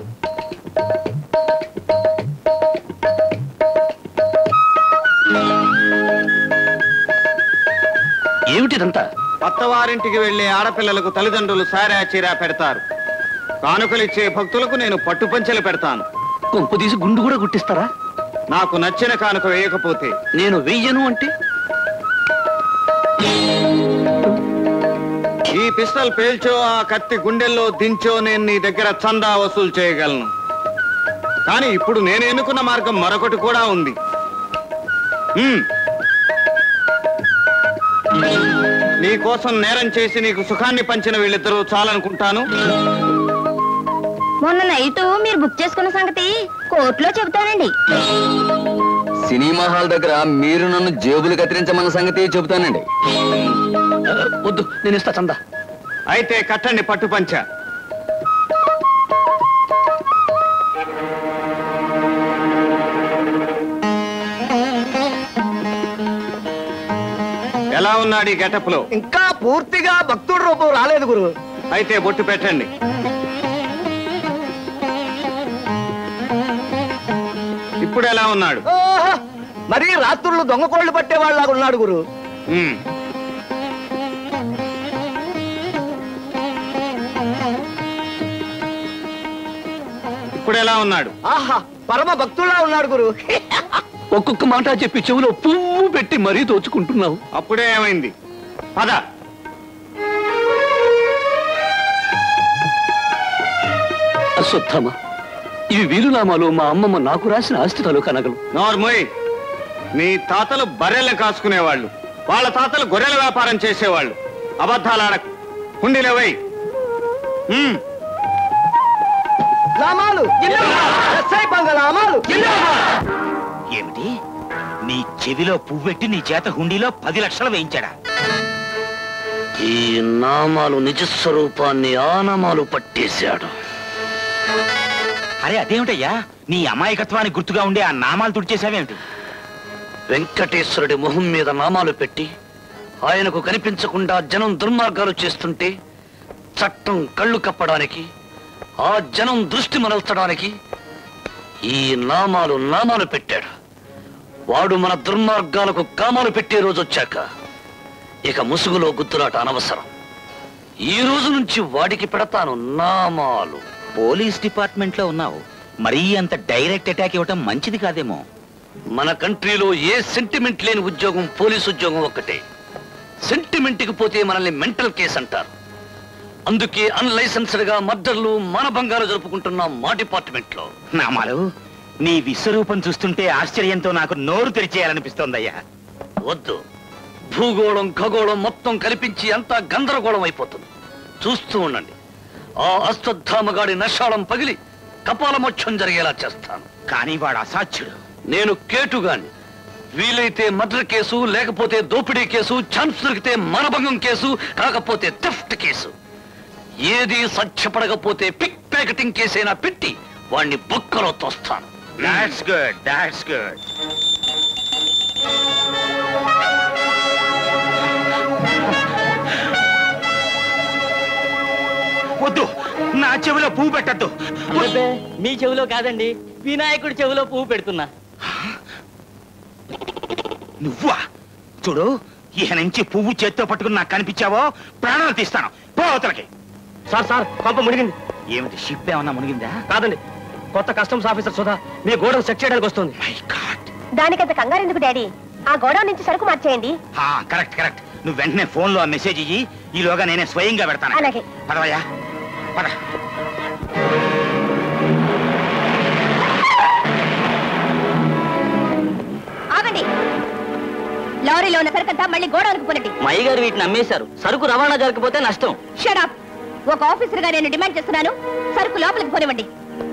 ఏమిటిదంతా అత్తవారింటికి వెళ్లే ఆడపిల్లలకు తల్లిదండ్రులు సారా చీరా పెడతారు కానుకలిచ్చే భక్తులకు నేను పట్టుపంచెలు పెడతాను కొంపు తీసి గుండు కూడా గుట్టిస్తారా నాకు నచ్చిన కానుక వేయకపోతే నేను వెయ్యను అంటే ఈ పిస్తల్ పేల్చో ఆ కత్తి గుండెల్లో దించో నేను నీ దగ్గర చందా వసూలు చేయగలను కానీ ఇప్పుడు నేను ఎన్నుకున్న మార్గం మరొకటి కూడా ఉంది హ్మ్. నీ కోసం నేరం చేసి నీకు సుఖాన్ని పంచిన వీళ్ళిద్దరూ చాలనుకుంటాను మొన్న నైట్ మీరు బుక్ చేసుకున్న సంగతి కోర్టులో చెబుతానండి సినిమా హాల్ దగ్గర మీరు నన్ను జేబులు కత్తిరించమన్న సంగతి చెబుతానండి వద్దు నేను ఇస్తా చందా అయితే కట్టండి పట్టుపంచ ఎలా ఉన్నాడు ఈ గెటప్ లో ఇంకా పూర్తిగా భక్తుడు రూపం రాలేదు గురు అయితే బొట్టు పెట్టండి ఇప్పుడు ఎలా ఉన్నాడు ఓహో, మరీ రాత్రులు దొంగ కోళ్ళు పట్టేవాళ్ళగా ఉన్నాడు గురు హ్మ్. ఇప్పుడు ఎలా ఉన్నాడు ఆహా పరమ భక్తుల్లా ఉన్నాడు గురు ఒక్కొక్క మాట చెప్పి చెవిలో పువ్వు పెట్టి మరీ దోచుకుంటున్నావు అప్పుడే ఏమైంది పద అశ్వత్థామ ఇవి వీరునామాలు మా అమ్మమ్మ నాకు రాసిన ఆస్తి తాలూకా నగలు నోర్మోయ్ నీ తాతలు బర్రెలను కాసుకునేవాళ్ళు వాళ్ళ తాతలు గొర్రెల వ్యాపారం చేసేవాళ్ళు అబద్ధాలు ఆడకు హుండీలేవై లామాలు ఎస్ఐ బంగళామాలు ఏమిటి నీ చెవిలో పువ్వెట్టి నీ చేత హుండీలో పది లక్షలు వేయించాడా ఈ నామాలు నిజస్వరూపాన్ని ఆ నామాలు పట్టేశాడు అరే అదేమిటయ్యా నీ అమాయకత్వానికి గుర్తుగా ఉండే ఆ నామాలు తుడిచేసావేమిటి వెంకటేశ్వరుడి మొహం మీద నామాలు పెట్టి ఆయనకు కనిపించకుండా జనం దుర్మార్గాలు చేస్తుంటే చట్టం కళ్ళు కప్పడానికి ఆ జనం దృష్టి మరల్చడానికి ఈ నామాలు నామాలు పెట్టాడు వాడు మన దుర్మార్గాలకు కామాలు పెట్టే రోజు వచ్చాక ఇక ముసుగులో గుద్దులాట అనవసరం ఈ రోజు నుంచి వాడికి పెడతాను నామాలు పోలీస్ డిపార్ట్మెంట్ లో ఉన్నావు మరీ అంత డైరెక్ట్ అటాక్ ఇవ్వటం మంచిది కాదేమో మన కంట్రీలో ఏ సెంటిమెంట్ లేని ఉద్యోగం పోలీస్ ఉద్యోగం ఒక్కటే సెంటిమెంట్కి పోతే మనల్ని మెంటల్ కేసు అంటారు అందుకే అన్లైసెన్స్డ్ గా మర్డర్లు మానభంగాలు జరుపుకుంటున్నాం మా డిపార్ట్మెంట్ లో నామాలు నీ విశ్వరూపం చూస్తుంటే ఆశ్చర్యంతో నాకు నోరు తెరిచేయాలనిపిస్తోందయ్యా వద్దు భూగోళం ఖగోళం మొత్తం కల్పించి అంతా గందరగోళం అయిపోతుంది చూస్తూ ఉండండి ఆ అశ్వత్థామగాడి నషాళం పగిలి కపాలమోక్షం జరిగేలా చేస్తాను కానీ వాడు అసాధ్యుడు నేను కేటుగాన్ని వీలైతే మర్డర్ కేసు లేకపోతే దోపిడీ కేసు ఛాన్స్ దొరికితే మానభంగం కేసు కాకపోతే థెఫ్ట్ కేసు ఏది సత్యపడకపోతే పిక్ ప్యాకెటింగ్ కేసైనా పెట్టి వాణ్ణి బొక్కలో తోస్తాను దాట్స్ గుడ్ దాట్స్ గుడ్ వద్దు నా చెవిలో పువ్వు పెట్టద్దు మీ చెవిలో కాదండి వినాయకుడి చెవిలో పువ్వు పెడుతున్నా నువ్వా చూడు ఇక నుంచి పువ్వు చేత్తో పట్టుకుని నాకు కనిపించావో ప్రాణాలు తీస్తాను పో అవతలకి సార్ సార్ కొంప మునిగింది ఏమిటి షిప్ ఏమన్నా మునిగిందా కాదండి కొత్త కస్టమ్స్ ఆఫీసర్ సుధా మీ గోడను చెక్ చేయడానికి వస్తుంది దానికంత కంగారు ఎందుకు డాడీ ఆ గోడౌన్ నుంచి సరుకు మార్చేయండి ఆ, కరెక్ట్ కరెక్ట్ నువ్వు వెంటనే ఫోన్లో ఆ మెసేజ్ ఇయ్యి ఈలోగా నేనే స్వయంగా పెడతాను అలాగే. పదవయ్యా పద ఆగండి లారీలో ఉన్న సరుకంతా మళ్ళీ గోడౌన్కి పోనండి మా అయ్యగారు వీటిని అమ్మేశారు సరుకు రవాణా జరగకపోతే నష్టం షడప్ ఒక ఆఫీసర్ గా నేను డిమాండ్ చేస్తున్నాను సరుకు లోపలికి పోనివ్వండి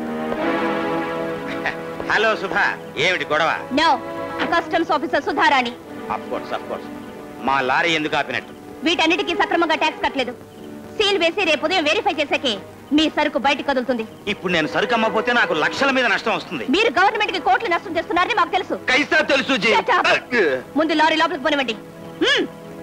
హలో సుధా ఏమిటి గొడవ no customs officer Sudharani of course of course మా లారీ ఎందుకు ఆపినట్టు వీటన్నిటికీ సక్రమంగా ట్యాక్స్ కట్టలేదు సీల్ వేసి రేపు ఉదయం వెరిఫై చేసాకే మీ సరుకు బయటకు కదులుతుంది ఇప్పుడు నేను సరుకు అమ్మపోతే నాకు లక్షల మీద నష్టం వస్తుంది మీరు గవర్నమెంట్ కి కోట్లు నష్టం చేస్తున్నారని మాకు తెలుసు కైసా తెలుసు జీ Shut up. ముందు లారీ లోపలికి పోనివ్వండి హ్మ్.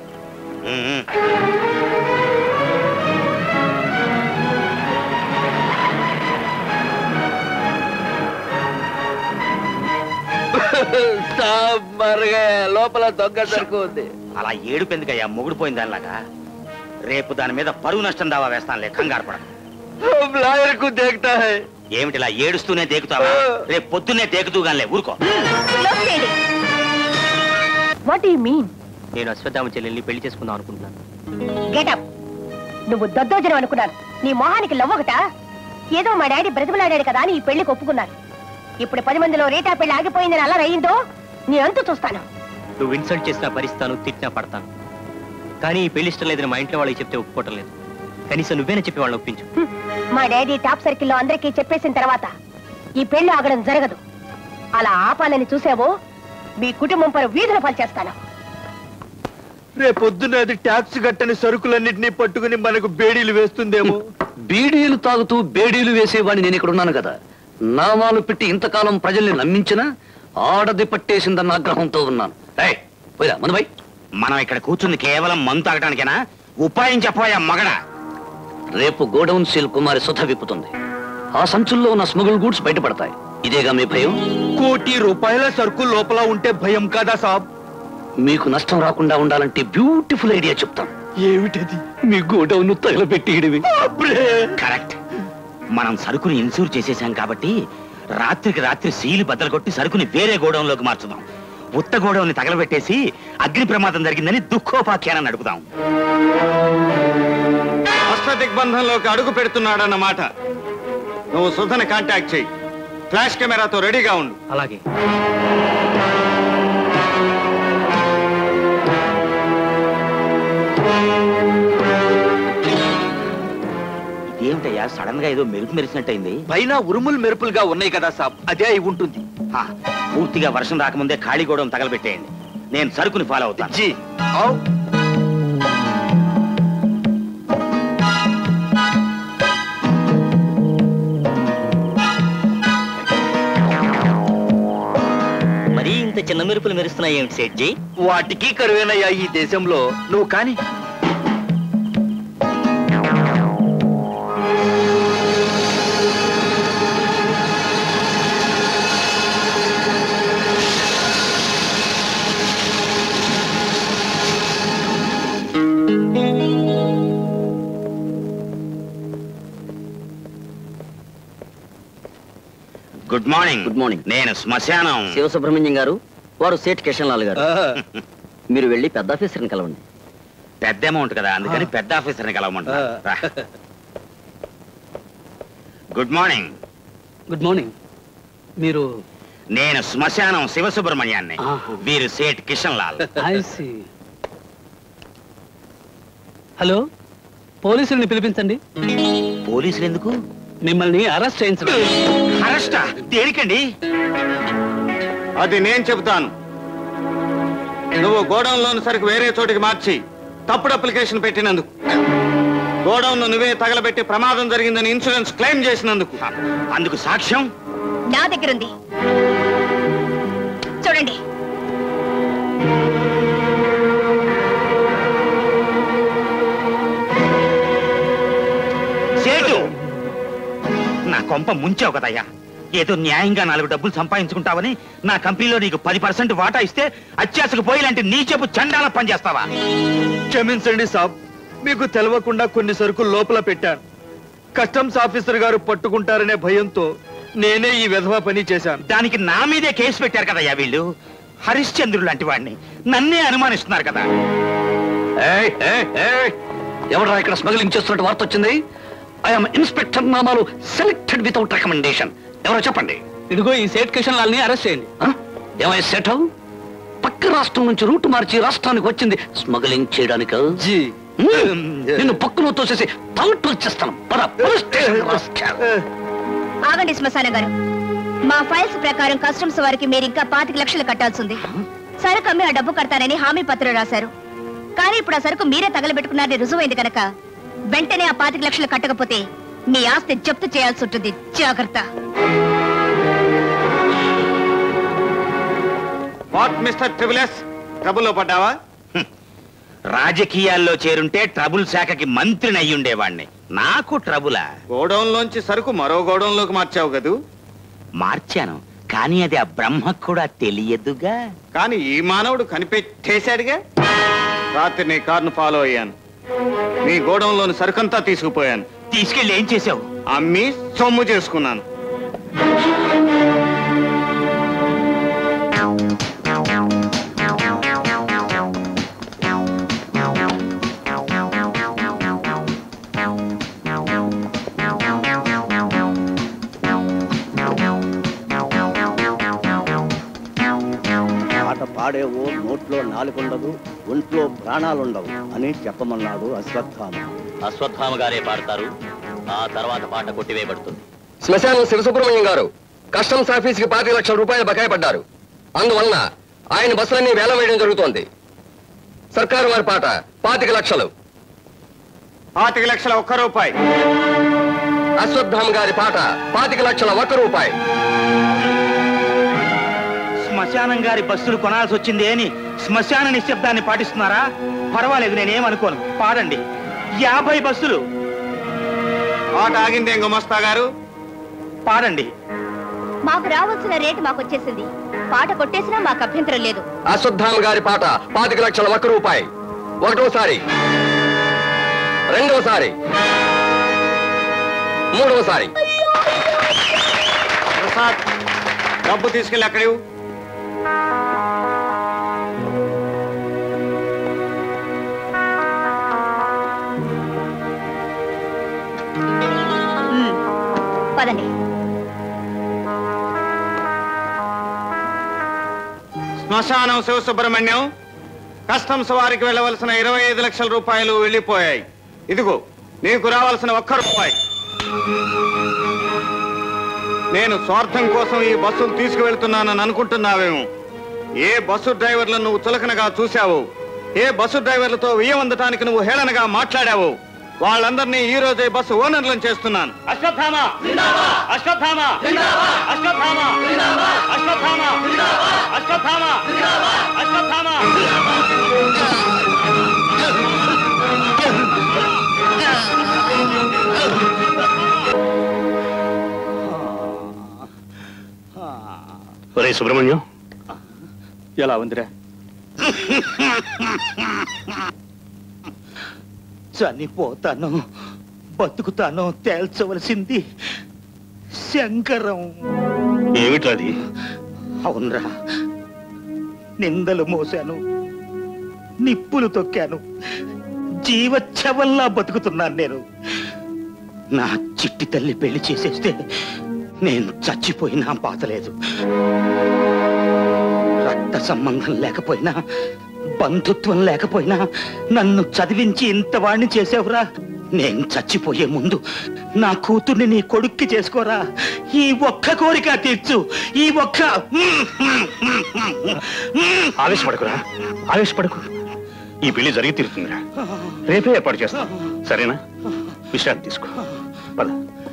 మరగా లోపల దొంగ సరుకు ఉంది అలా ఏడుపు ఎందుకయ్యా మొగుడు పోయిన దానిలాగా రేపు దాని మీద పరువు నష్టం దావా వేస్తానులే కంగారు పడ లాయర్ కు దేకుతా హై ఏమిటి ఇలా ఏడుస్తూనే దేకుతావా రేపు పొద్దున్నే దేకుతూ గానిలే ఊరుకో Close చేయండి వాట్ యు మీన్ నేను అశ్వత్థామ చెల్లెల్ని పెళ్లి చేసుకుందాం అనుకుంటున్నాను గెటప్ నువ్వు దద్దోజనం అనుకున్నాను నీ మొహానికి లవ్వొకట ఏదో మా డాడీ బ్రతిమలాడాడు కదా అని ఈ పెళ్లికి ఒప్పుకున్నాను ఇప్పుడు పది మందిలో రేటా పెళ్లి ఆగిపోయిందని అలా రయ్యిందో నీ అంతు చూస్తాను నువ్వు ఇన్సల్ట్ చేసినా భరిస్తాను తిట్టినా పడతాను కానీ ఈ పెళ్లి ఇష్టం లేదని మా ఇంట్లో వాళ్ళకి చెప్తే ఒప్పుకోవటం లేదు కనీసం నువ్వేనా చెప్పి వాళ్ళని ఒప్పించు మా డాడీ టాప్ సర్కిల్లో అందరికీ చెప్పేసిన తర్వాత ఈ పెళ్లి ఆగడం జరగదు అలా ఆపాలని చూసావో మీ కుటుంబం పరు వీధుల పాలు చేస్తాను రేపొద్దున అది ట్యాక్స్ కట్టని సరుకులన్నింటినీ పట్టుకుని మనకు బేడీలు వేస్తుందేమో బీడీలు తాగుతూ బేడీలు వేసేవాడిని నేను ఇక్కడ ఉన్నాను కదా నామాలు పెట్టి ఇంతకాలం ప్రజల్ని నమ్మించినా ఆడది పట్టేసిందన్న ఆగ్రహంతో ఉన్నాను ఏయ్, పోయిరా ముందు పోయి మనం ఇక్కడ కూర్చుంది కేవలం మందు తాగటానికేనా ఉపాయం చెప్పబోయా మగడా రేపు గోడౌన్ సీల్ కుమారి సుధ విప్పుతుంది ఆ సంచుల్లో ఉన్న స్మగుల్ గూడ్స్ బయటపడతాయి ఇదేగా మీ భయం కోటి రూపాయల సరుకు లోపల ఉంటే భయం కాదా సాబ్ మీకు నష్టం రాకుండా ఉండాలంటే బ్యూటిఫుల్ ఐడియా చెప్తాను ఏమిటది మీ గోడౌన్ తగలబెట్టి కరెక్ట్ మనం సరుకుని ఇన్సూర్ చేసేసాం కాబట్టి రాత్రికి రాత్రి సీలు బద్దలు కొట్టి సరుకుని వేరే గోడౌన్లోకి మార్చుదాం ఉత్త గోడౌన్ని తగలబెట్టేసి అగ్ని ప్రమాదం జరిగిందని దుఃఖోపాఖ్యానం నడుపుదాం అష్ట దిగ్బంధంలోకి అడుగు పెడుతున్నాడన్నమాట నువ్వు సుధని కాంటాక్ట్ చేయి ఫ్లాష్ కెమెరాతో రెడీగా ఉండు అలాగే ఇదేమిటయ్యా సడన్ గా ఏదో మెరుపు మెరిసినట్టయింది పైన ఉరుములు మెరుపులుగా ఉన్నాయి కదా సాబ్ అదే అయి ఉంటుంది ఆ, పూర్తిగా వర్షం రాకముందే ఖాళీ గోడౌన్ తగలబెట్టేయండి నేను సరుకుని ఫాలో అవుతాను జీ మరీ ఇంత చిన్న మెరుపులు మెరుస్తున్నాయి ఏమిటి సేట్జీ వాటికి కరువేనయ్యా ఈ దేశంలో నువ్వు కాని గుడ్ మార్నింగ్ గుడ్ మార్నింగ్ నేను శ్మశానం శివసుబ్రహ్మణ్యం గారు వారు సేట్ కిషన్ లాల్ గారు మీరు వెళ్ళి పెద్ద ఆఫీసర్ని కలవండి పెద్ద అమౌంట్ కదా అందుకని పెద్ద ఆఫీసర్ని కలవమంటారు రా. గుడ్ మార్నింగ్ గుడ్ మార్నింగ్ మీరు నేను శ్మశానం శివసుబ్రహ్మణ్యాన్ని వీరు సేట్ కిషన్ లాల్ హలో పోలీసుల్ని పిలిపించండి పోలీసులు ఎందుకు మిమ్మల్ని అరెస్ట్ చేయించడం అరెస్టా దేనికండి అది నేను చెబుతాను నువ్వు గోడౌన్లోని సరుకు వేరే చోటికి మార్చి తప్పుడు అప్లికేషన్ పెట్టినందుకు గోడౌన్ నువ్వే తగలబెట్టి ప్రమాదం జరిగిందని ఇన్సూరెన్స్ క్లెయిమ్ చేసినందుకు అందుకు సాక్ష్యం నా దగ్గర ఉంది చూడండి సేటు నా కొంప ముంచావు కదయ్యా ఏదో న్యాయంగా నాలుగు డబ్బులు సంపాదించుకుంటావని నా కంపెనీలో నీకు పది పర్సెంట్ వాటా ఇస్తే అత్యాసకు పోయి లాంటి నీ చెప్పు చండాల పనిచేస్తావా క్షమించండి సాబ్ మీకు తెలవకుండా కొన్ని సరుకులు లోపల పెట్టాను కస్టమ్స్ ఆఫీసర్ గారు పట్టుకుంటారనే భయంతో నేనే ఈ విధవా పని చేశాను దానికి నా మీదే కేసు పెట్టారు కదయ్యా వీళ్ళు హరిశ్చంద్రుడు లాంటి వాడిని నన్నే అనుమానిస్తున్నారు కదా ఏయ్, ఏయ్, ఏయ్, ఎవడ్రా ఇక్కడ స్మగ్లింగ్ చేస్తున్నట్టు వార్త వచ్చింది I'm inspector Namalu selected without recommendation ఎవరో చెప్పండి ఇదిగో ఈ సేట్ కిషన్ లాల్ని అరెస్ట్ చేయండి ఏమై సెట్ పక్క రాష్ట్రం నుంచి రూట్ మార్చి రాష్ట్రానికి వచ్చింది స్మగ్లింగ్ చేయడానికి నిన్ను పక్కన తోసేసి తౌట్ వచ్చేస్తాను పద, పోలీస్ స్టేషన్ రాస్కెల్. ఆగండి శ్మశాన గారు మా ఫైల్స్ ప్రకారం కస్టమ్స్ వారికి మీరు ఇంకా పాతిక లక్షలు కట్టాల్సింది సరుకు అమ్మి ఆ డబ్బు కడతానని హామీ పత్రం రాశారు కానీ ఇప్పుడు ఆ సరుకు మీరే తగలబెట్టుకున్నారని రుజువైంది కనుక వెంటనే ఆ పాతిక లక్షలు కట్టకపోతే మీ ఆస్తి జప్తు చేయాల్సి ఉంటుంది జాగ్రత్త వాట్ మిస్టర్ ట్రిబులెస్ ట్రబుల్లో పడ్డావా రాజకీయాల్లో చేరుంటే ట్రబుల్ శాఖకి మంత్రిని అయ్యి ఉండేవాణ్ణి నాకు ట్రబులా గోడౌన్ లోంచి సరుకు మరో గోడౌన్ లోకి మార్చావు కదూ మార్చాను కానీ అది ఆ బ్రహ్మకు కూడా తెలియదుగా కానీ ఈ మానవుడు కనిపెట్టేశాడుగా రాత్రి నీ కారును ఫాలో అయ్యాను నీ గోడౌన్ లోని సరుకంతా తీసుకుపోయాను తీసుకెళ్ళి ఏం చేసావు అమ్మి సొమ్ము చేసుకున్నాను పాట పాడేవో నోట్లో నాలుగుండదు ఒంట్లో ప్రాణాలుండవు అని చెప్పమన్నాడు అశ్వత్థామ అశ్వత్థామ గారే పాడతారు ఆ తర్వాత పాట కొట్టివేయబడుతుంది శ్మశానం శివసుబ్రహ్మణ్యం గారు కస్టమ్స్ ఆఫీస్ కి పాతిక లక్షల రూపాయలు బకాయి పడ్డారు అందువలన ఆయన బస్సులన్నీ వేలం వేయడం జరుగుతోంది సర్కారు వారి పాట పాతిక లక్షలు పాతిక లక్షల ఒక్క రూపాయి అశ్వత్థామ గారి పాట పాతిక లక్షల ఒక్క రూపాయి శ్మశానం గారి బస్సులు కొనాల్సి వచ్చింది అని శ్మశాన నిశ్శబ్దాన్ని పాటిస్తున్నారా పర్వాలేదు నేనేమనుకోను పాడండి యాభై బస్సులు పాట ఆగిందేం గుమస్తా గారు పాడండి మాకు రావాల్సిన రేటు మాకు వచ్చేసింది పాట కొట్టేసినా మాకు అభ్యంతరం లేదు అశ్వత్థామ గారి పాట పాతిక లక్షల ఒక్క రూపాయి ఒకటోసారి రెండోసారి మూడోసారి ప్రసాద్ డబ్బు తీసుకెళ్ళి అక్కడి పదండి శ్మశానం శివసుబ్రహ్మణ్యం కస్టమ్స్ వారికి వెళ్ళవలసిన ఇరవై ఐదు లక్షల రూపాయలు వెళ్ళిపోయాయి ఇదిగో నీకు రావాల్సిన ఒక్క రూపాయి నేను స్వార్థం కోసం ఈ బస్సులు తీసుకువెళ్తున్నానని అనుకుంటున్నావేమో ఏ బస్సు డ్రైవర్లను నువ్వు చులకనగా చూశావు ఏ బస్సు డ్రైవర్లతో వియ్యం అందటానికి నువ్వు హేళనగా మాట్లాడావు వాళ్ళందరినీ ఈ రోజే బస్సు ఓనర్లను చేస్తున్నాను అశ్వత్థామ అశ్వత్థామ అశ్వత్థామ అశ్వత్థామ అశ్వత్థామ అశ్వత్థామ ఒరే సుబ్రహ్మణ్యం ఎలా ఉందిరా చనిపోతాను బతుకుతాను తేల్చవలసింది శంకరం ఏమిటది అవునరా నిందలు మోశాను నిప్పులు తొక్కాను జీవచ్చవల్లా బతుకుతున్నాను నేను నా చిట్టి తల్లి పెళ్లి చేసేస్తే నేను చచ్చిపోయినా బాధలేదు రక్త సంబంధం లేకపోయినా బంధుత్వం లేకపోయినా నన్ను చదివించి ఇంత వాణ్ణి చేసావురా నేను చచ్చిపోయే ముందు నా కూతుర్ని నీ కొడుక్కి చేసుకోరా ఈ ఒక్క కోరిక తీర్చు ఈ ఒక్క ఆవేశపడకురా ఆవేశపడకు ఈ పెళ్లి జరిగి తీరుతుందిరా రేపే ఏర్పాటు చేస్తాం సరేనా విశ్రాంతి తీసుకో పద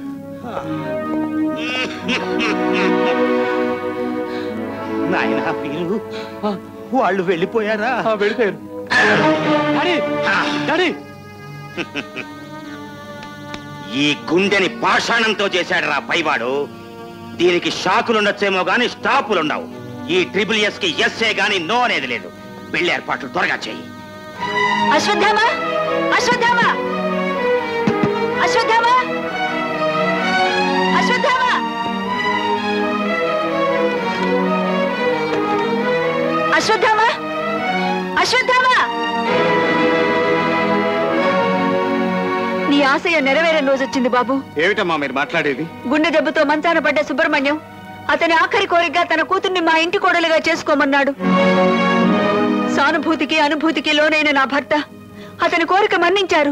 నాయనా వీరు వాళ్ళు వెళ్ళిపోయారా వెళ్ళిపోయారు ఈ గుండెని పాషాణంతో చేశాడు రా పైవాడు దీనికి షాకులు ఉండొచ్చేమో గానీ స్టాపులు ఉండవు ఈ ట్రిపుల్ ఎస్ కి ఎస్ఏ గానీ నో అనేది లేదు పెళ్లి ఏర్పాట్లు త్వరగా చెయ్యి అశ్వత్థామ అశ్వత్థామ అశ్వత్థామ అశ్వత్థామ అశ్వత్థామ అశ్వత్థామ నీ ఆశయం నెరవేరని రోజు వచ్చింది బాబు ఏమిటమ్మా మీరు మాట్లాడేది గుండె దెబ్బతో మంచాన పడ్డ సుబ్రహ్మణ్యం అతని ఆఖరి కోరికగా తన కూతుర్ని మా ఇంటి కోడలుగా చేసుకోమన్నాడు సానుభూతికి అనుభూతికి లోనైన నా భర్త అతని కోరిక మన్నించారు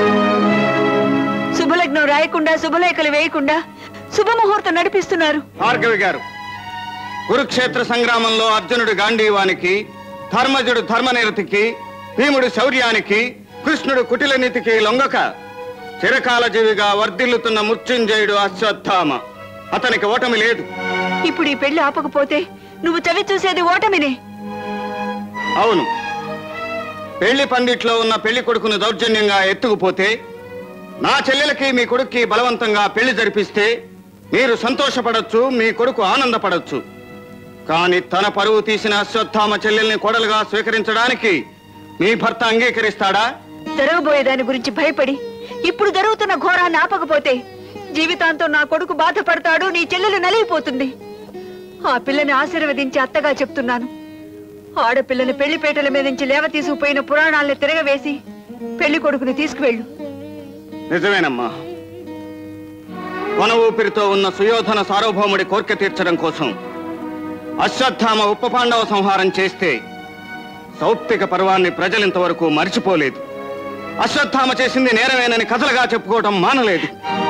శుభలగ్నం రాయకుండా శుభలేఖలు వేయకుండా శుభముహూర్తం నడిపిస్తున్నారు భార్గవి గారు కురుక్షేత్ర సంగ్రామంలో అర్జునుడు గాంధీవానికి ధర్మజుడు ధర్మనిరతికి భీముడు శౌర్యానికి కృష్ణుడు కుటిల నీతికి లొంగక చిరకాల జీవిగా వర్ధిల్లుతున్న మృత్యుంజయుడు అశ్వత్థామ అతనికి ఓటమి లేదు ఇప్పుడు ఈ పెళ్లి ఆపకపోతే నువ్వు చవి చూసేది ఓటమినే అవును పెళ్లి పందిట్లో ఉన్న పెళ్లి కొడుకును దౌర్జన్యంగా ఎత్తుకుపోతే నా చెల్లెలకి మీ కొడుక్కి బలవంతంగా పెళ్లి జరిపిస్తే మీరు సంతోషపడొచ్చు మీ కొడుకు ఆనందపడొచ్చు కానీ తన పరువు తీసిన అశ్వత్థామ చెల్లెల్ని కోడలుగా స్వీకరించడానికి మీ భర్త అంగీకరిస్తాడా జరగబోయే దాని గురించి భయపడి ఇప్పుడు జరుగుతున్న ఘోరాన్ని ఆపకపోతే జీవితాంతం నా కొడుకు బాధపడతాడు నీ చెల్లెలు నలిగిపోతుంది ఆ పిల్లని ఆశీర్వదించి అత్తగా చెప్తున్నాను ఆడపిల్లని పెళ్లిపేటల మీద నుంచి లేవ తీసుకుపోయిన పురాణాల్ని తిరగవేసి పెళ్లి కొడుకుని తీసుకువెళ్ళు నిజమేనమ్మా కొన ఊపిరితో ఉన్న సుయోధన సార్వభౌముడి కోరిక తీర్చడం కోసం అశ్వత్థామ ఉప పాండవ సంహారం చేస్తే సౌప్తిక పర్వాన్ని ప్రజలింతవరకు మర్చిపోలేదు అశ్వత్థామ చేసింది నేరమేనని కథలుగా చెప్పుకోవడం మానలేదు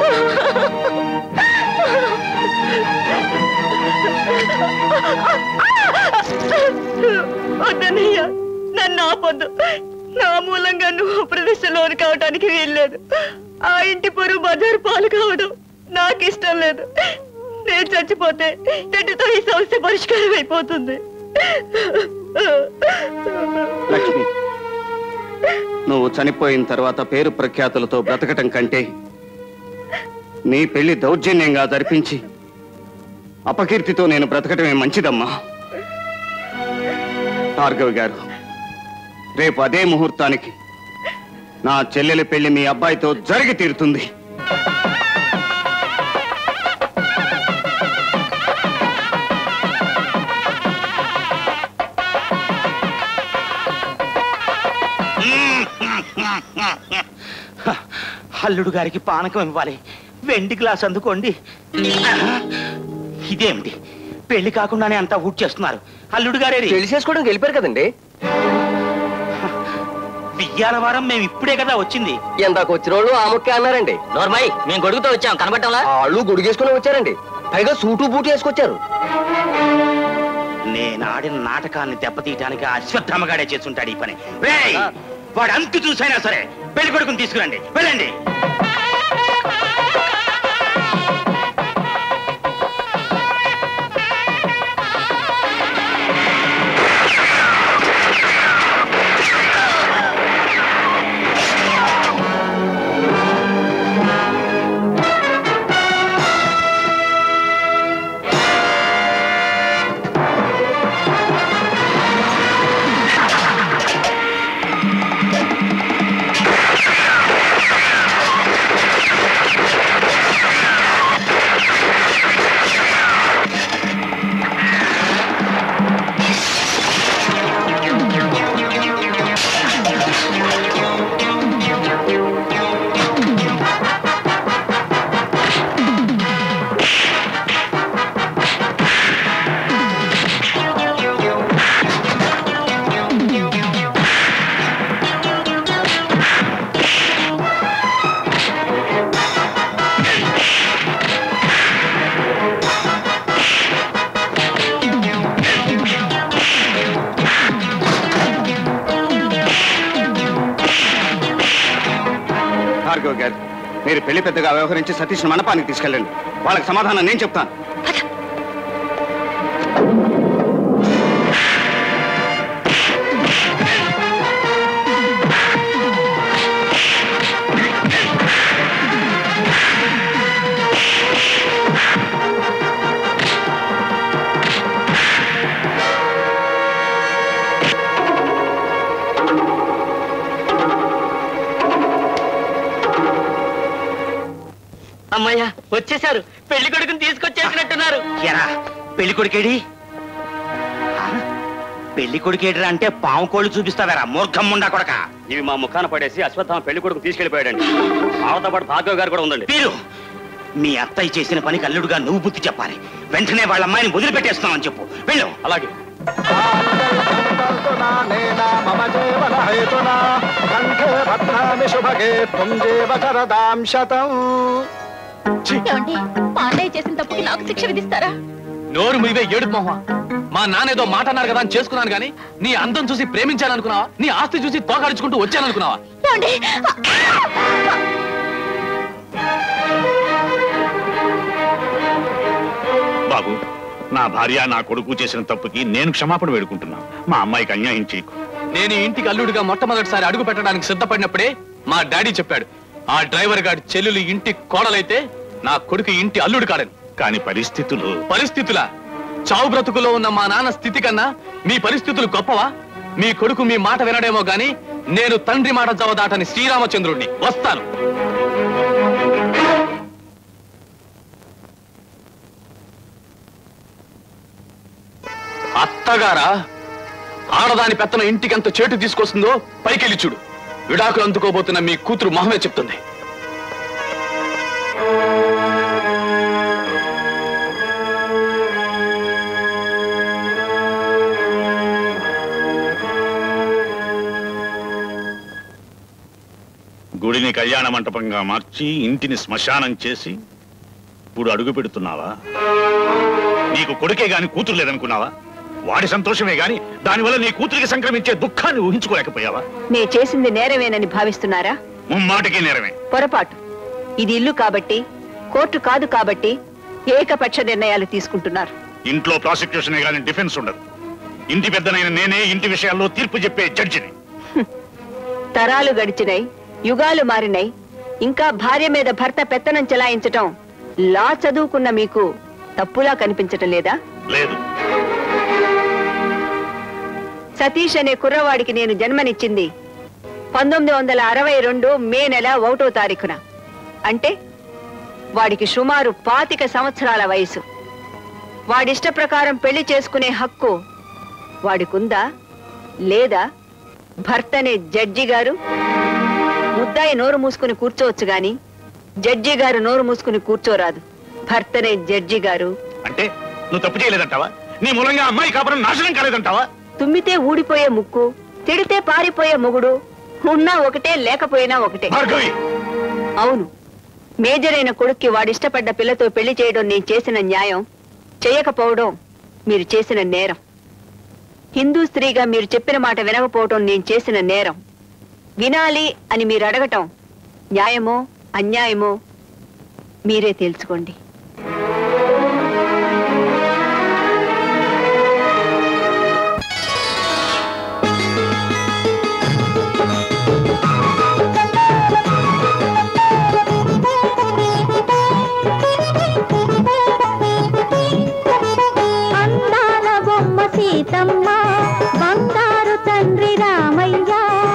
వద్దనయ్య నన్ను ఆపొద్దు నా మూలంగా నువ్వు ప్రదర్శనలోని కావటానికి వీల్లేదు ఆ ఇంటి పొరుగు బజారు పాలు కావడం నాకు ఇష్టం లేదు నేను చచ్చిపోతే చెట్టుతో ఈ సమస్య పరిష్కారం అయిపోతుంది లక్ష్మి నువ్వు చనిపోయిన తర్వాత పేరు ప్రఖ్యాతులతో బ్రతకటం కంటే నీ పెళ్లి దౌర్జన్యంగా జరిపించి అపకీర్తితో నేను బ్రతకటమే మంచిదమ్మా భార్గవి గారు రేపు అదే ముహూర్తానికి నా చెల్లెలి పెళ్లి మీ అబ్బాయితో జరిగి తీరుతుంది అల్లుడు గారికి పానకం ఇవ్వాలి వెండి గ్లాస్ అందుకోండి ఇదేమిటి పెళ్లి కాకుండానే అంతా ఊట్ చేస్తున్నారు అల్లుడు గారే పెళ్లి చేసుకోవడానికి వెళ్ళిపోయారు కదండి బియ్యాల వారం మేము ఇప్పుడే కదా వచ్చింది ఎందాక వచ్చిన వాళ్ళు ఆ ముక్కే అన్నారండి నోర్మై మేము గొడుగుతో వచ్చాం కనబట్టంలా వాళ్ళు గుడిగేసుకుని వచ్చారండి పైగా సూటు బూటు వేసుకొచ్చారు నేను ఆడిన నాటకాన్ని దెబ్బతీయటానికి ఆ అశ్వత్థామగాడే చేస్తుంటాడు ఈ పని రేయ్! వాడు అంతు చూసైనా సరే పెళ్లి కొడుకుని తీసుకురండి వెళ్ళండి భార్గవ్ గారు మీరు పెళ్లి పెద్దగా వ్యవహరించి సతీష్ మండపానికి తీసుకెళ్ళండి వాళ్ళకి సమాధానం నేను చెప్తాను అమ్మయ్యా వచ్చేసారు పెళ్లి కొడుకుని తీసుకొచ్చేసినట్టున్నారు ఎరా పెళ్లి కొడుకేడి ఆ? పెళ్లి కొడుకేడిరా అంటే పాము కోళ్ళు చూపిస్తావేరా మూర్ఖం ముండా కొడక ఇవి మా ముఖాన పడేసి అశ్వత్థామ పెళ్లి కొడుకు తీసుకెళ్లిపోయాడండి ఆవిడతో పాటు భార్గవ్ గారు కూడా ఉందండి వీరు మీ అత్తయ్య చేసిన పనికి అల్లుడుగా నువ్వు బుద్ధి చెప్పాలి వెంటనే వాళ్ళ అమ్మాయిని వదిలిపెట్టేస్తున్నావు అని చెప్పు వెళ్ళు అలాగే మమ జీవన హేతునా కంఠే భద్రామి శుభగే త్వం జీవ శరదాం శతం ఏమండి మా అన్నయ్య చేసిన తప్పుకి నాకు శిక్ష విధిస్తారా నోరు మీవే ఏడుపు మొహ మా నాన్న ఏదో మాట అన్నారు కదా అని చేసుకున్నాను కానీ నీ అందం చూసి ప్రేమించాలనుకున్నావా నీ ఆస్తి చూసి తోకాడించుకుంటూ వచ్చాననుకున్నావా ఏమండి బాబు నా భార్య నా కొడుకు చేసిన తప్పుకి నేను క్షమాపణ వేడుకుంటున్నా మా అమ్మాయికి అన్యాయం చేయకు నేను ఈ ఇంటికి అల్లుడిగా మొట్టమొదటిసారి అడుగు పెట్టడానికి సిద్ధపడినప్పుడే మా డాడీ చెప్పాడు ఆ డ్రైవర్ గారి చెల్లెలు ఇంటి కోడలైతే నా కొడుకు ఇంటి అల్లుడు కాడని కానీ పరిస్థితులు పరిస్థితుల చావు బ్రతుకులో ఉన్న మా నాన్న స్థితి కన్నా మీ పరిస్థితులు గొప్పవా మీ కొడుకు మీ మాట వినడేమో గాని నేను తండ్రి మాట జవదాటని శ్రీరామచంద్రుణ్ణి వస్తాను అత్తగారా ఆడదాని పెత్తన ఇంటికెంత చేటు తీసుకొస్తుందో పైకెళ్ళి చూడు విడాకులు అందుకోబోతున్న మీ కూతురు మొహమే చెప్తుంది గుడిని కళ్యాణ మంటపంగా మార్చి ఇంటిని శ్మశానం చేసి ఇప్పుడు అడుగు పెడుతున్నావా నీకు కొడుకే గాని కూతురు లేదనుకున్నావా వాడి సంతోషమే గాని దానివల్ల నీ కూతురికి సంక్రమించే దుఃఖాన్ని ఊహించుకోలేకపోయావా నే చేసింది నేరమేనని భావిస్తున్నారా ముమ్మాటికి నేరమే పొరపాటు ఇది ఇల్లు కాబట్టి కోర్టు కాదు కాబట్టి ఏకపక్ష నిర్ణయాలు తీసుకుంటున్నారు ఇంట్లో ప్రాసిక్యూషనే గాని డిఫెన్స్ ఉండదు ఇంటి పెద్దనైన నేనే ఇంటి విషయాల్లో తీర్పు చెప్పే జడ్జిని తరాలు గడిచినాయి యుగాలు మారినాయి ఇంకా భార్య మీద భర్త పెత్తనం చెలాయించటం లా చదువుకున్న మీకు తప్పులా కనిపించటం లేదా లేదు సతీష్ అనే కుర్రవాడికి నేను జన్మనిచ్చింది పంతొమ్మిది వందల అరవై రెండు మే నెల ఒకటో తారీఖున అంటే వాడికి సుమారు పాతిక సంవత్సరాల వయసు వాడిష్ట ప్రకారం పెళ్లి చేసుకునే హక్కు వాడికుందా లేదా భర్తనే జడ్జి గారు ముద్దాయి నోరు మూసుకుని కూర్చోవచ్చు గాని జడ్జి గారు నోరు మూసుకుని కూర్చోరాదు భర్తనే జడ్జి గారు అంటే నువ్వు తప్పు చేయలేదంటావా నీ మూలంగా అమ్మాయి కాపురం నాశనం కాలేదంటావా తుమ్మితే ఊడిపోయే ముక్కు తిడితే పారిపోయే మొగుడు ఉన్నా ఒకటే లేకపోయినా ఒకటే అవును మేజర్ అయిన కొడుక్కి వాడిష్టపడ్డ పిల్లతో పెళ్లి చేయడం నేను చేసిన న్యాయం చేయకపోవడం మీరు చేసిన నేరం హిందూ స్త్రీగా మీరు చెప్పిన మాట వినకపోవడం నేను చేసిన నేరం వినాలి అని మీరు అడగటం న్యాయమో అన్యాయమో మీరే తెలుసుకోండి అందాల బొమ్మ సీతమ్మ బంగారు తండ్రి రామయ్య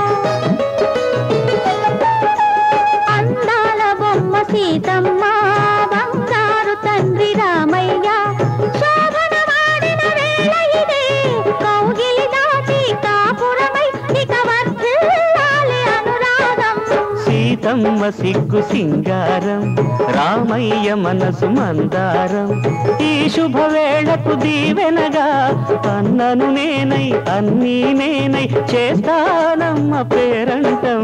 అందాల బొమ్మ సీతమ్మ బంగారు తండ్రి రామయ్య శోభనమాడిన వేళ ఇదే కౌగిలి దాటి కాపురమై ఇక వర్ధిల్లాలి అనురాగం సీతమ్మ సిగ్గు సింగారం రామయ్య మనసు మందారం ఈ శుభవేళకు దీవెనగా అన్నను నేనై అన్నీ నేనై చేస్తానమ్మ పేరంటం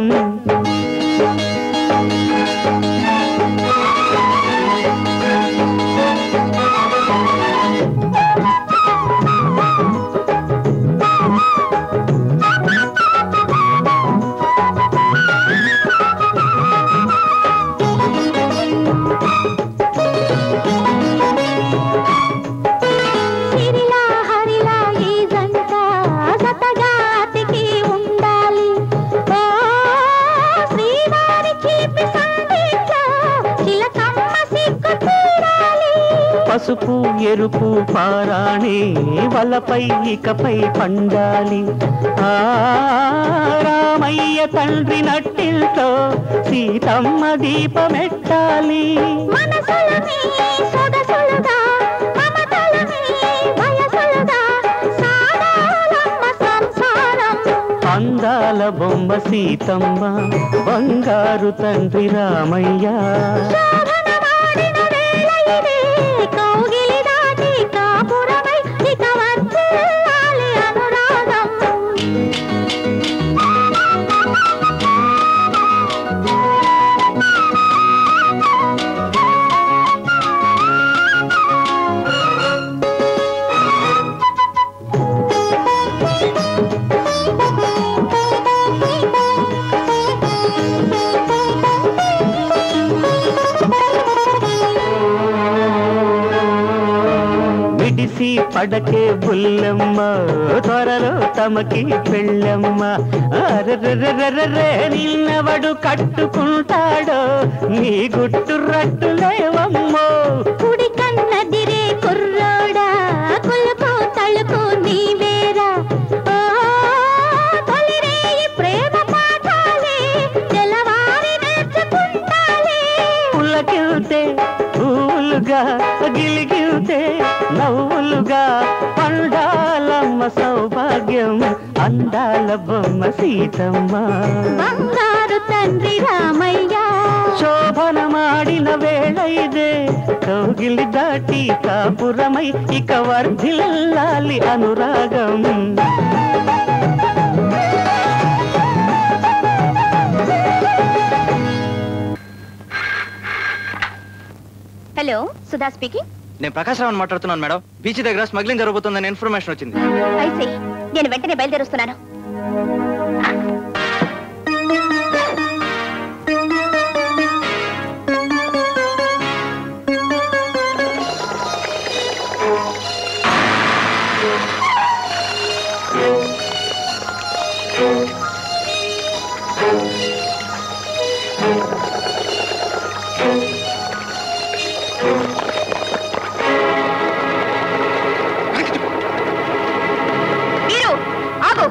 సిరిలా హరిలా ఈ జంట సతగాతికి ఉండాలి ఓ ఎరుపు పారాణి వలపై ఇకపై పండాలి ఆ రామయ్య తండ్రి నట్టిల్తో సీతమ్మ దీపమెట్టాలి మనసులనే సొగసులుగా మమతలనే వయసులుగా సాగాలమ్మ సంసారం అందాల బొమ్మ సీతమ్మ బంగారు తండ్రి రామయ్య శోభనమాడిన వేళ ఇదే కౌగిలి దాటి కాపురమై ఇక వర్ధిల్లాలి అనురాగం విడిసి పడకే బుల్లమ్మ త్వరలో తమకి పెళ్ళమ్మ అరెరెరెరెరె నిన్నవడు కట్టుకుంటాడో నీ గుట్టు రట్టులేవమ్మో కుడి కన్నదిరే కుర్రోడా కులుకు తలుకు నీవేరా ఓ తొలిరేయి ప్రేమ పాఠాలే తెల్లవారి నేర్చుకుంటాలే పుల్లకిల్తే పూలుగా గిలిగిల్తే నవ్వులుగా పండాలమ్మ సౌభాగ్యం అందాల బొమ్మ సీతమ్మ బంగారు తండ్రి రామయ్య శోభనమాడిన వేళ ఇదే కౌగిలి దాటి కాపురమై ఇక వర్ధిల్లాలి అనురాగం హలో సుధా స్పీకింగ్ నేను ప్రకాశ్ రావు మాట్లాడుతున్నాను మేడం బీచ్ దగ్గర స్మగ్లింగ్ జరగబోతుందని ఇన్ఫర్మేషన్ వచ్చింది ఐసీ నేను వెంటనే బయలుదేరుస్తున్నాను వీరు ఆగు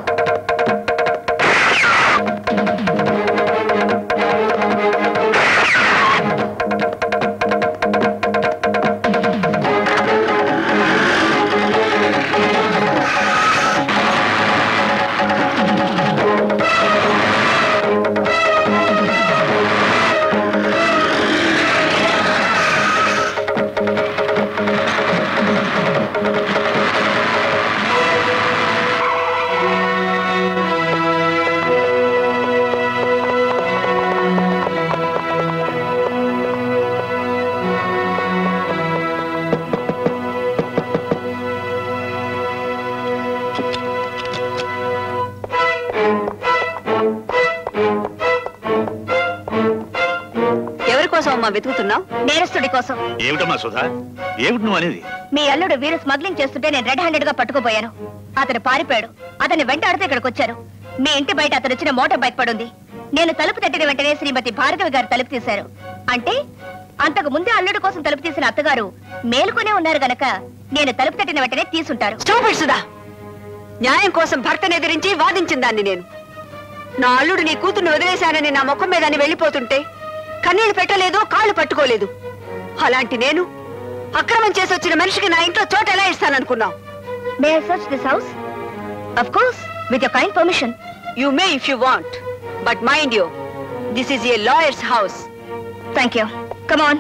ఎవరి కోసం అమ్మా వెతుకుతున్నావు నేరస్తుడి కోసం ఏమిటమ్మా సుధా ఏమిటి నువ్వు అనేది మీ అల్లుడు వీరు స్మగ్లింగ్ చేస్తుంటే నేను రెడ్ హ్యాండెడ్ గా పట్టుకుపోయాను అతను పారిపోయాడు అతన్ని వెంటాడితే ఇక్కడికి వచ్చారు మీ ఇంటి బయట అతను వచ్చిన మోటార్ బైక్ పడుంది నేను తలుపు తట్టిన వెంటనే శ్రీమతి భార్గవి గారు తలుపు తీశారు అంటే అంతకు ముందే అల్లుడు కోసం తలుపు తీసిన అత్తగారు మేలుకునే ఉన్నారు గనక నేను తలుపు తట్టిన వెంటనే తీసుంటారు స్టూపిడ్ సుధా న్యాయం కోసం భర్తను ఎదిరించి వాదించిన దాన్ని నేను నా అల్లుడు నీ కూతుర్ని వదిలేశానని నా ముఖం మీద అని వెళ్ళిపోతుంటే కన్నీళ్లు పెట్టలేదు కాళ్ళు పట్టుకోలేదు అలాంటి నేను అక్రమం చేసి వచ్చిన మనిషికి నా ఇంట్లో చోట ఎలా ఇస్తాననుకున్నావు may I search this house of course with your kind permission you may if you want but mind you this is a lawyer's house thank you come on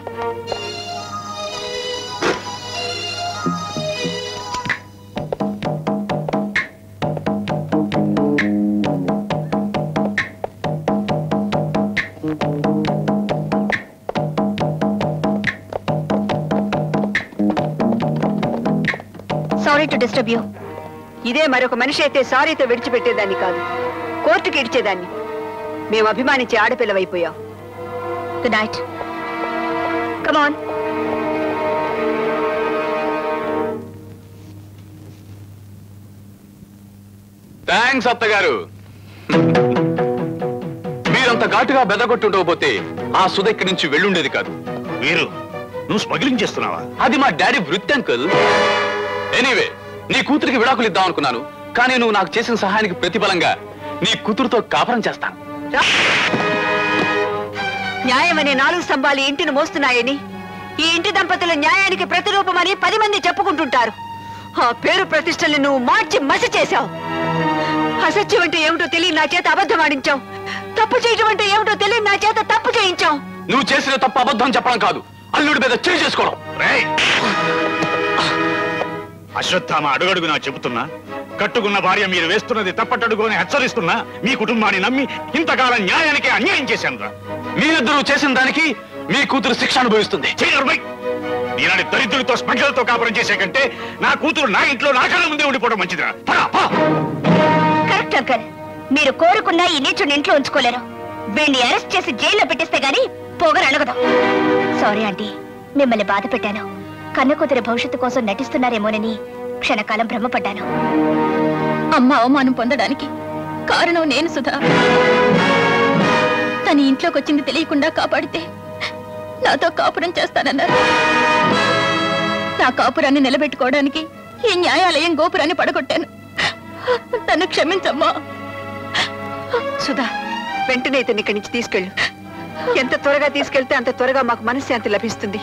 sorry to disturb you ఇదే మరొక మనిషి అయితే సారీతో విడిచిపెట్టేదాన్ని కాదు కోర్టుకి ఇడిచేదాన్ని మేము అభిమానించే ఆడపిల్లవైపోయాం good night come on thanks అత్తగారు మీరంత ఘాటుగా బెదగొట్టుండకపోతే ఆ సుధ ఇక్కడి నుంచి వెళ్ళుండేది కాదు వీరు నువ్వు స్మగ్లింగ్ చేస్తున్నావా అది మా డాడీ వృత్తి అంకుల్ ఎనీవే నీ కూతురికి విడాకులు ఇద్దాం అనుకున్నాను కానీ నువ్వు నాకు చేసిన సహాయానికి ప్రతిఫలంగా నీ కూతురుతో కాపురం చేస్తాను న్యాయం అనే నాలుగు స్తంభాలు ఈ ఇంటిని మోస్తున్నాయని ఈ ఇంటి దంపతుల న్యాయానికి ప్రతిరూపమని పది మంది చెప్పుకుంటుంటారు ఆ పేరు ప్రతిష్టల్ని నువ్వు మార్చి మసి చేశావు అసత్యం అంటే ఏమిటో తెలియని నా చేత అబద్ధం ఆడించావు తప్పు చేయటం అంటే ఏమిటో తెలియని నా చేత తప్పు చేయించావు నువ్వు చేసిన తప్పు అబద్ధం చెప్పడం కాదు అల్లుడి మీద చేయి చేసుకోవడం అశ్వత్థామ అడుగడుగునా చెబుతున్నా కట్టుకున్న భార్య మీరు వేస్తున్నది తప్పటడుగు అని హెచ్చరిస్తున్నా మీ కుటుంబాన్ని నమ్మి ఇంతకాలం న్యాయానికి అన్యాయం చేశాను రా మీరిద్దరూ చేసిన దానికి మీ కూతురు శిక్ష అనుభవిస్తుంది ఈనాటి దరిద్రులతో స్మగ్లర్తో కాపురం చేసే కంటే నా కూతురు నా ఇంట్లో నా కళ్ళ ముందే ఉండిపోవడం మంచిదిరా పద, పద. కరెక్ట్ అంకల్ మీరు కోరుకున్న ఈ నీచుని ఇంట్లో ఉంచుకోలేరు వీడిని అరెస్ట్ చేసి జైల్లో పెట్టేస్తే గాని పోగరు అడగదు సారీ ఆంటీ మిమ్మల్ని బాధ పెట్టాను కన్న కూతురి భవిష్యత్తు కోసం నటిస్తున్నారేమోనని క్షణకాలం భ్రమపడ్డాను అమ్మ అవమానం పొందడానికి కారణం నేను సుధా తన ఇంట్లోకి వచ్చింది తెలియకుండా కాపాడితే నాతో కాపురం చేస్తానన్నారు నా కాపురాన్ని నిలబెట్టుకోవడానికి ఈ న్యాయాలయం గోపురాన్ని పడగొట్టాను తను క్షమించమ్మా సుధా వెంటనే ఇతన్ని ఇక్కడి నుంచి తీసుకెళ్ళు ఎంత త్వరగా తీసుకెళ్తే అంత త్వరగా మాకు మనశ్శాంతి లభిస్తుంది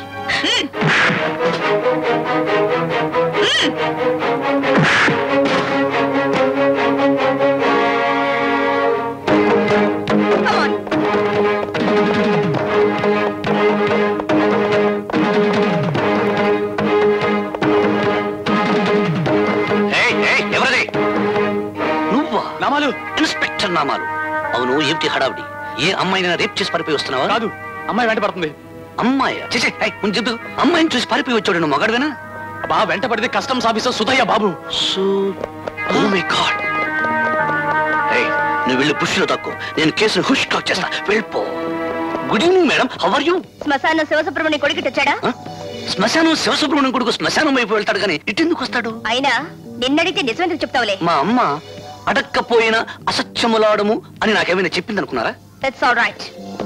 ఏయ్, ఏయ్, ఎవరది నువ్వా నామాలు ఇన్స్పెక్టర్ నామాలు అవును ఏమిటి హడావిడి ఏ అమ్మాయిని రేప్ చేసి పడిపోయి వస్తున్నావా కాదు అమ్మాయి వెంట పడుతుంది అమ్మాయి చేసే ముందు చెప్పు అమ్మాయిని చూసి పారిపోయి వచ్చాడు నువ్వు మగాడువేనా బా వెంట పడితే కస్టమ్స్ ఆఫీసర్ సుధయ్య బాబు ఓ మై గాడ్ ఏయ్ నువ్వు వెళ్ళి పుష్లో తక్కువ నేను కేసును హుష్ టాక్ చేస్తా వెళ్ళిపో good evening madam how are you Smashanam Sivasubrahmanya కొడుకు వచ్చాడా శ్మశానం శివసుబ్రహ్మణ్యం కొడుకు శ్మశానం వైపు వెళ్తాడు కానీ ఇటెందుకు వస్తాడు అయినా నిన్నడితే నిజమెందుకు చెప్తావులే మా అమ్మ అడక్కపోయిన అసత్యములాడము అని నాకేమైనా చెప్పింది అనుకున్నారా దట్స్ ఆల్ రైట్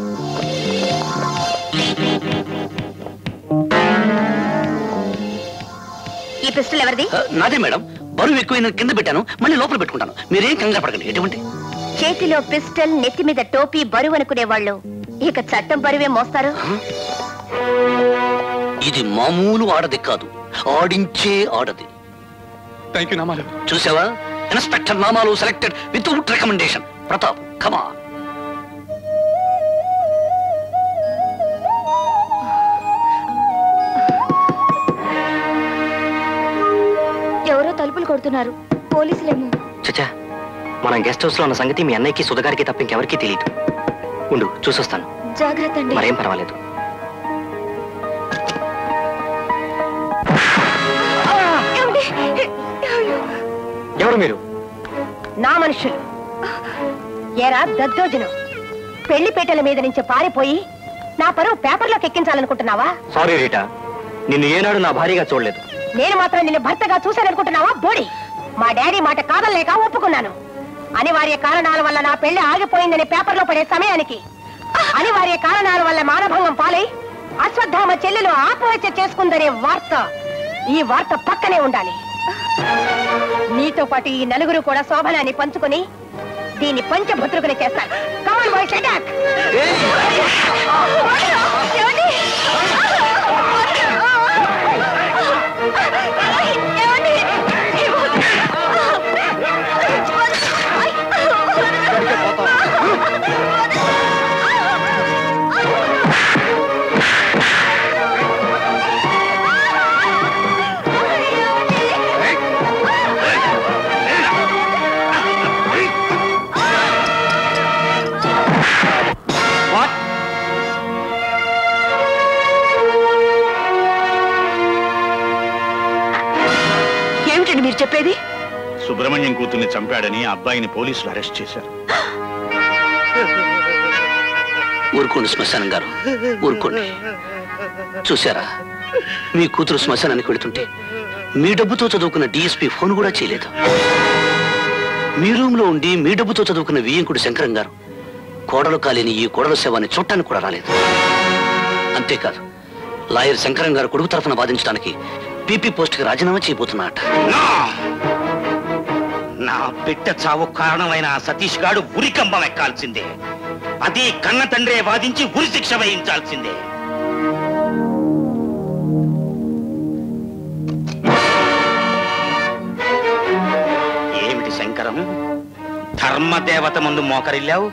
ఈ పిస్టల్ ఎవరిది ఆ, నాదే మేడం బరువు ఎక్కువైన కింద పెట్టాను మళ్ళీ లోపల పెట్టుకుంటాను మీరేం కంగారు పడకండి ఎటువంటి చేతిలో పిస్టల్ నెత్తి మీద టోపీ బరువు అనుకునే వాళ్ళు ఇక చట్టం బరువే మోస్తారు ఇది మామూలు ఆడది కాదు ఆడించే ఆడది థ్యాంక్ యూ నామాలు చూసావా inspector Namalu selected without recommendation Pratap కమా ఎవరో తలుపులు కొడుతున్నారు పోలీసులేమో చచ్చా మనం గెస్ట్ హౌస్ లో ఉన్న సంగతి మీ అన్నయ్యకి సుధగారికి తప్ప ఇంకెవరికీ తెలియదు ఉండు చూసొస్తాను జాగ్రత్త అండి మరేం పర్వాలేదు ఎవరు మీరు నా మనుషులు ఏరా దద్దోజనం పెళ్లిపేటల మీద నుంచి పారిపోయి నా పరువు పేపర్లోకి ఎక్కించాలనుకుంటున్నావా సారీ రీటా నిన్ను ఏనాడు నా భార్యగా చూడలేదు నేను మాత్రం నిన్ను భర్తగా చూశాననుకుంటున్నావా బోడి మా డాడీ మాట కాదలేక ఒప్పుకున్నాను అనివార్య కారణాల వల్ల నా పెళ్లి ఆగిపోయిందని పేపర్లో పడే సమయానికి అనివార్య కారణాల వల్ల మానభంగం పాలై అశ్వత్థామ చెల్లెలు ఆత్మహత్య చేసుకుందనే వార్త ఈ వార్త పక్కనే ఉండాలి నీతో పాటు ఈ నలుగురు కూడా శోభనాన్ని పంచుకొని దీన్ని పంచభద్రుకుని చేస్తారు కమాన్ బాయ్ అటాక్ ఏమిటండి మీరు చెప్పేది సుబ్రహ్మణ్యం కూతుర్ని చంపాడని ఆ అబ్బాయిని పోలీసులు అరెస్ట్ చేశారు ఊరుకోండి శ్మశానం గారు ఊరుకోండి చూసారా మీ కూతురు శ్మశానానికి వెళుతుంటే మీ డబ్బుతో చదువుకున్న డిఎస్పీ ఫోన్ కూడా చేయలేదు మీ రూమ్ లో ఉండి మీ డబ్బుతో చదువుకున్న వియ్యంకుడు శంకరం గారు కోడలు కాలేని ఈ కోడల శవాన్ని చూడటానికి కూడా రాలేదు అంతేకాదు లాయర్ శంకరం గారు కొడుకు తరఫున వాదించడానికి పీపీ పోస్ట్ కి రాజీనామా చేయబోతున్నట నా బిడ్డ చావు కారణమైన ఆ సతీష్ గాడు ఉరికంబం ఎక్కాల్సిందే అది కన్న తండ్రే వాదించి ఉరి శిక్ష వేయించాల్సిందే ఏమిటి శంకరం ధర్మదేవత ముందు మోకరిల్లావు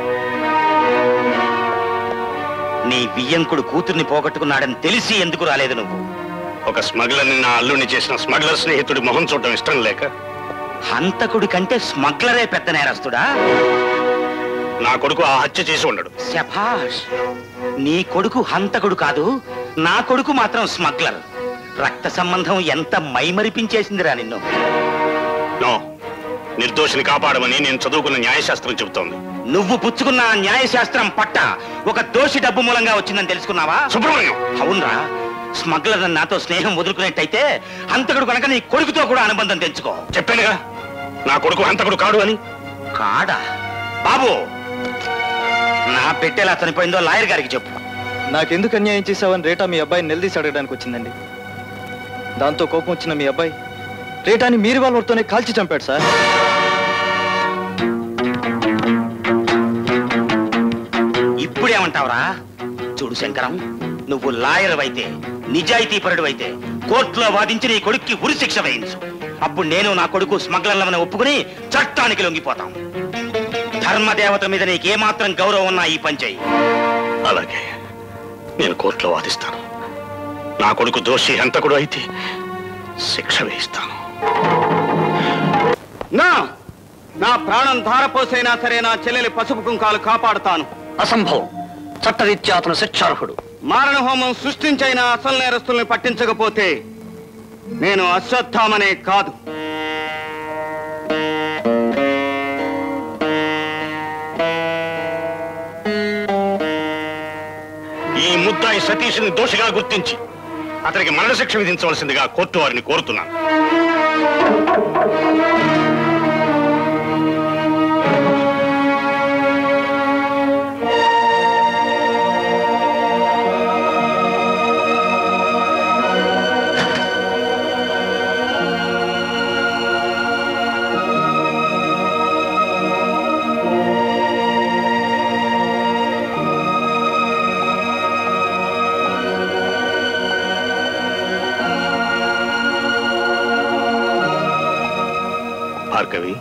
నీ వియ్యంకుడు కూతుర్ని పోగొట్టుకున్నాడని తెలిసి ఎందుకు రాలేదు నువ్వు ఒక స్మగ్లర్ని నా అల్లుడిని చేసిన స్మగ్లర్ స్నేహితుడి మొహం చూడటం ఇష్టం లేక హంతకుడి కంటే స్మగ్లరే పెద్ద నేరస్తుడా నా కొడుకు ఆ హత్య చేసి ఉండడు శభాష్ నీ కొడుకు హంతకుడు కాదు నా కొడుకు మాత్రం స్మగ్లర్ రక్త సంబంధం ఎంత మైమరిపించేసిందిరా నిన్ను నో నిర్దోషిని కాపాడమని నేను చదువుకున్న న్యాయశాస్త్రం చెబుతోంది నువ్వు పుచ్చుకున్న ఆ న్యాయశాస్త్రం పట్ట ఒక దోషి డబ్బు మూలంగా వచ్చిందని తెలుసుకున్నావా సుబ్రహ్మణ్యం అవునరా స్మగ్లర్ నాతో స్నేహం వదులుకున్నట్టయితే హంతకుడు కనుక నీ కొడుకుతో కూడా అనుబంధం తెంచుకో చెప్పానుగా నా కొడుకు హంతకుడు కాడు అని కాడా బాబు నా పెట్టెలా చనిపోయిందో లాయర్ గారికి చెప్పు నాకెందుకు అన్యాయం చేశావని రేటా మీ అబ్బాయిని నిలదీసి అడగడానికి వచ్చిందండి దాంతో కోపం వచ్చిన మీ అబ్బాయి రేటాని మీరు వాళ్ళతోనే కాల్చి చంపాడు సార్ ఇప్పుడేమంటావురా చూడు శంకరం నువ్వు లాయర్ అయితే నిజాయితీ పరుడు అయితే కోర్టులో వాదించి నీ కొడుక్కి ఉరి శిక్ష వేయించు అప్పుడు నేను నా కొడుకు స్మగ్లర్లమని ఒప్పుకుని చట్టానికి లొంగిపోతాం ధర్మదేవత మీద నీకేమాత్రం గౌరవం ఉన్నా ఈ పని చెయ్యి అలాగే నేను కోర్టులో వాదిస్తాను నా కొడుకు దోషి హంతకుడు అయితే శిక్ష వేయిస్తాను నా నా ప్రాణం ధారపోసైనా సరే నా చెల్లెలి పసుపు కుంకాలు కాపాడుతాను అసంభవం చట్టరీత్యా అతను శిక్షార్హుడు మారణ హోమం సృష్టించైన అసలు నేరస్తుల్ని పట్టించకపోతే నేను అశ్వత్థామనే కాదు ఈ ముద్దాయి సతీష్ని దోషిగా గుర్తించి అతనికి మరణశిక్ష విధించవలసిందిగా కోర్టు వారిని కోరుతున్నాను భార్గవి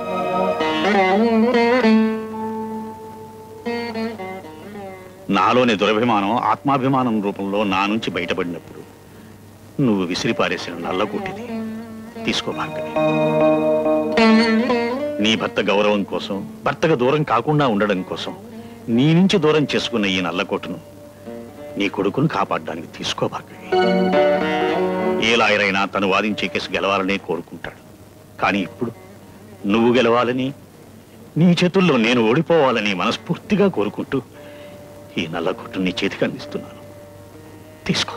నాలోని దురభిమానం ఆత్మాభిమానం రూపంలో నా నుంచి బయటపడినప్పుడు నువ్వు విసిరిపారేసిన నల్లగొట్టిది తీసుకో భార్గవి నీ భర్త గౌరవం కోసం భర్తగా దూరం కాకుండా ఉండడం కోసం నీ నుంచి దూరం చేసుకున్న ఈ నల్లకొట్టును నీ కొడుకును కాపాడడానికి తీసుకో భార్గవి ఏ లాయరైనా తను వాదించే కేసు గెలవాలనే కోరుకుంటాడు కానీ ఇప్పుడు నువ్వు గెలవాలని నీ చేతుల్లో నేను ఓడిపోవాలని మనస్ఫూర్తిగా కోరుకుంటూ ఈ నల్లకొట్టు నీ చేతికి అందిస్తున్నాను తీసుకో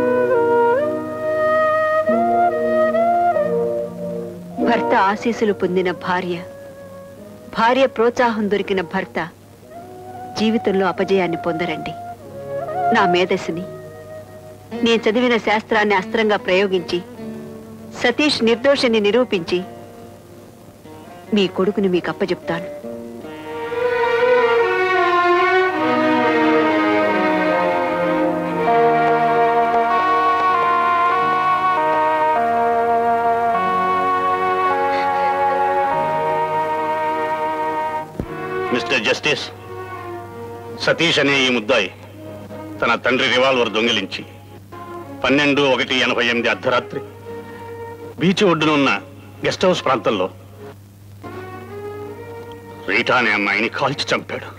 భర్త ఆశీస్సులు పొందిన భార్య భార్య ప్రోత్సాహం దొరికిన భర్త జీవితంలో అపజయాన్ని పొందరండి నా మేధస్సుని నేను చదివిన శాస్త్రాన్ని అస్త్రంగా ప్రయోగించి సతీష్ నిర్దోషిని నిరూపించి మీ కొడుకుని మీకు అప్పచెప్తాను మిస్టర్ జస్టిస్ సతీష్ అనే ఈ ముద్దాయి తన తండ్రి రివాల్వర్ దొంగిలించి పన్నెండు ఒకటి ఎనభై ఎనిమిది అర్ధరాత్రి బీచ్ ఒడ్డున ఉన్న గెస్ట్ హౌస్ ప్రాంతంలో రీటా అనే అమ్మాయిని కాల్చి చంపాడు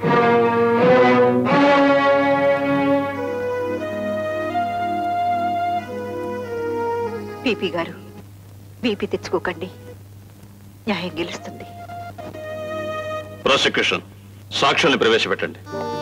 పీపీ గారు బీపీ తెచ్చుకోకండి న్యాయం గెలుస్తుంది ప్రాసిక్యూషన్ సాక్ష్యాన్ని ప్రవేశపెట్టండి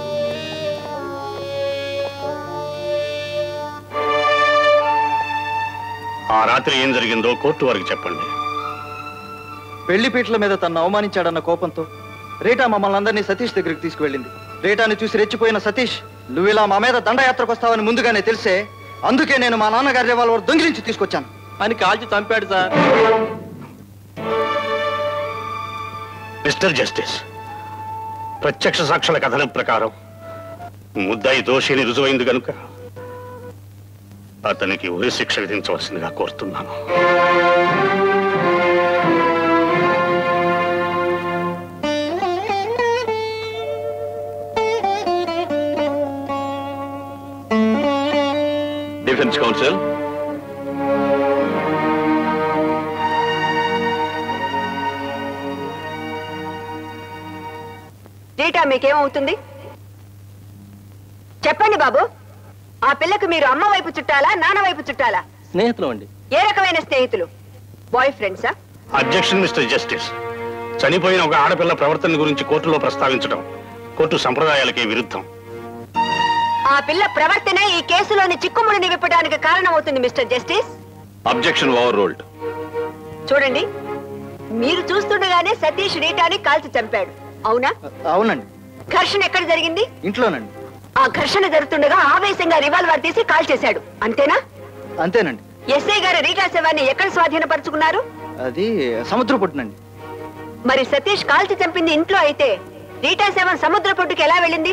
ఆ రాత్రి ఏం జరిగిందో కోర్టు వారికి చెప్పండి పెళ్లి పీటల మీద తను అవమానించాడన్న కోపంతో రేటా మమ్మల్ని అందరినీ సతీష్ దగ్గరికి తీసుకువెళ్ళింది రేటాని చూసి రెచ్చిపోయిన సతీష్ నువ్వు ఇలా మా మీద దండయాత్రకు వస్తావని ముందుగానే తెలిసే అందుకే నేను మా నాన్నగారి రివాల్వర్ దొంగిలించి తీసుకొచ్చాను అని కాల్చి చంపాడు సార్ మిస్టర్ జస్టిస్ ప్రత్యక్ష సాక్షుల కథనం ప్రకారం ముద్దాయి దోషిని రుజువైంది గనుక అతనికి ఉరి శిక్ష విధించవలసిందిగా కోరుతున్నాను డిఫెన్స్ కౌన్సిల్ రీటా మీకేమవుతుంది చెప్పండి బాబు ఆ పిల్లకు మీరు అమ్మ వైపు చుట్టాలా నాన్న వైపు చుట్టాలా స్నేహితులు అండి ఏ రకమైన స్నేహితులు బాయ్ ఫ్రెండ్సా అబ్జెక్షన్ మిస్టర్ జస్టిస్ చనిపోయిన ఒక ఆడపిల్ల ప్రవర్తన గురించి కోర్టులో ప్రస్తావించడం కోర్టు సంప్రదాయాలకి విరుద్ధం ఆ పిల్ల ప్రవర్తనే ఈ కేసులోని చిక్కుముడిని విప్పడానికి కారణమవుతుంది mister justice objection overruled చూడండి మీరు చూస్తుండగానే సతీష్ రీటాని కాల్చి చంపాడు అవునా అవునండి ఘర్షణ ఎక్కడ జరిగింది ఇంట్లోనండి ఆ ఘర్షణ జరుగుతుండగా ఆవేశంగా రివాల్వర్ తీసి కాల్ చేశాడు అంతేనా అంతేనండి ఎస్ఐ గారు రీటా శవాన్ని ఎక్కడ స్వాధీనపరుచుకున్నారు అది సముద్ర పుట్టునండి మరి సతీష్ కాల్చి చంపింది ఇంట్లో అయితే రీటా శవం సముద్ర పొట్టుకి ఎలా వెళ్ళింది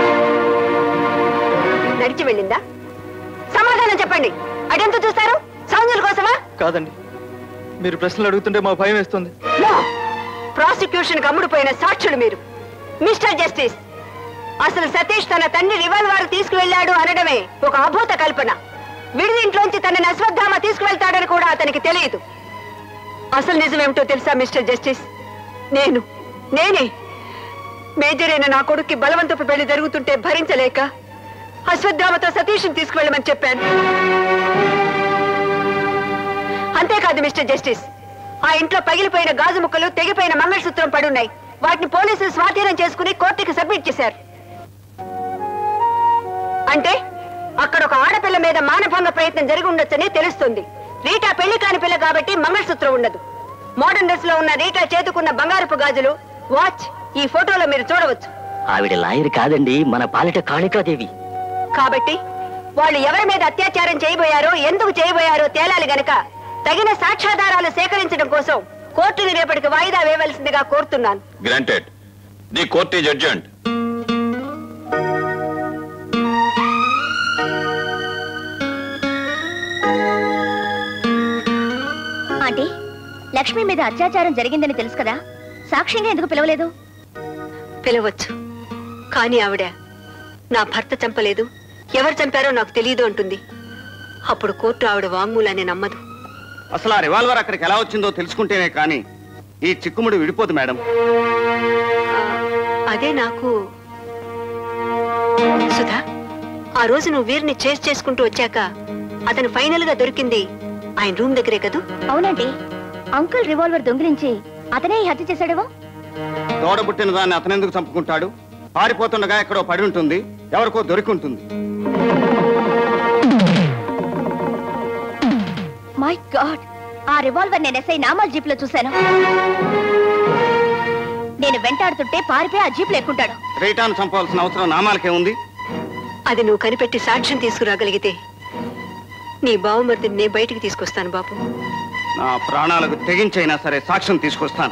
నడిచి వెళ్ళిందా సమాధానం చెప్పండి అటెంత చూస్తారు సౌందర్య కోసమా కాదండి మీరు ప్రశ్నలు అడుగుతుంటే మా భయం వేస్తుంది నో ప్రాసిక్యూషన్ కి అమ్ముడుపోయిన సాక్షులు మీరు మిస్టర్ జస్టిస్ అసలు సతీష్ తన తండ్రి రివాల్వర్ తీసుకువెళ్ళాడు అనడమే ఒక అభూత కల్పన విడిది ఇంట్లోంచి తనని అశ్వత్థామ తీసుకువెళ్తాడని కూడా అతనికి తెలియదు అసలు నిజమేమిటో తెలుసా మిస్టర్ జస్టిస్ నేను నేనే మేజర్ అయిన నా కొడుక్కి బలవంతపు పెళ్లి జరుగుతుంటే భరించలేక అశ్వత్థామతో సతీష్ని తీసుకువెళ్ళమని చెప్పాను అంతేకాదు మిస్టర్ జస్టిస్ ఆ ఇంట్లో పగిలిపోయిన గాజు ముక్కలు తెగిపోయిన మంగళసూత్రం పడున్నాయి వాటిని పోలీసులు స్వాధీనం చేసుకుని కోర్టుకి సబ్మిట్ చేశారు అంటే అక్కడ ఒక ఆడపిల్ల మీద మానభంగ ప్రయత్నం జరిగి ఉండొచ్చని తెలుస్తుంది రీటా పెళ్లి కాని పిల్ల కాబట్టి మంగళసూత్రం ఉండదు మోడర్న్ డ్రెస్ లో ఉన్న రీటా చేతుకున్న బంగారపు గాజులు వాచ్ ఈ ఫోటోలో మీరు చూడవచ్చు ఆవిడ లాయర్ కాదండి మన పాలిట కాళికాదేవి కాబట్టి వాళ్ళు ఎవరి మీద అత్యాచారం చేయబోయారో ఎందుకు చేయబోయారో తేలాలి గనక తగిన సాక్ష్యాధారాలు సేకరించడం కోసం కోర్టుని రేపటికి వాయిదా వేయవలసిందిగా కోరుతున్నాను granted the court is urgent aunty Lakshmi మీద అత్యాచారం జరిగిందని తెలుసు కదా సాక్ష్యంగా ఎందుకు పిలవలేదు పిలవచ్చు కానీ ఆవిడ నా భర్త చంపలేదు ఎవరు చంపారో నాకు తెలియదు అంటుంది అప్పుడు కోర్టు ఆవిడ వాంగ్మూలాన్ని నమ్మదు అసలు ఆ రివాల్వర్ అక్కడికి ఎలా వచ్చిందో తెలుసుకుంటేనే కానీ ఈ చిక్కుముడి విడిపోదు మేడం అదే నాకు సుధా ఆ రోజు నువ్వు వీరిని చేసి చేసుకుంటూ వచ్చాక అతను ఫైనల్ గా దొరికింది ఆయన రూమ్ దగ్గరే కదూ అవునండి అంకుల్ రివాల్వర్ దొంగిలించి అతనే ఈ హత్య చేశాడేమో తోడబుట్టిన దాన్ని అతనెందుకు చంపుకుంటాడు పారిపోతుండగా ఎక్కడో పడి ఉంటుంది ఎవరికో దొరికి ఉంటుంది మై గాడ్ ఆ రివాల్వర్ నేను ఎస్ఐ నామాల్ జీప్ లో చూశాను నేను వెంటాడుతుంటే పారిపోయి ఆ జీప్ లో ఎక్కుంటాడు రీటాను చంపవలసిన అవసరం నామాలకే ఉంది అది నువ్వు కనిపెట్టి సాక్ష్యం తీసుకురాగలిగితే నీ బావమరిదిని నేను బయటికి తీసుకొస్తాను బాబు నా ప్రాణాలకు తెగించైనా సరే సాక్ష్యం తీసుకొస్తాను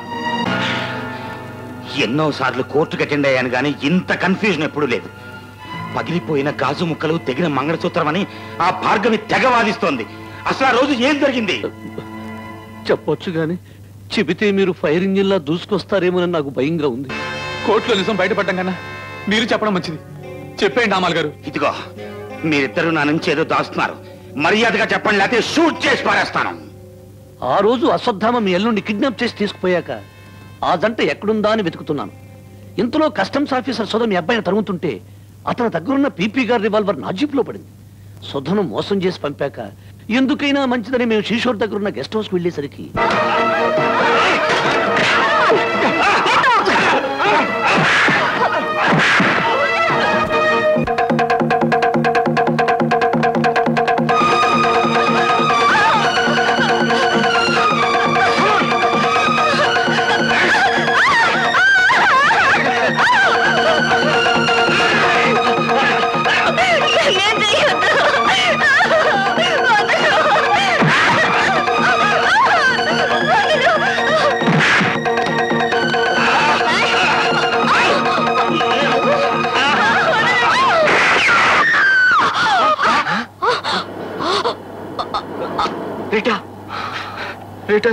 ఎన్నో సార్లు కోర్టుకు అటెండ్ అయ్యాను కానీ ఇంత కన్ఫ్యూజన్ ఎప్పుడూ లేదు పగిలిపోయిన గాజు ముక్కలు తెగిన మంగళసూత్రం అని ఆ భార్గవి తెగ వాదిస్తోంది అసలు ఆ రోజు ఏం జరిగింది చెప్పొచ్చు గాని చెబితే మీరు ఫైర్ ఇంజిన్ లా దూసుకొస్తారేమోనని నాకు భయంగా ఉంది కోర్టులో నిజం బయటపడ్డం కన్నా మీరు చెప్పడం మంచిది చెప్పేయండి అమ్మాల్ గారు ఇదిగో మీరిద్దరూ నా నుంచి ఏదో దాస్తున్నారు మర్యాదగా చెప్పండి లేకపోతే షూట్ చేసి పారేస్తాను ఆ రోజు అశ్వత్థామ మీ ఎల్లుండి కిడ్నాప్ చేసి తీసుకుపోయాక ఆ జంట ఎక్కడుందా అని వెతుకుతున్నాను ఇంతలో కస్టమ్స్ ఆఫీసర్ సుధ మీ అబ్బాయిని తరుగుతుంటే అతని దగ్గరున్న పీపీ గారి రివాల్వర్ నా జీప్లో పడింది సుధను మోసం చేసి పంపాక ఎందుకైనా మంచిదని మేము శ్రీశోర్ దగ్గరున్న గెస్ట్ హౌస్కి వెళ్ళేసరికి ఏం చెయ్యొద్దు బేటా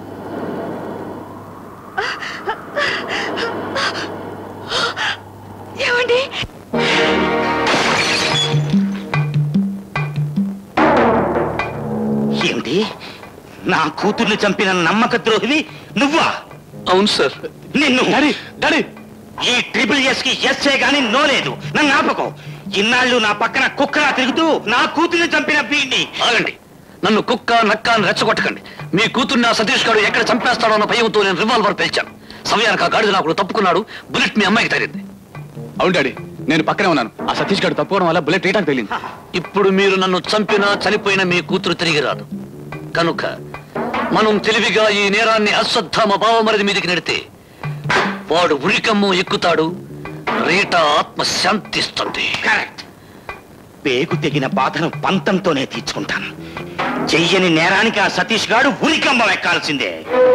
ఏమండి ఏమిటి నా కూతుర్ని చంపిన నమ్మక ద్రోహివి నువ్వా అవును సార్ నిన్ను డాడీ ఈ ట్రిపుల్ ఎస్ కి ఎస్ఏ గాని నో లేదు నన్ను ఆపకో ఇన్నాళ్ళు నా పక్కన కుక్కలా తిరుగుతూ నా కూతుర్ని చంపిన వీడిని ఆగండి నన్ను కుక్క నక్క అని రెచ్చగొట్టకండి మీ కూతుర్ని ఆ సతీష్ గారు ఎక్కడ చంపేస్తాడో అన్న భయంతో నేను రివాల్వర్ పేల్చాను సమయానికి ఆ గాడిద నాకు తప్పుకున్నాడు బుల్లెట్ మీ అమ్మాయికి తగిలింది అవును డాడీ నేను పక్కనే ఉన్నాను ఆ సతీష్ గారు తప్పుకోవడం వల్ల బుల్లెట్ రేటాకు తగిలింది ఇప్పుడు మీరు నన్ను చంపినా చనిపోయిన మీ కూతురు తిరిగి రాదు కనుక మనం తెలివిగా ఈ నేరాన్ని అశ్వత్థామ భావమరిది మీదకి నెడితే వాడు ఉరికమ్ము ఎక్కుతాడు రీట ఆత్మ శాంతిస్తుంది కరెక్ట్ పేగు తెగిన బాధను పంతంతోనే తీర్చుకుంటాను చెయ్యని నేరానికి ఆ సతీష్ గాడు ఉరికంబం ఎక్కాల్సిందే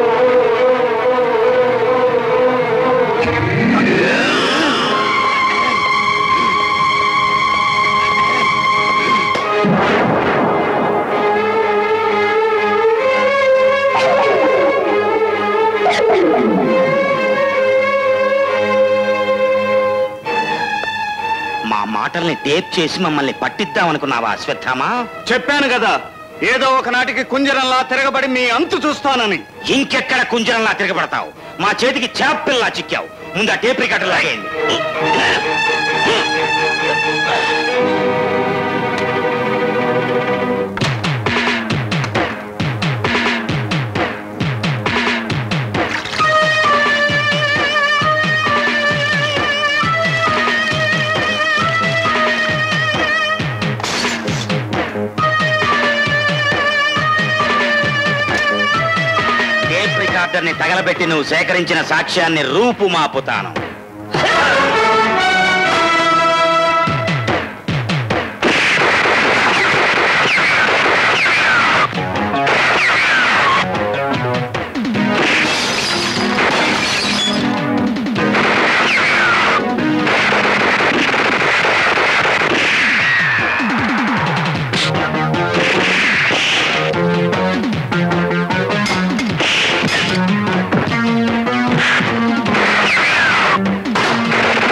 మా మాటల్ని టేప్ చేసి మమ్మల్ని పట్టిద్దాం అనుకున్నావా అశ్వత్థామా చెప్పాను కదా ఏదో ఒకనాటికి కుంజరంలా తిరగబడి మీ అంతు చూస్తానని ఇంకెక్కడ కుంజరంలా తిరగబడతావు మా చేతికి చేపల్లా చిక్కావు ముందు ఆ టేప్ రికార్డర్ లాగేయండి టేప్ రికార్డర్ ని తగలబెట్టి నువ్వు సేకరించిన సాక్ష్యాన్ని రూపుమాపుతాను ఆ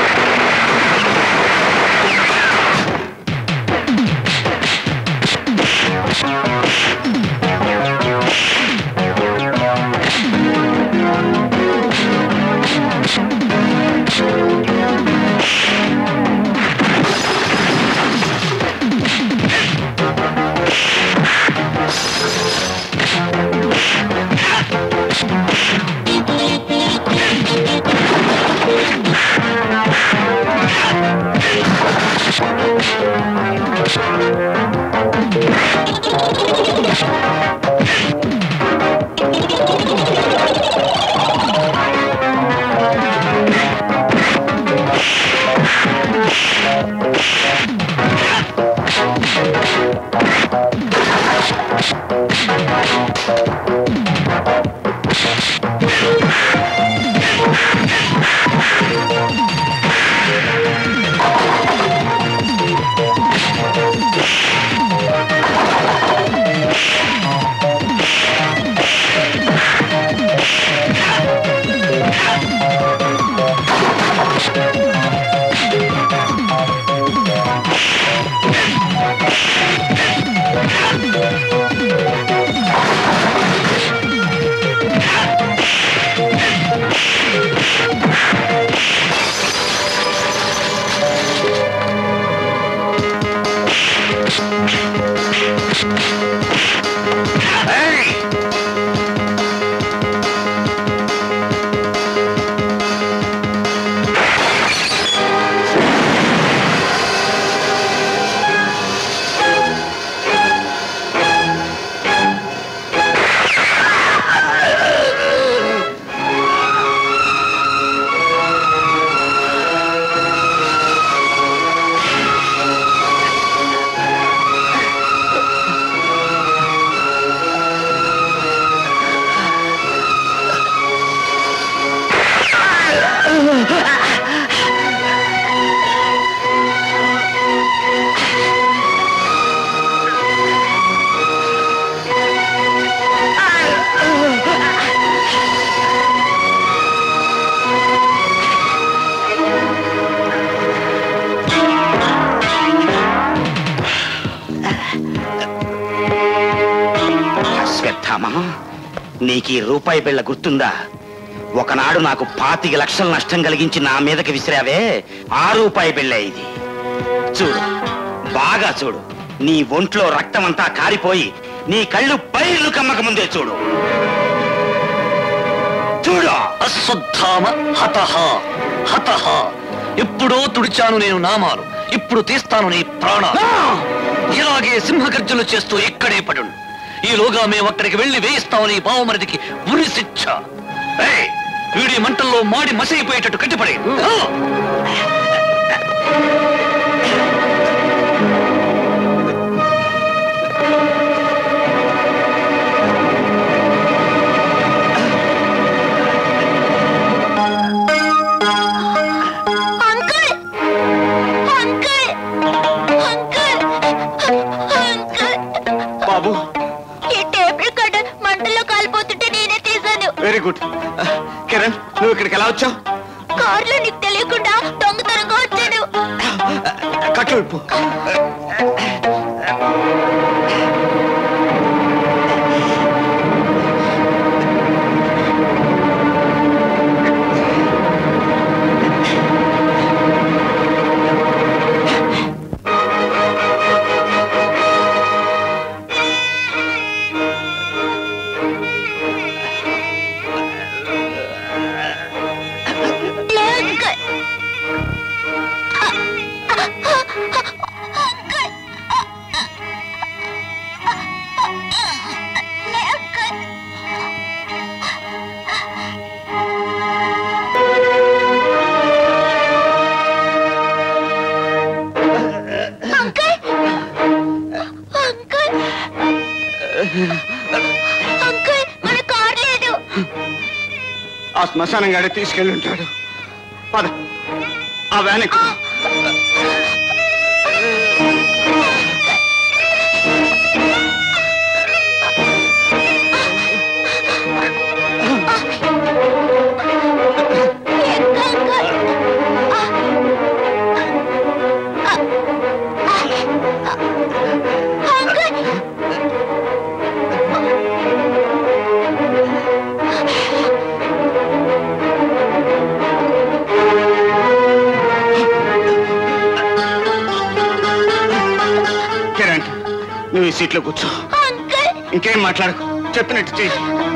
రామా నీకు ఈ రూపాయి బిళ్ళ గుర్తుందా ఒకనాడు నాకు పాతిక లక్షల నష్టం కలిగించి నా మీదకి విసిరావే ఆ రూపాయి బిళ్ళ ఇది చూడు బాగా చూడు నీ ఒంట్లో రక్తమంతా కారిపోయి నీ కళ్ళు పైర్లు కమ్మక ముందే చూడు చూడు అశ్వత్థామ హతహ హతహ ఎప్పుడో తుడిచాను నేను నామాలు ఇప్పుడు తీస్తాను నీ ప్రాణాలు ఇలాగే సింహగర్జనలు చేస్తూ ఇక్కడే పడుండు ఈలోగా మేము అక్కడికి వెళ్లి వేయిస్తామని ఈ బావమరిదికి ఉరి శిక్ష ఏయ్, వీడి మంటల్లో మాడి మసైపోయేటట్టు కట్టిపడే అంకుల్ అంకుల్ అంకుల్ అంకుల్ బాబు ఈ టేప్ రికార్డర్ మంటల్లో కాలిపోతుంటే నేనే తీశాను వెరీ గుడ్ కిరణ్ నువ్వు ఇక్కడికి ఎలా వచ్చావు కారులో నీకు తెలియకుండా దొంగతనంగా వచ్చాను కట్లు విప్పు లే అంకుల్ లే అంకుల్ అంకుల్ అంకుల్ అంకుల్ మన కార్ లేదు ఆ శ్మశానం గాడి తీసుకెళ్ళి ఉంటాడు పద ఆ వ్యాన్ ఎక్కు. కిరణ్ నువ్వు ఈ సీట్లో కూర్చో ఇంకేం మాట్లాడకు చెప్పినట్టు చెయ్యి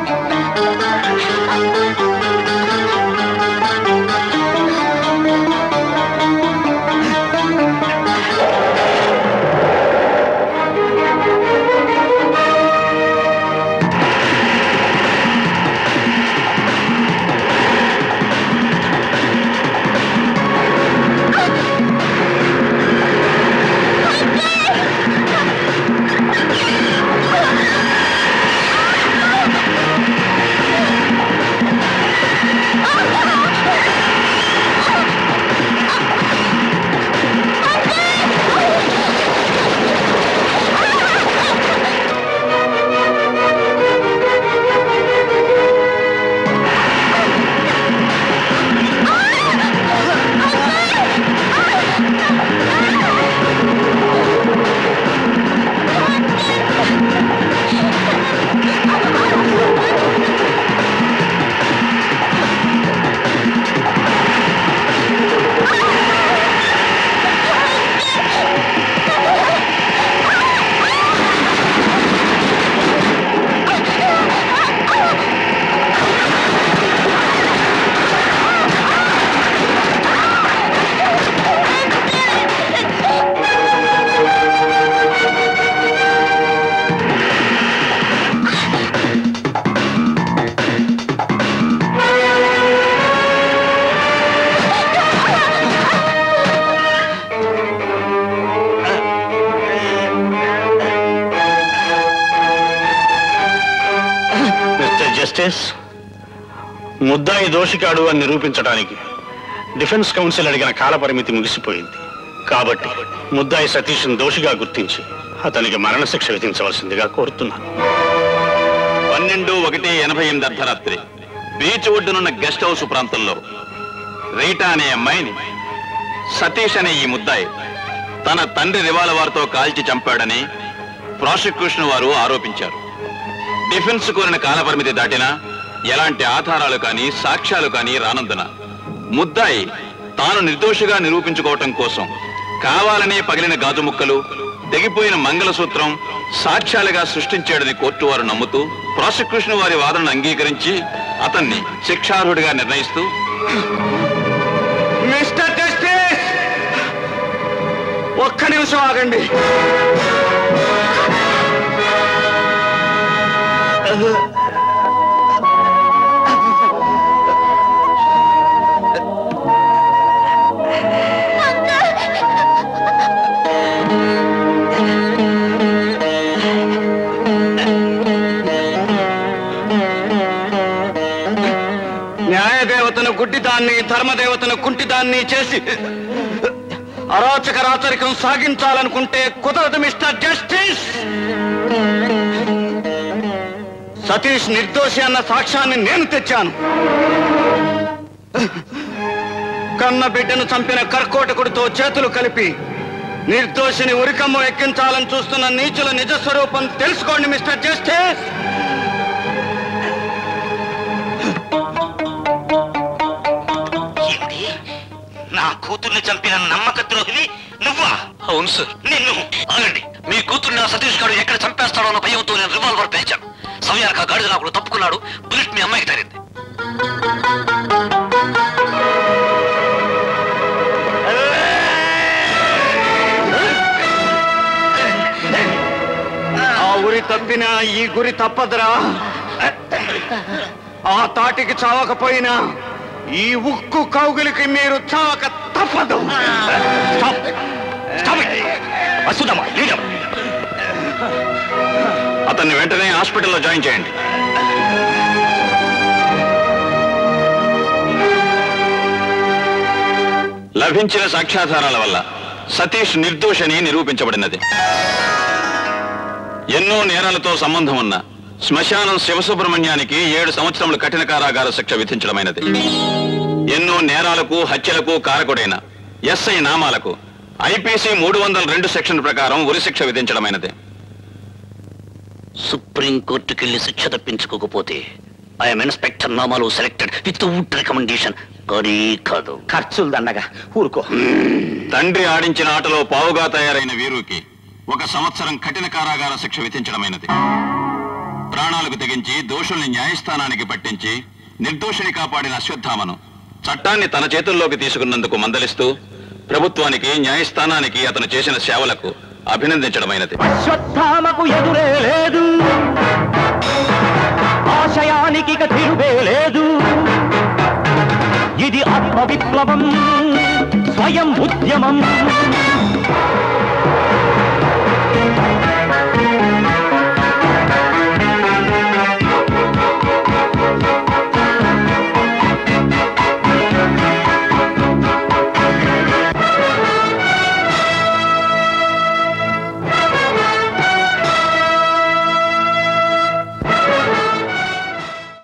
మిస్టర్ జస్టిస్ ముద్దాయి దోషికాడు అని నిరూపించడానికి డిఫెన్స్ కౌన్సిల్ అడిగిన కాల పరిమితి ముగిసిపోయింది కాబట్టి ముద్దాయి సతీష్ను దోషిగా గుర్తించి అతనికి మరణశిక్ష విధించవలసిందిగా కోరుతున్నాను పన్నెండు ఒకటి ఎనభై ఎనిమిది అర్ధరాత్రి బీచ్ ఒడ్డునున్న గెస్ట్ హౌస్ ప్రాంతంలో రీటా అనే అమ్మాయిని సతీష్ అనే ఈ ముద్దాయి తన తండ్రి రివాల్వర్తో కాల్చి చంపాడని ప్రాసిక్యూషన్ వారు ఆరోపించారు డిఫెన్స్ కోరిన కాలపరిమితి దాటినా ఎలాంటి ఆధారాలు కానీ సాక్ష్యాలు కానీ రానందున ముద్దాయి తాను నిర్దోషిగా నిరూపించుకోవటం కోసం కావాలనే పగిలిన గాజు ముక్కలు తెగిపోయిన మంగళసూత్రం సాక్ష్యాలుగా సృష్టించాడని కోర్టు వారు నమ్ముతూ ప్రాసిక్యూషన్ వారి వాదనను అంగీకరించి అతన్ని శిక్షార్హుడిగా నిర్ణయిస్తూ మిస్టర్ జస్టిస్ ఒక్క నిమిషం ఆగండి న్యాయదేవతను గుడ్డిదాన్ని ధర్మదేవతను కుంటిదాన్ని చేసి అరాచక రాచరికం సాగించాలనుకుంటే కుదరదు మిస్టర్ జస్టిస్ సతీష్ నిర్దోషి అన్న సాక్ష్యాన్ని నేను తెచ్చాను కన్న బిడ్డను చంపిన కర్కోటకుడితో చేతులు కలిపి నిర్దోషిని ఉరికమ్మ ఎక్కించాలని చూస్తున్న నీచుల నిజ స్వరూపం తెలుసుకోండి మిస్టర్ జస్టిస్ ఏమిటి నా కూతుర్ని చంపిన నమ్మక ద్రోహివి నువ్వా అవును సార్ నిన్ను ఆగండి మీ కూతుర్ని ఆ సతీష్ గారు ఎక్కడ చంపేస్తాడో అన్న భయంతో నేను రివాల్వర్ పేల్చాను సమయానికి ఆ గాడిద నాకు తప్పుకున్నాడు బుల్లెట్ మీ అమ్మాయికి తరింది ఆ ఉరి తప్పినా ఈ గురి తప్పదురా ఆ తాటికి చావకపోయినా ఈ ఉక్కు కౌగులికి మీరు చావక తప్పదు వస్తుందమ్మా అతన్ని వెంటనే హాస్పిటల్లో జాయిన్ చేయండి లభించిన సాక్ష్యాధారాల వల్ల సతీష్ నిర్దోషని నిరూపించబడినది ఎన్నో నేరాలతో సంబంధం ఉన్న శ్మశానం శివసుబ్రహ్మణ్యానికి ఏడు సంవత్సరముల కఠిన కారాగార శిక్ష విధించడమైనది ఎన్నో నేరాలకు హత్యలకు కారకుడైన ఎస్ఐ నామాలకు ఐపీసీ మూడు వందల రెండు సెక్షన్ ప్రకారం ఉరిశిక్ష విధించడమైనది సుప్రీం కోర్టుకెళ్లి శిక్ష తప్పించుకోకపోతే I'm inspector Namalu selected without recommendation కానీ కాదు ఖర్చులు దండగా ఊరుకో తండ్రి ఆడించిన ఆటలో పావుగా తయారైన వీరుకి ఒక సంవత్సరం కఠిన కారాగార శిక్ష విధించడమైనది ప్రాణాలకు తెగించి దోషుల్ని న్యాయస్థానానికి పట్టించి నిర్దోషిని కాపాడిన అశ్వత్థామను చట్టాన్ని తన చేతుల్లోకి తీసుకున్నందుకు మందలిస్తూ ప్రభుత్వానికి న్యాయస్థానానికి అతను చేసిన సేవలకు అభినందించడమైనది అశ్వత్థామకు ఎదురే లేదు ఆశయానికి ఇక తిరుగే లేదు ఇది ఆత్మ విప్లవం స్వయం ఉద్యమం